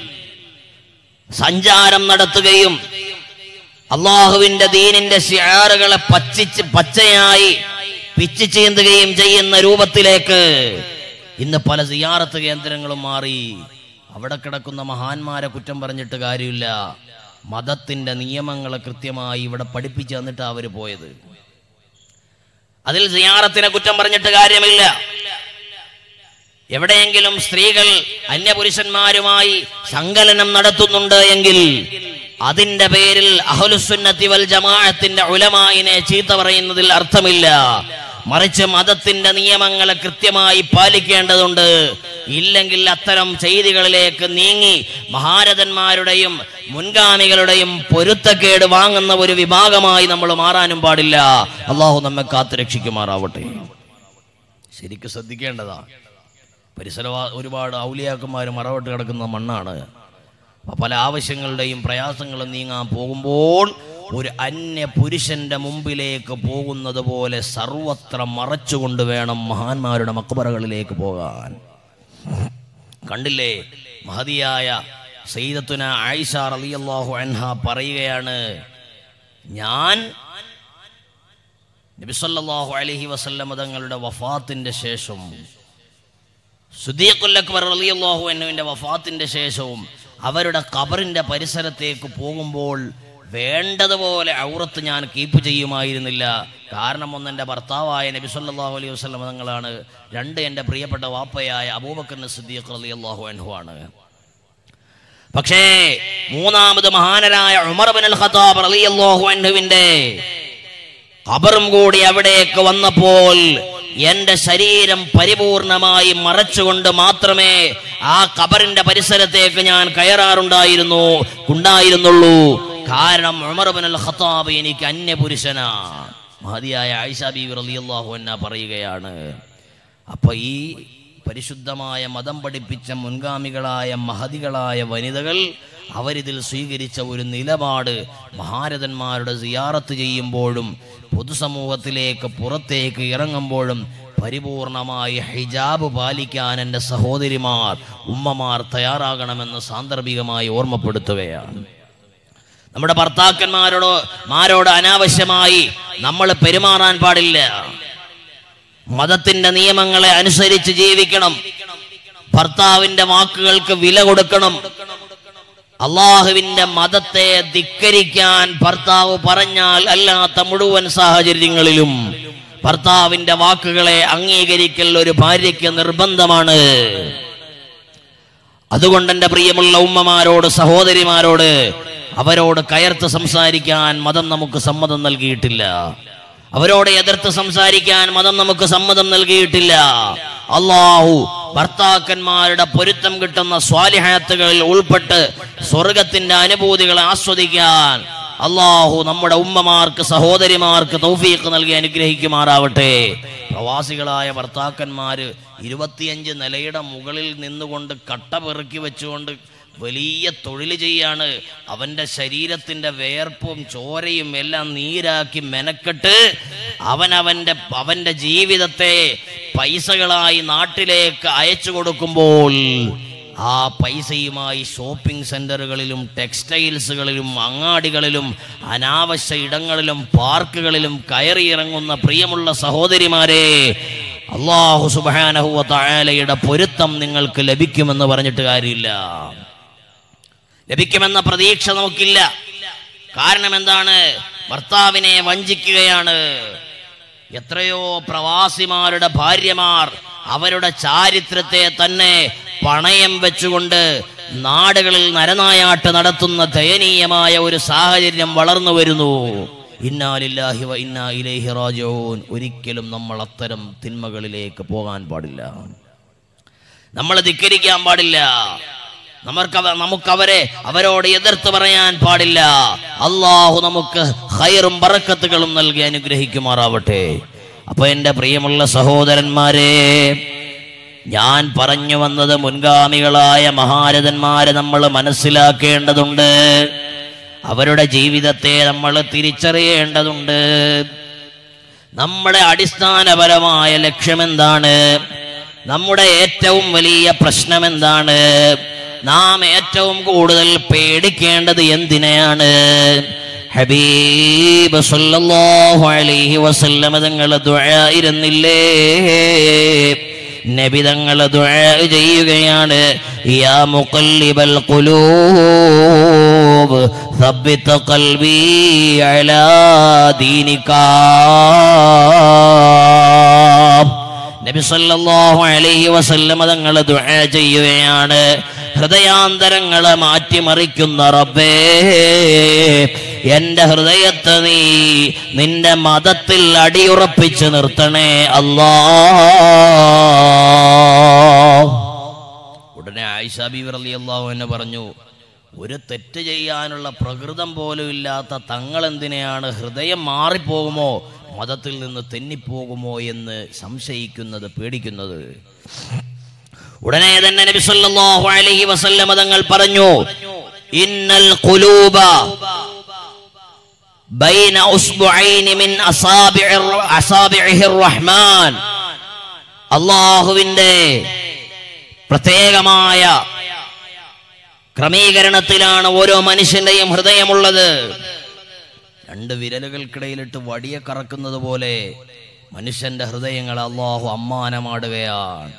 സഞ്ചാരം നടത്തുകയും അള്ളാഹുവിന്റെ ദീനിന്റെ ഷിയാറുകളെ പച്ചിച്ച് പച്ചയായി പിച്ചു ചീന്തുകയും ചെയ്യുന്ന രൂപത്തിലേക്ക് ഇന്ന് പല സിയാറത്ത് കേന്ദ്രങ്ങളും മാറി അവിടെ കിടക്കുന്ന മഹാന്മാരെ കുറ്റം പറഞ്ഞിട്ട് കാര്യമില്ല മതത്തിന്റെ നിയമങ്ങളെ കൃത്യമായി ഇവിടെ പഠിപ്പിച്ചു തന്നിട്ട് അവര് പോയത് അതിൽ സിയാറത്തിനെ കുറ്റം പറഞ്ഞിട്ട് കാര്യമില്ല എവിടെയെങ്കിലും സ്ത്രീകൾ അന്യപുരുഷന്മാരുമായി സങ്കലനം നടത്തുന്നുണ്ട് എങ്കിൽ അതിന്റെ പേരിൽ അഹുലുസുന്നത്തി വൽ ജമാഅത്തിന്റെ ഉലമായിനെ ചീത്ത പറയുന്നതിൽ അർത്ഥമില്ല മറിച്ച് മതത്തിന്റെ നിയമങ്ങളെ കൃത്യമായി പാലിക്കേണ്ടതുണ്ട് ഇല്ലെങ്കിൽ അത്തരം ചെയ്തികളിലേക്ക് നീങ്ങി മഹാരഥന്മാരുടെയും മുൻഗാമികളുടെയും പൊരുത്തക്കേട് വാങ്ങുന്ന ഒരു വിഭാഗമായി നമ്മൾ മാറാനും പാടില്ല അള്ളാഹു നമ്മെ കാത്തുരക്ഷിക്കുമാറാവട്ടെ ശരിക്കും ശ്രദ്ധിക്കേണ്ടതാ പരിസരവാ ഒരുപാട് ഔലിയാക്കന്മാർ മറവിട്ട് കിടക്കുന്ന മണ്ണാണ് അപ്പൊ പല ആവശ്യങ്ങളുടെയും പ്രയാസങ്ങളും നീങ്ങാൻ പോകുമ്പോൾ ഒരു അന്യ പുരുഷന്റെ മുമ്പിലേക്ക് പോകുന്നത് പോലെ സർവത്ര മറച്ചുകൊണ്ട് വേണം മഹാന്മാരുടെ മക്ബറകളിലേക്ക് പോകാൻ കണ്ടില്ലേ മഹതിയായ സയ്യിദത്തുന ആയിഷ റളിയല്ലാഹു അൻഹ പറയുകയാണ് ഞാൻ നബിസല്ലാഹു അലൈഹി വസല്ലമ തങ്ങളുടെ വഫാത്തിന്റെ ശേഷം സുദീഖുൽ അക്ബർ റളിയല്ലാഹു അൻഹുവിന്റെ വഫാത്തിന്റെ ശേഷവും അവരുടെ ഖബറിന്റെ പരിസരത്തേക്ക് പോകുമ്പോൾ വേണ്ടതുപോലെ ഔറത്ത് ഞാൻ കീപ്പ് ചെയ്യുമായിരുന്നില്ല കാരണം ഒന്ന് എൻ്റെ ഭർത്താവായ നബി സല്ലല്ലാഹു അലൈഹി വസല്ലം തങ്ങളാണ് രണ്ട് എൻ്റെ പ്രിയപ്പെട്ട വാപ്പയായ അബൂബക്കർ സിദ്ദീഖ് റളിയല്ലാഹു അൻഹു ആണ് പക്ഷേ മൂന്നാമത് മഹാനരായ ഉമർ ബിൻ അൽ ഖത്താബ് റളിയല്ലാഹു അൻഹുവിന്റെ ഖബറും കൂടി അവിടേക്ക് വന്നപ്പോൾ എന്റെ ശരീരം പരിപൂർണമായി മറച്ചുകൊണ്ട് മാത്രമേ ആ ഖബറിന്റെ പരിസരത്തേക്ക് ഞാൻ കയറാറുണ്ടായിരുന്നു ഉണ്ടായിരുന്നുള്ളൂ കാരണം ഉമർ ബിൻ അൽ ഖത്താബ് എനിക്ക് അന്യപുരുഷനാ മഹതിയായ ആയിഷ ബീവി റളിയല്ലാഹു അൻഹ പറയുകയാണ് അപ്പൊ ഈ പരിശുദ്ധമായ മതം പഠിപ്പിച്ച മുൻഗാമികളായ മഹതികളായ വനിതകൾ അവരിതിൽ സ്വീകരിച്ച ഒരു നിലപാട് മഹാരഥന്മാരുടെ സിയാറത്ത് ചെയ്യുമ്പോഴും പൊതുസമൂഹത്തിലേക്ക് പുറത്തേക്ക് ഇറങ്ങുമ്പോഴും പരിപൂർണമായി ഹിജാബ് പാലിക്കാൻ എൻ്റെ സഹോദരിമാർ ഉമ്മമാർ തയ്യാറാകണമെന്ന് സാന്ദർഭികമായി ഓർമ്മപ്പെടുത്തുകയാണ് നമ്മുടെ ഭർത്താക്കന്മാരോട് മാരോട് അനാവശ്യമായി നമ്മൾ പെരുമാറാൻ പാടില്ല മതത്തിന്റെ നിയമങ്ങളെ അനുസരിച്ച് ജീവിക്കണം ഭർത്താവിന്റെ വാക്കുകൾക്ക് വില കൊടുക്കണം അള്ളാഹുവിന്റെ മതത്തെ ധിക്കരിക്കാൻ ഭർത്താവ് പറഞ്ഞാൽ അല്ലാത്ത മുഴുവൻ സാഹചര്യങ്ങളിലും ഭർത്താവിന്റെ വാക്കുകളെ അംഗീകരിക്കൽ ഒരു ഭാര്യയ്ക്ക് നിർബന്ധമാണ് അതുകൊണ്ട് എൻ്റെ പ്രിയമുള്ള ഉമ്മമാരോട് സഹോദരിമാരോട് അവരോട് കയർത്ത് സംസാരിക്കാൻ മതം നമുക്ക് സമ്മതം നൽകിയിട്ടില്ല അവരോട് എതിർത്ത് സംസാരിക്കാൻ മതം നമുക്ക് സമ്മതം നൽകിയിട്ടില്ല അള്ളാഹു ഭർത്താക്കന്മാരുടെ പൊരുത്തം കിട്ടുന്ന സ്വാലിഹാത്തുകളിൽ ഉൾപ്പെട്ട് സ്വർഗത്തിന്റെ അനുഭൂതികളെ ആസ്വദിക്കാൻ അള്ളാഹു നമ്മുടെ ഉമ്മമാർക്ക് സഹോദരിമാർക്ക് തൗഫീഖ് നൽകി അനുഗ്രഹിക്കുമാറാവട്ടെ പ്രവാസികളായ ഭർത്താക്കന്മാര് ഇരുപത്തിയഞ്ച് നിലയുടെ മുകളിൽ നിന്നുകൊണ്ട് കട്ട പെറുക്കി വെച്ചുകൊണ്ട് വലിയ തൊഴിൽ ചെയ്യാണ് അവന്റെ ശരീരത്തിന്റെ വേർപ്പും ചോരയും എല്ലാം നീരാക്കി മെനക്കെട്ട് അവൻ അവന്റെ അവന്റെ ജീവിതത്തെ പൈസകളായി നാട്ടിലേക്ക് അയച്ചു കൊടുക്കുമ്പോൾ ആ പൈസയുമായി ഷോപ്പിംഗ് സെന്ററുകളിലും ടെക്സ്റ്റൈൽസുകളിലും അങ്ങാടികളിലും അനാവശ്യ ഇടങ്ങളിലും പാർക്കുകളിലും കയറിയിറങ്ങുന്ന പ്രിയമുള്ള സഹോദരിമാരെ അള്ളാഹു സുബാനഹുവ തായാലയുടെ പൊരുത്തം നിങ്ങൾക്ക് ലഭിക്കുമെന്ന് പറഞ്ഞിട്ട് കാര്യമില്ല ലഭിക്കുമെന്ന പ്രതീക്ഷ നമുക്കില്ല കാരണം എന്താണ് ഭർത്താവിനെ വഞ്ചിക്കുകയാണ് എത്രയോ പ്രവാസിമാരുടെ ഭാര്യമാർ അവരുടെ ചാരിത്രത്തെ തന്നെ പണയം വെച്ചുകൊണ്ട് നാടുകളിൽ നരനായാട്ട് നടത്തുന്ന ദയനീയമായ ഒരു സാഹചര്യം വളർന്നു വരുന്നു ഇന്നാലില്ലാഹി വ ഇന്നാ ഇലൈഹി റാജിഊൻ ഒരിക്കലും നമ്മൾ അത്തരം തിന്മകളിലേക്ക് പോകാൻ പാടില്ല നമ്മൾ ധിക്കരിക്കാൻ പാടില്ല നമുക്ക് അവ- നമുക്കവരെ അവരോട് എതിർത്ത് പറയാൻ പാടില്ല അള്ളാഹു നമുക്ക് ഹൈറും ബറക്കത്തുകളും നൽകി അനുഗ്രഹിക്കുമാറാവട്ടെ അപ്പൊ എൻ്റെ പ്രിയമുള്ള സഹോദരന്മാരെ ഞാൻ പറഞ്ഞു വന്നത് മുൻഗാമികളായ മഹാരഥന്മാരെ നമ്മൾ മനസ്സിലാക്കേണ്ടതുണ്ട് അവരുടെ ജീവിതത്തെ നമ്മൾ തിരിച്ചറിയേണ്ടതുണ്ട് നമ്മുടെ അടിസ്ഥാനപരമായ ലക്ഷ്യമെന്താണ് നമ്മുടെ ഏറ്റവും വലിയ പ്രശ്നം എന്താണ് നാം ഏറ്റവും കൂടുതൽ പേടിക്കേണ്ടത് എന്തിനെയാണ് ഹബീബ് സല്ലല്ലാഹു അലൈഹി വസല്ലമ തങ്ങൾ ദുആയിരുന്നില്ലേ നബി തങ്ങൾ ദുആ ചെയ്യുകയാണ് യാ മുഖല്ലിബൽ ഖുലൂബ് ثبت قلبي على دينك നബി സല്ലല്ലാഹു അലൈഹി വസല്ലമ തങ്ങൾ ദുആ ചെയ്യുകയാണ് ഹൃദയാന്തരങ്ങളെ മാറ്റിമറിക്കുന്ന റബ്ബേ എന്റെ ഹൃദയത്തെ നീ നിന്റെ മതത്തിൽ അടിയുറപ്പിച്ച് നിർത്തണേ അല്ലാ ഉടനെ ആയിഷ ബീവർ അലി അള്ളാഹു എന്നെ പറഞ്ഞു ഒരു തെറ്റ് ചെയ്യാനുള്ള പ്രകൃതം പോലും ഇല്ലാത്ത തങ്ങൾ എന്തിനെയാണ് ഹൃദയം മാറിപ്പോകുമോ മതത്തിൽ നിന്ന് തെന്നിപ്പോകുമോ എന്ന് സംശയിക്കുന്നത് പേടിക്കുന്നത് ഉടനെ തന്നെ നബി സല്ലല്ലാഹു അലൈഹി വസല്ലമ തങ്ങൾ പറഞ്ഞു ഇന്നൽ ഖുലൂബ ബൈന ഉസ്ബുഐനി മിൻ അസാബിഇർ അസാബിഇഹിർ റഹ്മാൻ അള്ളാഹുവിന്റെ പ്രത്യേകമായ ക്രമീകരണത്തിലാണ് ഓരോ മനുഷ്യന്റെയും ഹൃദയമുള്ളത് രണ്ട് വിരലുകൾക്കിടയിലിട്ട് വടിയെ കറക്കുന്നത് പോലെ മനുഷ്യന്റെ ഹൃദയങ്ങൾ അള്ളാഹു അമ്മാനമാടുകയാണ്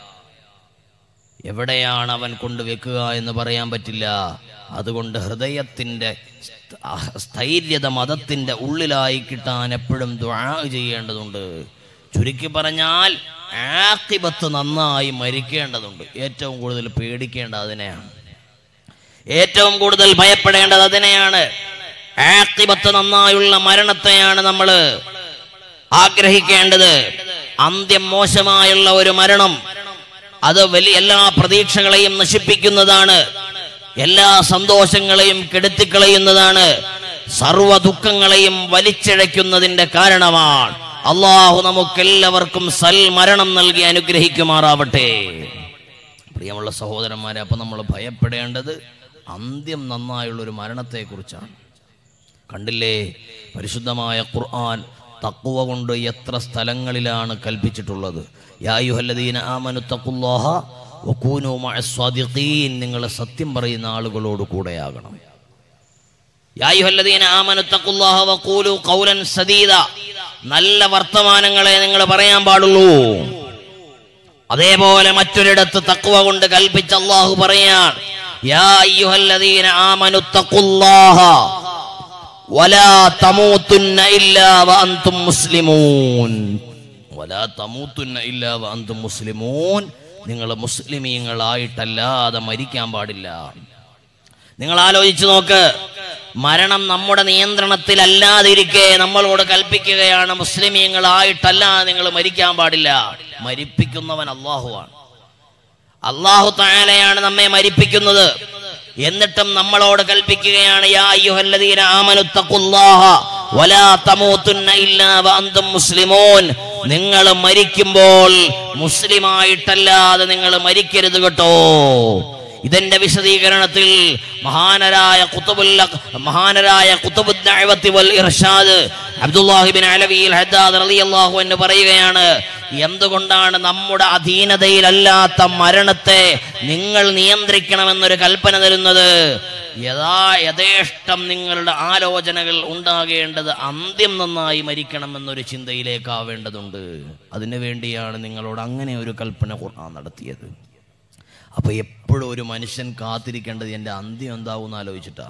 എവിടെയാണ് അവൻ കൊണ്ടുവെക്കുക എന്ന് പറയാൻ പറ്റില്ല അതുകൊണ്ട് ഹൃദയത്തിന്റെ സ്ഥ- ആ സ്ഥൈര്യത മതത്തിന്റെ ഉള്ളിലായി കിട്ടാൻ എപ്പോഴും ദ്വാ ചെയ്യേണ്ടതുണ്ട് ചുരുക്കി പറഞ്ഞാൽ ആക്കിബത്ത് നന്നായി മരിക്കേണ്ടതുണ്ട് ഏറ്റവും കൂടുതൽ പേടിക്കേണ്ടത് അതിനെയാണ് ഏറ്റവും കൂടുതൽ ഭയപ്പെടേണ്ടത് അതിനെയാണ് ആക്കിബത്ത് നന്നായുള്ള മരണത്തെയാണ് നമ്മൾ ആഗ്രഹിക്കേണ്ടത് അന്ത്യം മോശമായുള്ള ഒരു മരണം അത് വലിയ എല്ലാ പ്രതീക്ഷകളെയും നശിപ്പിക്കുന്നതാണ് എല്ലാ സന്തോഷങ്ങളെയും കെടുത്തിക്കളയുന്നതാണ് സർവ ദുഃഖങ്ങളെയും വലിച്ചിഴയ്ക്കുന്നതിന്റെ കാരണമാണ് അള്ളാഹു നമുക്കെല്ലാവർക്കും സൽമരണം നൽകി അനുഗ്രഹിക്കുമാറാവട്ടെ പ്രിയമുള്ള സഹോദരന്മാരെ അപ്പൊ നമ്മൾ ഭയപ്പെടേണ്ടത് അന്ത്യം നന്നായുള്ള ഒരു മരണത്തെക്കുറിച്ചാണ് കണ്ടില്ലേ പരിശുദ്ധമായ ഖുർആൻ തക്കുവ കൊണ്ട് എത്ര സ്ഥലങ്ങളിലാണ് കൽപ്പിച്ചിട്ടുള്ളത് യായുഹല്ലദീന ആമനു തഖുല്ലാഹ വകൂനു മഅസ്വാദിഖീൻ നിങ്ങൾ സത്യം പറയുന്ന ആളുകളോട് കൂടെയാകണം യായുഹല്ലദീന ആമനു തഖുല്ലാഹ വഖൂലു ഖൗലൻ സദീദ നല്ല വർത്തമാനങ്ങളെ നിങ്ങൾ പറയാൻ പാടുള്ളൂ അതേപോലെ മറ്റൊരിടത്ത് തക്വ കൊണ്ട് കൽപ്പിച്ച അള്ളാഹു പറയാൻ യാ അയ്യുഹല്ലദീന ആമനു തഖുല്ലാഹ വലാ തമൂതുന്ന ഇല്ലാ വഅൻതും മുസ്ലിമൂൻ വലാ തമൂതുന്ന ഇല്ലാ വഅൻതും മുസ്ലിമൂൻ നിങ്ങൾ മുസ്ലിമീങ്ങളായിട്ടല്ലാതെ മരിക്കാൻ പാടില്ല നിങ്ങൾ ആലോചിച്ചു നോക്ക് മരണം നമ്മുടെ നിയന്ത്രണത്തിലല്ലാതിരിക്കെ നമ്മളോട് കൽപ്പിക്കുകയാണ് മുസ്ലിമീങ്ങളായിട്ടല്ല നിങ്ങൾ മരിക്കാൻ പാടില്ല മരിപ്പിക്കുന്നവൻ അള്ളാഹുവാണ് അള്ളാഹു താലയാണ് നമ്മെ മരിപ്പിക്കുന്നത് എന്നിട്ടും നമ്മളോട് കൽപ്പിക്കുകയാണ് യാ അയ്യുഹല്ലദീന ആമനു തഖുല്ലാഹ വലാ തമൂതുന്ന ഇല്ലാ വഅൻതും മുസ്ലിമൂൻ നിങ്ങൾ മരിക്കുമ്പോൾ മുസ്ലിമായിട്ടല്ലാതെ നിങ്ങൾ മരിക്കരുത് കേട്ടോ ഇതിന്റെ വിശദീകരണത്തിൽ മഹാനരായ കുത്തുബുല്ല മഹാനരായ കുത്തുബുദ്ദഅവത്തി വൽ ഇർഷാദ് അബ്ദുല്ലാഹിബിൻ അലവിയിൽ ഹദ്ദാദ് റളിയല്ലാഹു എന്ന് പറയുകയാണ് എന്തുകൊണ്ടാണ് നമ്മുടെ അധീനതയിലല്ലാത്ത മരണത്തെ നിങ്ങൾ നിയന്ത്രിക്കണമെന്നൊരു കൽപ്പന തരുന്നത് യഥാ യഥേഷ്ടം നിങ്ങളുടെ ആലോചനകൾ ഉണ്ടാകേണ്ടത് അന്ത്യം നന്നായി മരിക്കണമെന്നൊരു ചിന്തയിലേക്കാവേണ്ടതുണ്ട് അതിനു വേണ്ടിയാണ് നിങ്ങളോട് അങ്ങനെ ഒരു കൽപ്പന ഖുർആൻ നടത്തിയത് അപ്പൊ എപ്പോഴും ഒരു മനുഷ്യൻ കാത്തിരിക്കേണ്ടത് എൻ്റെ അന്ത്യം എന്താവും എന്ന് ആലോചിച്ചിട്ടാ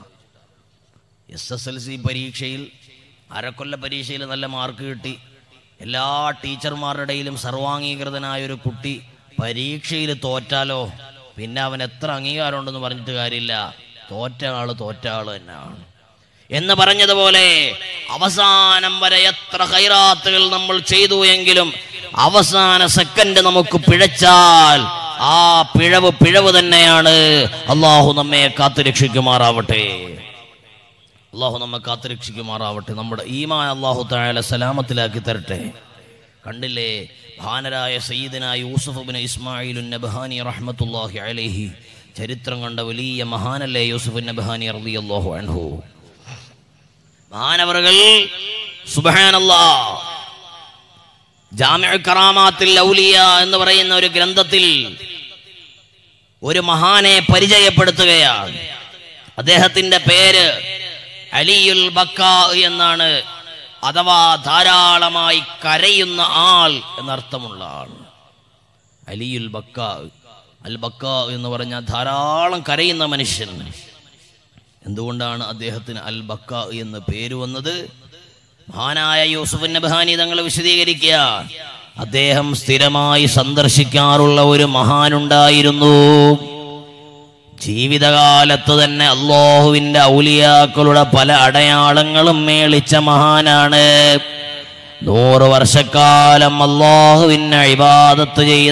എസ് എസ് എൽ സി പരീക്ഷയിൽ അരക്കൊല്ല പരീക്ഷയിൽ നല്ല മാർക്ക് കിട്ടി എല്ലാ ടീച്ചർമാരുടെ ഇടയിലും സർവാംഗീകൃതനായ ഒരു കുട്ടി പരീക്ഷയിൽ തോറ്റാലോ പിന്നെ അവൻ എത്ര അംഗീകാരം ഉണ്ടെന്ന് പറഞ്ഞിട്ട് കാര്യമില്ല തോറ്റ ആള് തോറ്റ ആള് തന്നെയാണ് എന്ന് പറഞ്ഞതുപോലെ അവസാനം വരെ എത്ര ഹൈറാത്തുകൾ നമ്മൾ ചെയ്തു എങ്കിലും അവസാന സെക്കൻഡ് നമുക്ക് പിഴച്ചാൽ ആ പിഴവ് പിഴവ് തന്നെയാണ് അള്ളാഹു നമ്മെ കാത്തുരക്ഷിക്കുമാറാവട്ടെ അള്ളാഹു നമ്മെ കാത്തുരക്ഷിക്കുമാറാവട്ടെ നമ്മുടെ ഈമാൻ അള്ളാഹു തായാല സലാമത്തിലാക്കി തരട്ടെ കണ്ടില്ലേ ഭാനരായ സയ്യിദനായ യൂസുഫ് ബിൻ ഇസ്മായിൽ നബഹാനി റഹ്മത്തുല്ലാഹി അലൈഹി ചരിത്രം കണ്ട വലിയ മഹാനല്ലേ യൂസുഫ് നബഹാനി റളിയല്ലാഹു അൻഹു മഹാനവറുകൾ സുബ്ഹാനല്ലാ ജാമിഉ കറാമാത്തിൽ ഔലിയ എന്ന് പറയുന്ന ഒരു ഗ്രന്ഥത്തിൽ ഒരു മഹാനെ പരിചയപ്പെടുത്തുകയാണ് അദ്ദേഹത്തിന്റെ പേര് അലിയുൽ ബക്ക എന്നാണ് അഥവാ ധാരാളമായി കരയുന്ന ആൾ എന്നർത്ഥമുള്ള ആൾ അലിയുൽ ബക്ക അൽ ബക്ക എന്ന് പറഞ്ഞാൽ ധാരാളം കരയുന്ന മനുഷ്യൻ എന്തുകൊണ്ടാണ് അദ്ദേഹത്തിന് അൽ ബക്ക എന്ന് പേര് വന്നത് മഹാനായ യൂസുഫ് നബഹാനി തങ്ങൾ വിശദീകരിക്കുക അദ്ദേഹം സ്ഥിരമായി സന്ദർശിക്കാറുള്ള ഒരു മഹാനുണ്ടായിരുന്നു ജീവിതകാലത്ത് തന്നെ അള്ളാഹുവിന്റെ ഔലിയാക്കളുടെ പല അടയാളങ്ങളും മേളിച്ച മഹാനാണ് നൂറ് വർഷക്കാലം അള്ളാഹുവിനെ ഇബാദത്ത് ചെയ്ത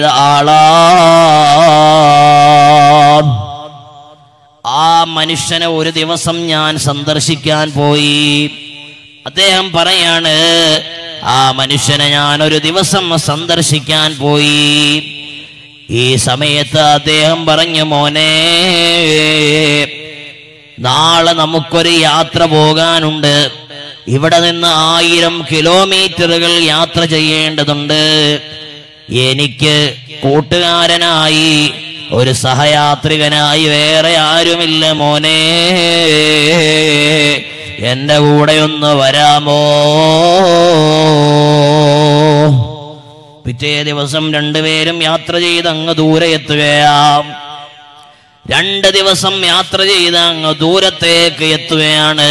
ആളാണ് ആ മനുഷ്യനെ ഒരു ദിവസം ഞാൻ സന്ദർശിക്കാൻ പോയി അദ്ദേഹം പറയാണ് ആ മനുഷ്യനെ ഞാൻ ഒരു ദിവസം സന്ദർശിക്കാൻ പോയി ഈ സമയത്ത് അദ്ദേഹം പറഞ്ഞു മോനെ നാളെ നമുക്കൊരു യാത്ര പോകാനുണ്ട് ഇവിടെ നിന്ന് ആയിരം കിലോമീറ്ററുകൾ യാത്ര ചെയ്യേണ്ടതുണ്ട് എനിക്ക് കൂട്ടുകാരനായി ഒരു സഹയാത്രികനായി വേറെ ആരുമില്ല മോനെ എന്റെ കൂടെ ഒന്ന് വരാമോ പിറ്റേ ദിവസം രണ്ടുപേരും യാത്ര ചെയ്ത് അങ്ങ് ദൂരെ എത്തുകയാം രണ്ട് ദിവസം യാത്ര ചെയ്ത് അങ്ങ് ദൂരത്തേക്ക് എത്തുകയാണ്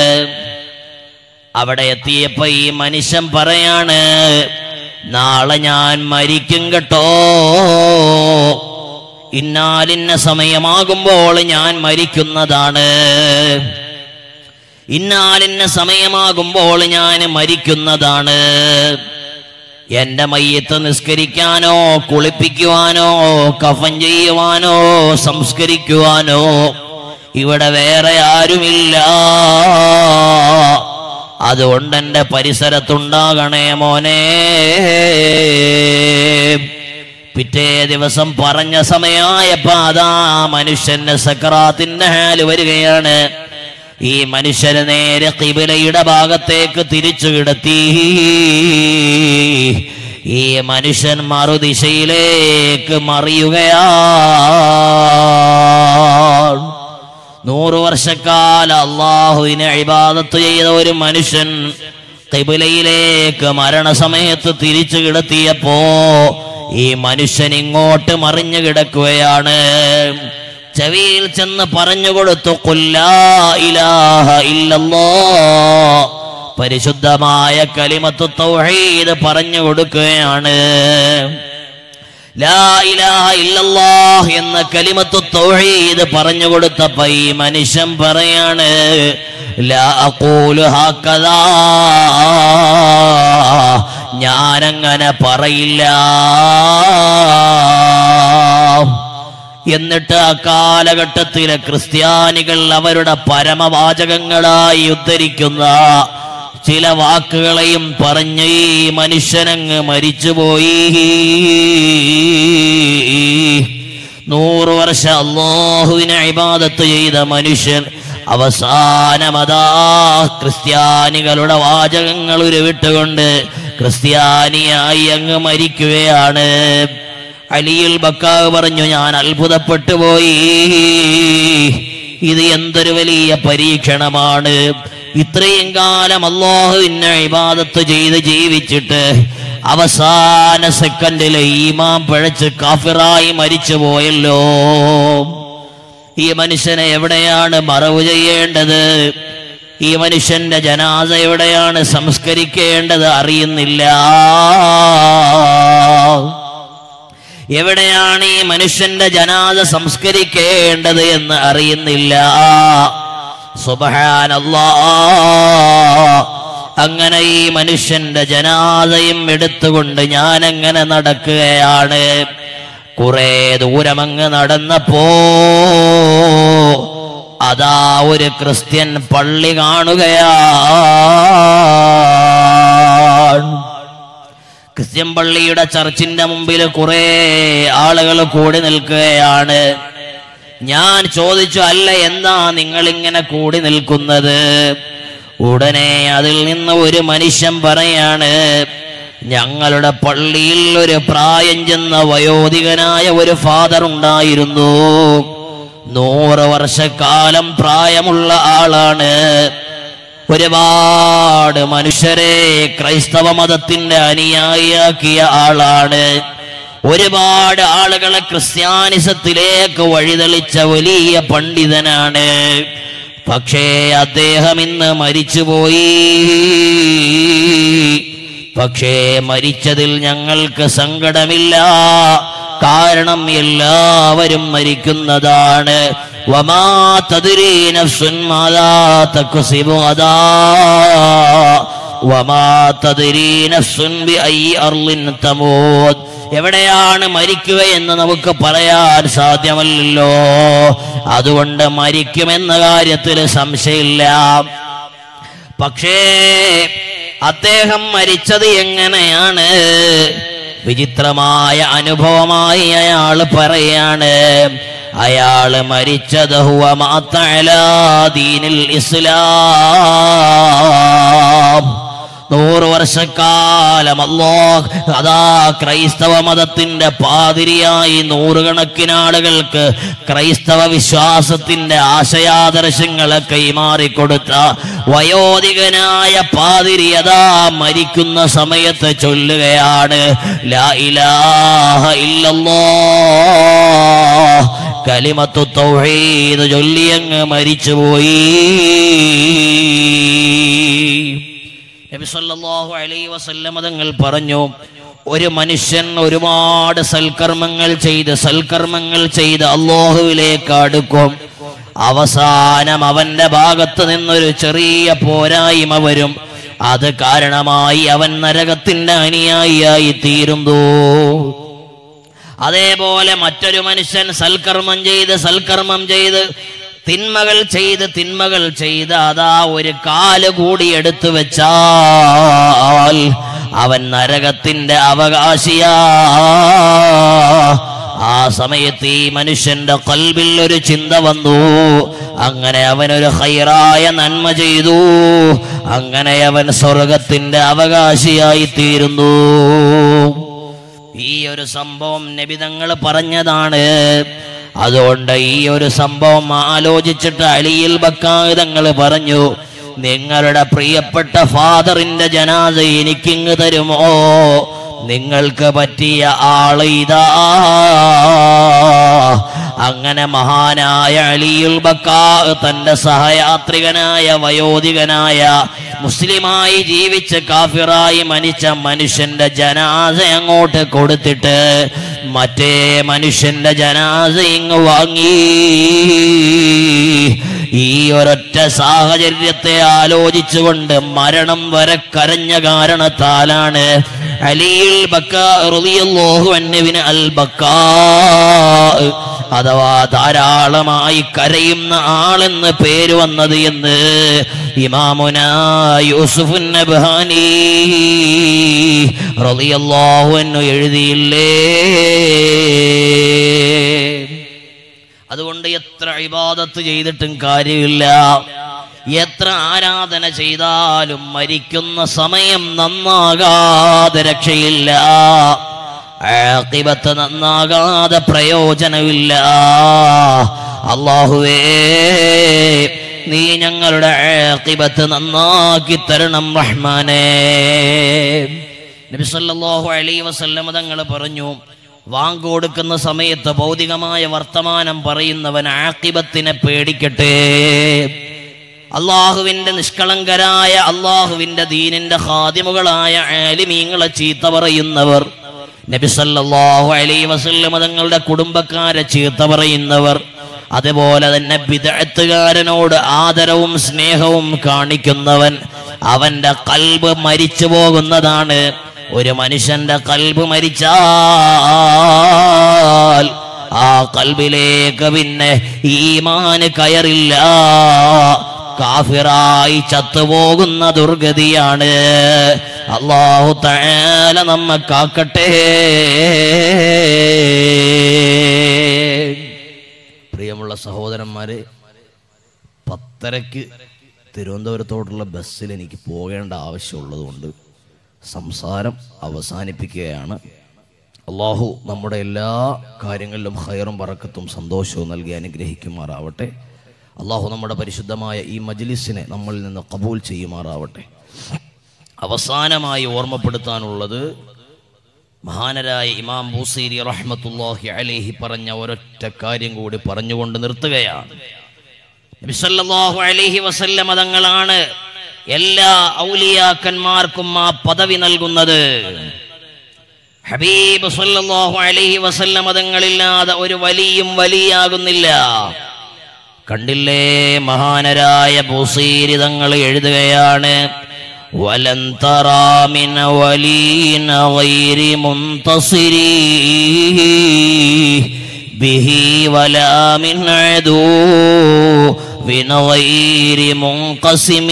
അവിടെ എത്തിയപ്പോ ഈ മനുഷ്യൻ പറയാണ് നാളെ ഞാൻ മരിക്കും കേട്ടോ ഇന്നാലിന്ന സമയമാകുമ്പോൾ ഞാൻ മരിക്കുന്നതാണ് ഇന്നാലിന്ന സമയമാകുമ്പോൾ ഞാൻ മരിക്കുന്നതാണ് എന്റെ മയ്യത്ത് നിസ്കരിക്കാനോ കുളിപ്പിക്കുവാനോ കഫൻ ചെയ്യുവാനോ സംസ്കരിക്കുവാനോ ഇവിടെ വേറെ ആരുമില്ല അതുകൊണ്ട് എന്റെ പരിസരത്തുണ്ടാകണേ മോനെ പിറ്റേ ദിവസം പറഞ്ഞ സമയമായപ്പോ അതാ മനുഷ്യന്റെ സക്രാത്തിന്റെ ഹാല് വരികയാണ് ഈ മനുഷ്യന് നേരെ കിബിലയുടെ ഭാഗത്തേക്ക് തിരിച്ചു കിടത്തി ഈ മനുഷ്യൻ മറുദിശയിലേക്ക് മറിയുകയാണ് നൂറു വർഷക്കാല അള്ളാഹുവിനെ ഇബാദത്ത് ചെയ്ത ഒരു മനുഷ്യൻ കിബിലയിലേക്ക് മരണസമയത്ത് തിരിച്ചു കിടത്തിയപ്പോ ഈ മനുഷ്യൻ ഇങ്ങോട്ട് മറിഞ്ഞു കിടക്കുകയാണ് ചെവിയിൽ ചെന്ന് പറഞ്ഞു കൊടുത്തു കൊല്ലാ ഇലാഹ ഇല്ലല്ലോ പരിശുദ്ധമായ കലിമത്ത് തൗഹീദ് പറഞ്ഞു കൊടുക്കുകയാണ് ലാ ഇലാഹ ഇല്ലല്ലാഹ് എന്ന കലിമത്ത് തൗഹീദ് പറഞ്ഞു കൊടുത്തപ്പോ ഈ മനുഷ്യൻ പറയാണ് ലാ അഖൂലു ഹക്കദാ ഞാനങ്ങനെ പറയില്ല എന്നിട്ട് ആ കാലഘട്ടത്തിലെ ക്രിസ്ത്യാനികൾ അവരുടെ പരമവാചകങ്ങളായി ഉദ്ധരിക്കുന്ന ചില വാക്കുകളെയും പറഞ്ഞ് ഈ മനുഷ്യനങ്ങ് മരിച്ചുപോയി നൂറ് വർഷം അള്ളാഹുവിനെ ഇബാദത്ത് ചെയ്ത മനുഷ്യൻ അവസാനമതാ ക്രിസ്ത്യാനികളുടെ വാചകങ്ങൾ ഉരുവിട്ടുകൊണ്ട് ക്രിസ്ത്യാനിയായി അങ്ങ് മരിക്കുകയാണ് അലിയുൽ ബക്കാവ് പറഞ്ഞു ഞാൻ അത്ഭുതപ്പെട്ടു പോയി ഇത് എന്തൊരു വലിയ പരീക്ഷണമാണ് ഇത്രയും കാലം അള്ളാഹുവിനെ ഇബാദത്ത് ചെയ്ത് ജീവിച്ചിട്ട് അവസാന സെക്കൻഡില് ഈമാം പിഴച്ച് കാഫിറായി മരിച്ചു പോയല്ലോ ഈ മനുഷ്യനെ എവിടെയാണ് മറവ് ചെയ്യേണ്ടത് ഈ മനുഷ്യന്റെ ജനാസ എവിടെയാണ് സംസ്കരിക്കേണ്ടത് അറിയുന്നില്ല എവിടെയാണ് ഈ മനുഷ്യന്റെ ജനാസ സംസ്കരിക്കേണ്ടത് എന്ന് അറിയുന്നില്ല സുബഹാനല്ലാ അങ്ങനെ ഈ മനുഷ്യന്റെ ജനാദയും എടുത്തുകൊണ്ട് ഞാൻ അങ്ങനെ നടക്കുകയാണ് കുറെ ദൂരമങ്ങ് നടന്നപ്പോ അതാ ഒരു ക്രിസ്ത്യൻ പള്ളി കാണുകയാണ് ക്രിസ്ത്യൻ പള്ളിയുടെ ചർച്ചിന്റെ മുമ്പിൽ കുറെ ആളുകൾ കൂടി നിൽക്കുകയാണ് ഞാൻ ചോദിച്ചു അല്ല എന്താ നിങ്ങൾ ഇങ്ങനെ കൂടി നിൽക്കുന്നത് ഉടനെ അതിൽ നിന്ന് ഒരു മനുഷ്യൻ പറയാണ് ഞങ്ങളുടെ പള്ളിയിൽ ഒരു പ്രായം ചെന്ന വയോധികനായ ഒരു ഫാദർ ഉണ്ടായിരുന്നു നൂറ് വർഷക്കാലം പ്രായമുള്ള ആളാണ് ഒരുപാട് മനുഷ്യരെ ക്രൈസ്തവ മതത്തിന്റെ അനുയായിയാക്കിയ ആളാണ് ഒരുപാട് ആളുകളെ ക്രിസ്ത്യാനിസത്തിലേക്ക് വഴിതെളിച്ച വലിയ പണ്ഡിതനാണ് പക്ഷേ അദ്ദേഹം ഇന്ന് മരിച്ചുപോയി പക്ഷേ മരിച്ചതിൽ ഞങ്ങൾക്ക് സങ്കടമില്ല കാരണം എല്ലാവരും മരിക്കുന്നതാണ് വമാ തദ്രീ നഫ്സുൻ മാതാ തക്സിബു ഗദാ വമാ തദ്രീ നഫ്സുൻ ബിഅയ്യി അർളിൻ തമൂത് എവിടെയാണ് മരിക്കുക എന്ന് നമുക്ക് പറയാൻ സാധ്യമല്ലല്ലോ അതുകൊണ്ട് മരിക്കുമെന്ന കാര്യത്തിൽ സംശയമില്ല പക്ഷേ അദ്ദേഹം മരിച്ചത് എങ്ങനെയാണ് വിചിത്രമായ അനുഭവമായി അയാൾ പറയാണ് അയാള് മരിച്ചത് ഹുവ മാത്തഅലാ ദീനിൽ ഇസ്ലാം നൂറ് വർഷക്കാലം അല്ലാഹ് അതാ ക്രൈസ്തവ മതത്തിന്റെ പാതിരിയായി നൂറുകണക്കിന് ആളുകൾക്ക് ക്രൈസ്തവ വിശ്വാസത്തിന്റെ ആശയാദർശങ്ങളെ കൈമാറിക്കൊടുത്ത വയോധികനായ പാതിരി അതാ മരിക്കുന്ന സമയത്ത് ചൊല്ലുകയാണ് ലാ ഇലാഹ ഇല്ലല്ലാഹ് കലിമത്തു തൗഹീദ് ചൊല്ലിയങ്ങ് മരിച്ചുപോയി നബി സല്ലല്ലാഹു അലൈഹി വസല്ലമ തങ്ങൾ പറഞ്ഞു ഒരു മനുഷ്യൻ ഒരുപാട് സൽക്കർമ്മങ്ങൾ ചെയ്ത് സൽക്കർമ്മങ്ങൾ ചെയ്ത് അള്ളാഹുവിലേക്ക് അടുക്കും അവസാനം അവന്റെ ഭാഗത്ത് നിന്നൊരു ചെറിയ പോരായ്മ വരും അത് കാരണമായി അവൻ നരകത്തിന്റെ അനുയായിയായി തീരുന്നു അതേപോലെ മറ്റൊരു മനുഷ്യൻ സൽക്കർമ്മം ചെയ്ത് സൽക്കർമ്മം ചെയ്ത് തിന്മകൾ ചെയ്ത് തിന്മകൾ ചെയ്ത് അതാ ഒരു കാല് കൂടി എടുത്തു വെച്ചാൽ അവൻ നരകത്തിന്റെ അവകാശിയാ ആ സമയത്ത് ഈ മനുഷ്യന്റെ കൽബിൽ ഒരു ചിന്ത വന്നു അങ്ങനെ അവനൊരു ഹൈറായ നന്മ ചെയ്തു അങ്ങനെ അവൻ സ്വർഗത്തിന്റെ അവകാശിയായി തീരുന്നു ഈ ഒരു സംഭവം നബിതങ്ങൾ പറഞ്ഞതാണ് അതുകൊണ്ട് ഈ ഒരു സംഭവം ആലോചിച്ചിട്ട് അലിയിൽ ബക്കായുധങ്ങൾ പറഞ്ഞു നിങ്ങളുടെ പ്രിയപ്പെട്ട ഫാദറിന്റെ ജനാസ എനിക്കിങ് തരുമോ നിങ്ങൾക്ക് പറ്റിയ ആള് ഇതാ അങ്ങനെ മഹാനായ അലിയുൽ ബക്കാ തന്റെ സഹയാത്രികനായ വയോധികനായ മുസ്ലിമായി ജീവിച്ച് കാഫിറായി മരിച്ച മനുഷ്യന്റെ ജനാസ അങ്ങോട്ട് കൊടുത്തിട്ട് മറ്റേ മനുഷ്യന്റെ ജനാസ ഇങ്ങ് വാങ്ങി ഈ ഒരൊറ്റ സാഹചര്യത്തെ ആലോചിച്ചുകൊണ്ട് മരണം വരെ കരഞ്ഞ കാരണത്താലാണ് അലിയിൽ ബക്കാഹുവിന് അൽ ബക്കാ അഥവാ ധാരാളമായി കരയുന്ന ആളെന്ന് പേര് വന്നത് എന്ന് ഇമാമുന യൂസുഫ് നബ്ഹാനി റളിയല്ലാഹു അൻഹു എഴുതിയില്ലേ അതുകൊണ്ട് എത്ര ഇബാദത്ത് ചെയ്തിട്ടും കാര്യമില്ല എത്ര ആരാധന ചെയ്താലും മരിക്കുന്ന സമയം നന്നാകാതെ രക്ഷയില്ല ആഖിബത്ത് നന്നാകാതെ പ്രയോജനമില്ല അള്ളാഹുവേ നീ ഞങ്ങളുടെ ആഖിബത്ത് നന്നാക്കി തരണം റഹ്മാനേ നബി സല്ലല്ലാഹു അലൈഹി വസല്ലമ തങ്ങൾ പറഞ്ഞു വാങ്ക് കൊടുക്കുന്ന സമയത്ത് ഭൗതികമായ വർത്തമാനം പറയുന്നവൻ ആക്കിബത്തിനെ പേടിക്കട്ടെ അള്ളാഹുവിന്റെ നിഷ്കളങ്കരായ അള്ളാഹുവിന്റെ ദീനിന്റെ ഹാദിമുകളായ ആലിമീങ്ങളെ ചീത്ത പറയുന്നവർ നബി സല്ലല്ലാഹു അലൈഹി വസല്ലമ തങ്ങളുടെ കുടുംബക്കാരെ ചീത്ത പറയുന്നവർ അതുപോലെ തന്നെ ബിദഅത്തുകാരനോട് ആദരവും സ്നേഹവും കാണിക്കുന്നവൻ അവന്റെ കൽബ് മരിച്ചു പോകുന്നതാണ് ഒരു മനുഷ്യന്റെ കൽബ് മരിച്ചാൽ ആ കൽബിലേക്ക് പിന്നെ ഈമാന് കയറില്ല കാഫിറായി ചത്തുപോകുന്ന ദുർഗതിയാണ് അള്ളാഹു തആല നമ്മെ കാക്കട്ടെ പ്രിയമുള്ള സഹോദരന്മാരെ പത്തരക്ക് തിരുവനന്തപുരത്തോടുള്ള ബസ്സിൽ എനിക്ക് പോകേണ്ട ആവശ്യമുള്ളതുകൊണ്ട് സംസാരം അവസാനിപ്പിക്കുകയാണ് അള്ളാഹു നമ്മുടെ എല്ലാ കാര്യങ്ങളിലും ഹയറും പറക്കത്തും സന്തോഷവും നൽകി അനുഗ്രഹിക്കുമാറാവട്ടെ അള്ളാഹു നമ്മുടെ പരിശുദ്ധമായ ഈ മജ്ലിസിനെ നമ്മളിൽ നിന്ന് കബൂൽ ചെയ്യുമാറാവട്ടെ അവസാനമായി ഓർമ്മപ്പെടുത്താനുള്ളത് മഹാനരായ ഇമാം ബൂസീരി റഹ്മത്തുല്ലാഹി അലൈഹി പറഞ്ഞ ഒരൊറ്റ കാര്യം കൂടി പറഞ്ഞുകൊണ്ട് നിർത്തുകയാണ് നബി സല്ലല്ലാഹു അലൈഹി വസല്ലമ തങ്ങളാണ് എല്ലാ ഔലിയാക്കന്മാർക്കും ആ പദവി നൽകുന്നത് ഹബീബ് സല്ലല്ലാഹു അലൈഹി വസല്ലമ തങ്ങളില്ലാതെ ഒരു വലിയും വലിയാകുന്നില്ല കണ്ടില്ലേ മഹാനരായ ബൂസീരി തങ്ങൾ എഴുതുകയാണ് ولن ترى من ولي غير منتصر به ولا من عدو من غير منقسم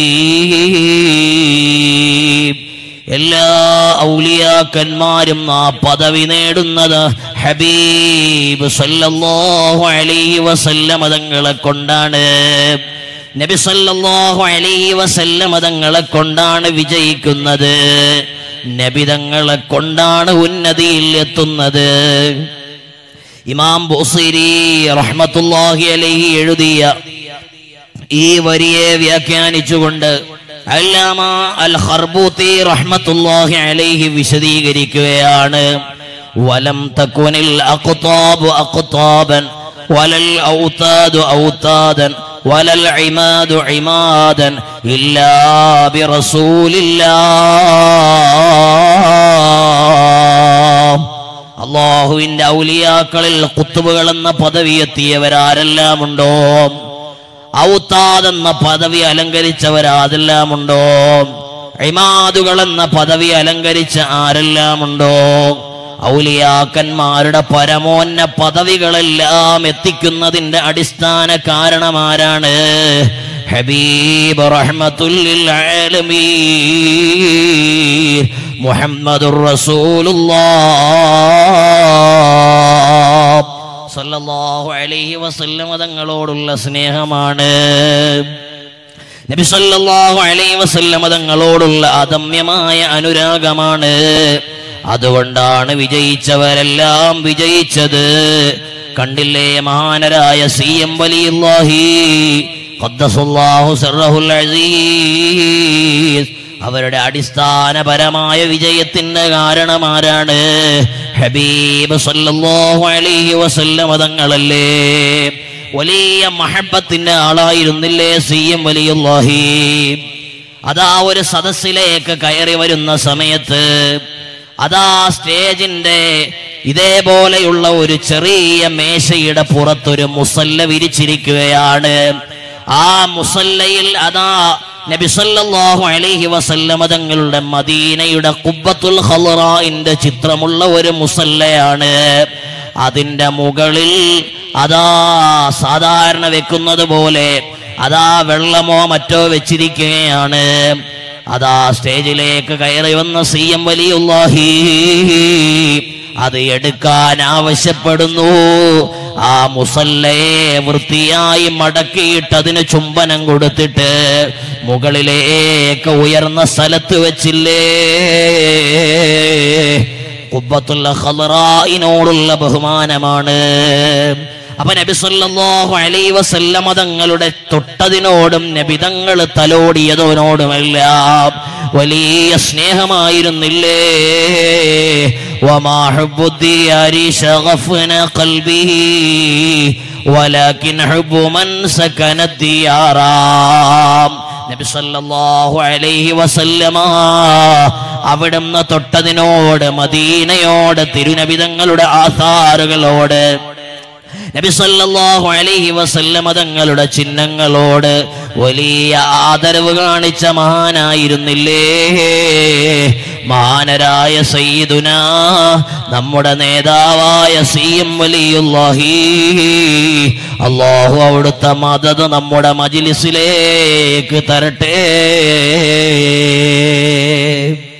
എല്ലാ ഔലിയാക്കന്മാരും ആ പദവി നേടുന്നത് ഹബീബ് സല്ലല്ലാഹു അലൈഹി വസല്ലമ തങ്ങളെ കൊണ്ടാണ് നബി സല്ലല്ലാഹു അലൈഹി വസല്ലമ തങ്ങളെ കൊണ്ടാണ് വിജയിക്കുന്നത് നബി തങ്ങളെ കൊണ്ടാണ് ഉന്നതിയിൽ എത്തുന്നത് ഇമാം ബുസൈരി റഹ്മത്തുള്ളാഹി അലൈഹി എഴുതിയ ഈ വരിയെ വ്യാഖ്യാനിച്ചുകൊണ്ട് അല്ലാമ അൽ ഖർബൂത്തി റഹ്മത്തുള്ളാഹി അലൈഹി വിശദീകരിക്കുകയാണ് വലം തകുനിൽ അഖ്താബ് അഖ്താബൻ വലൽ ഔതാദു ഔതാദൻ വലൽ ഇമാദു ഇമാദൻ ഇല്ലാ ബിറസൂലില്ലാ അള്ളാഹുവിന്റെ ഔലിയാക്കളിൽ കുത്തുബുകൾ എന്ന പദവി എത്തിയവരാരെല്ലാമുണ്ടോ ഔത്താദ് എന്ന പദവി അലങ്കരിച്ചവരാരെല്ലാമുണ്ടോ ഇമാദുകൾ എന്ന പദവി അലങ്കരിച്ച ആരെല്ലാമുണ്ടോ ഔലിയാക്കന്മാരുടെ പരമോന്ന പദവികളെല്ലാം എത്തിക്കുന്നതിന്റെ അടിസ്ഥാന കാരണമാരാണ് ഹബീബ് റഹ്മത്തുല്ലിൽ ആലമീൻ മുഹമ്മദുർ റസൂലുള്ളാഹ് സല്ലല്ലാഹു അലൈഹി വസല്ലം തങ്ങളോടുള്ള സ്നേഹമാണ് നബി സല്ലല്ലാഹു അലൈഹി വസല്ലം തങ്ങളോടുള്ള അദമ്യമായ അനുരാഗമാണ് അതുകൊണ്ടാണ് വിജയിച്ചവരെല്ലാം വിജയിച്ചത് കണ്ടില്ലേ മഹാനരായ സി എം വലിയുല്ലാഹി ഖദ്ദസുല്ലാഹു സിർറഹുൽ അസീസ് അവരുടെ അടിസ്ഥാനപരമായ വിജയത്തിന്റെ കാരണമാരാണ് ഹബീബ് സല്ലല്ലാഹു അലൈഹി വസല്ലം തങ്ങളല്ലേ വലിയ മഹബത്തിന്റെ ആളായിരുന്നില്ലേ സി എം വലിയുല്ലാഹി അതാ ഒരു സദസ്സിലേക്ക് കയറി വരുന്ന സമയത്ത് അതാ സ്റ്റേജിന്റെ ഇതേപോലെയുള്ള ഒരു ചെറിയ മേശയുടെ പുറത്തൊരു മുസല്ല വിരിച്ചിരിക്കുകയാണ് ആ മുസല്ലയിൽ അതാ നബി സല്ലല്ലാഹു അലൈഹി വസല്ലമ തങ്ങളുടെ മദീനയുടെ ഖുബ്ബത്തുൽ ഖളറാഇന്റെ ചിത്രമുള്ള ഒരു മുസല്ലയാണ് അതിന്റെ മുകളിൽ അതാ സാധാരണ വെക്കുന്നത് പോലെ അതാ വെള്ളമോ മറ്റോ വെച്ചിരിക്കുകയാണ് അതാ സ്റ്റേജിലേക്ക് കയറി വന്ന സി എം വലിയുല്ലാഹി അത് എടുക്കാൻ ആവശ്യപ്പെടുന്നു ആ മുസല്ലയെ വൃത്തിയായി മടക്കിയിട്ട് അതിന് ചുംബനം കൊടുത്തിട്ട് മുകളിലേക്ക് ഉയർന്ന സ്ഥലത്ത് വെച്ചില്ലേ കുബ്ബത്തുള്ള ഖലറായിനോടുള്ള ബഹുമാനമാണ് അപ്പൊ നബി സല്ലല്ലാഹു അലൈഹി വസല്ലമ തങ്ങളുടെ തൊട്ടതിനോടും നബി തങ്ങൾ തലോടിയതോനോടുമെല്ലാം വലിയ സ്നേഹമായിരുന്നില്ലേ وما حب الديار شغفنا قلبه ولكن حب من سكن الديار നബി സല്ലല്ലാഹു അലൈഹി വസല്ലമ അവിടുന്ന് തൊട്ടതിനോട് മദീനയോട് തിരുനബിതങ്ങളുടെ ആധാറുകളോട് നബി സല്ലല്ലാഹു അലൈഹി വസല്ലമ തങ്ങളുടെ ചിഹ്നങ്ങളോട് വലിയ ആദരവ് കാണിച്ച മഹാനായിരുന്നില്ലേ മഹാനരായ സയ്യിദുന നമ്മുടെ നേതാവായ സി എം വലിയുല്ലാഹി അള്ളാഹു അവിടുത്തെ മദത് നമ്മുടെ മജിലിസിലേക്ക് തരട്ടെ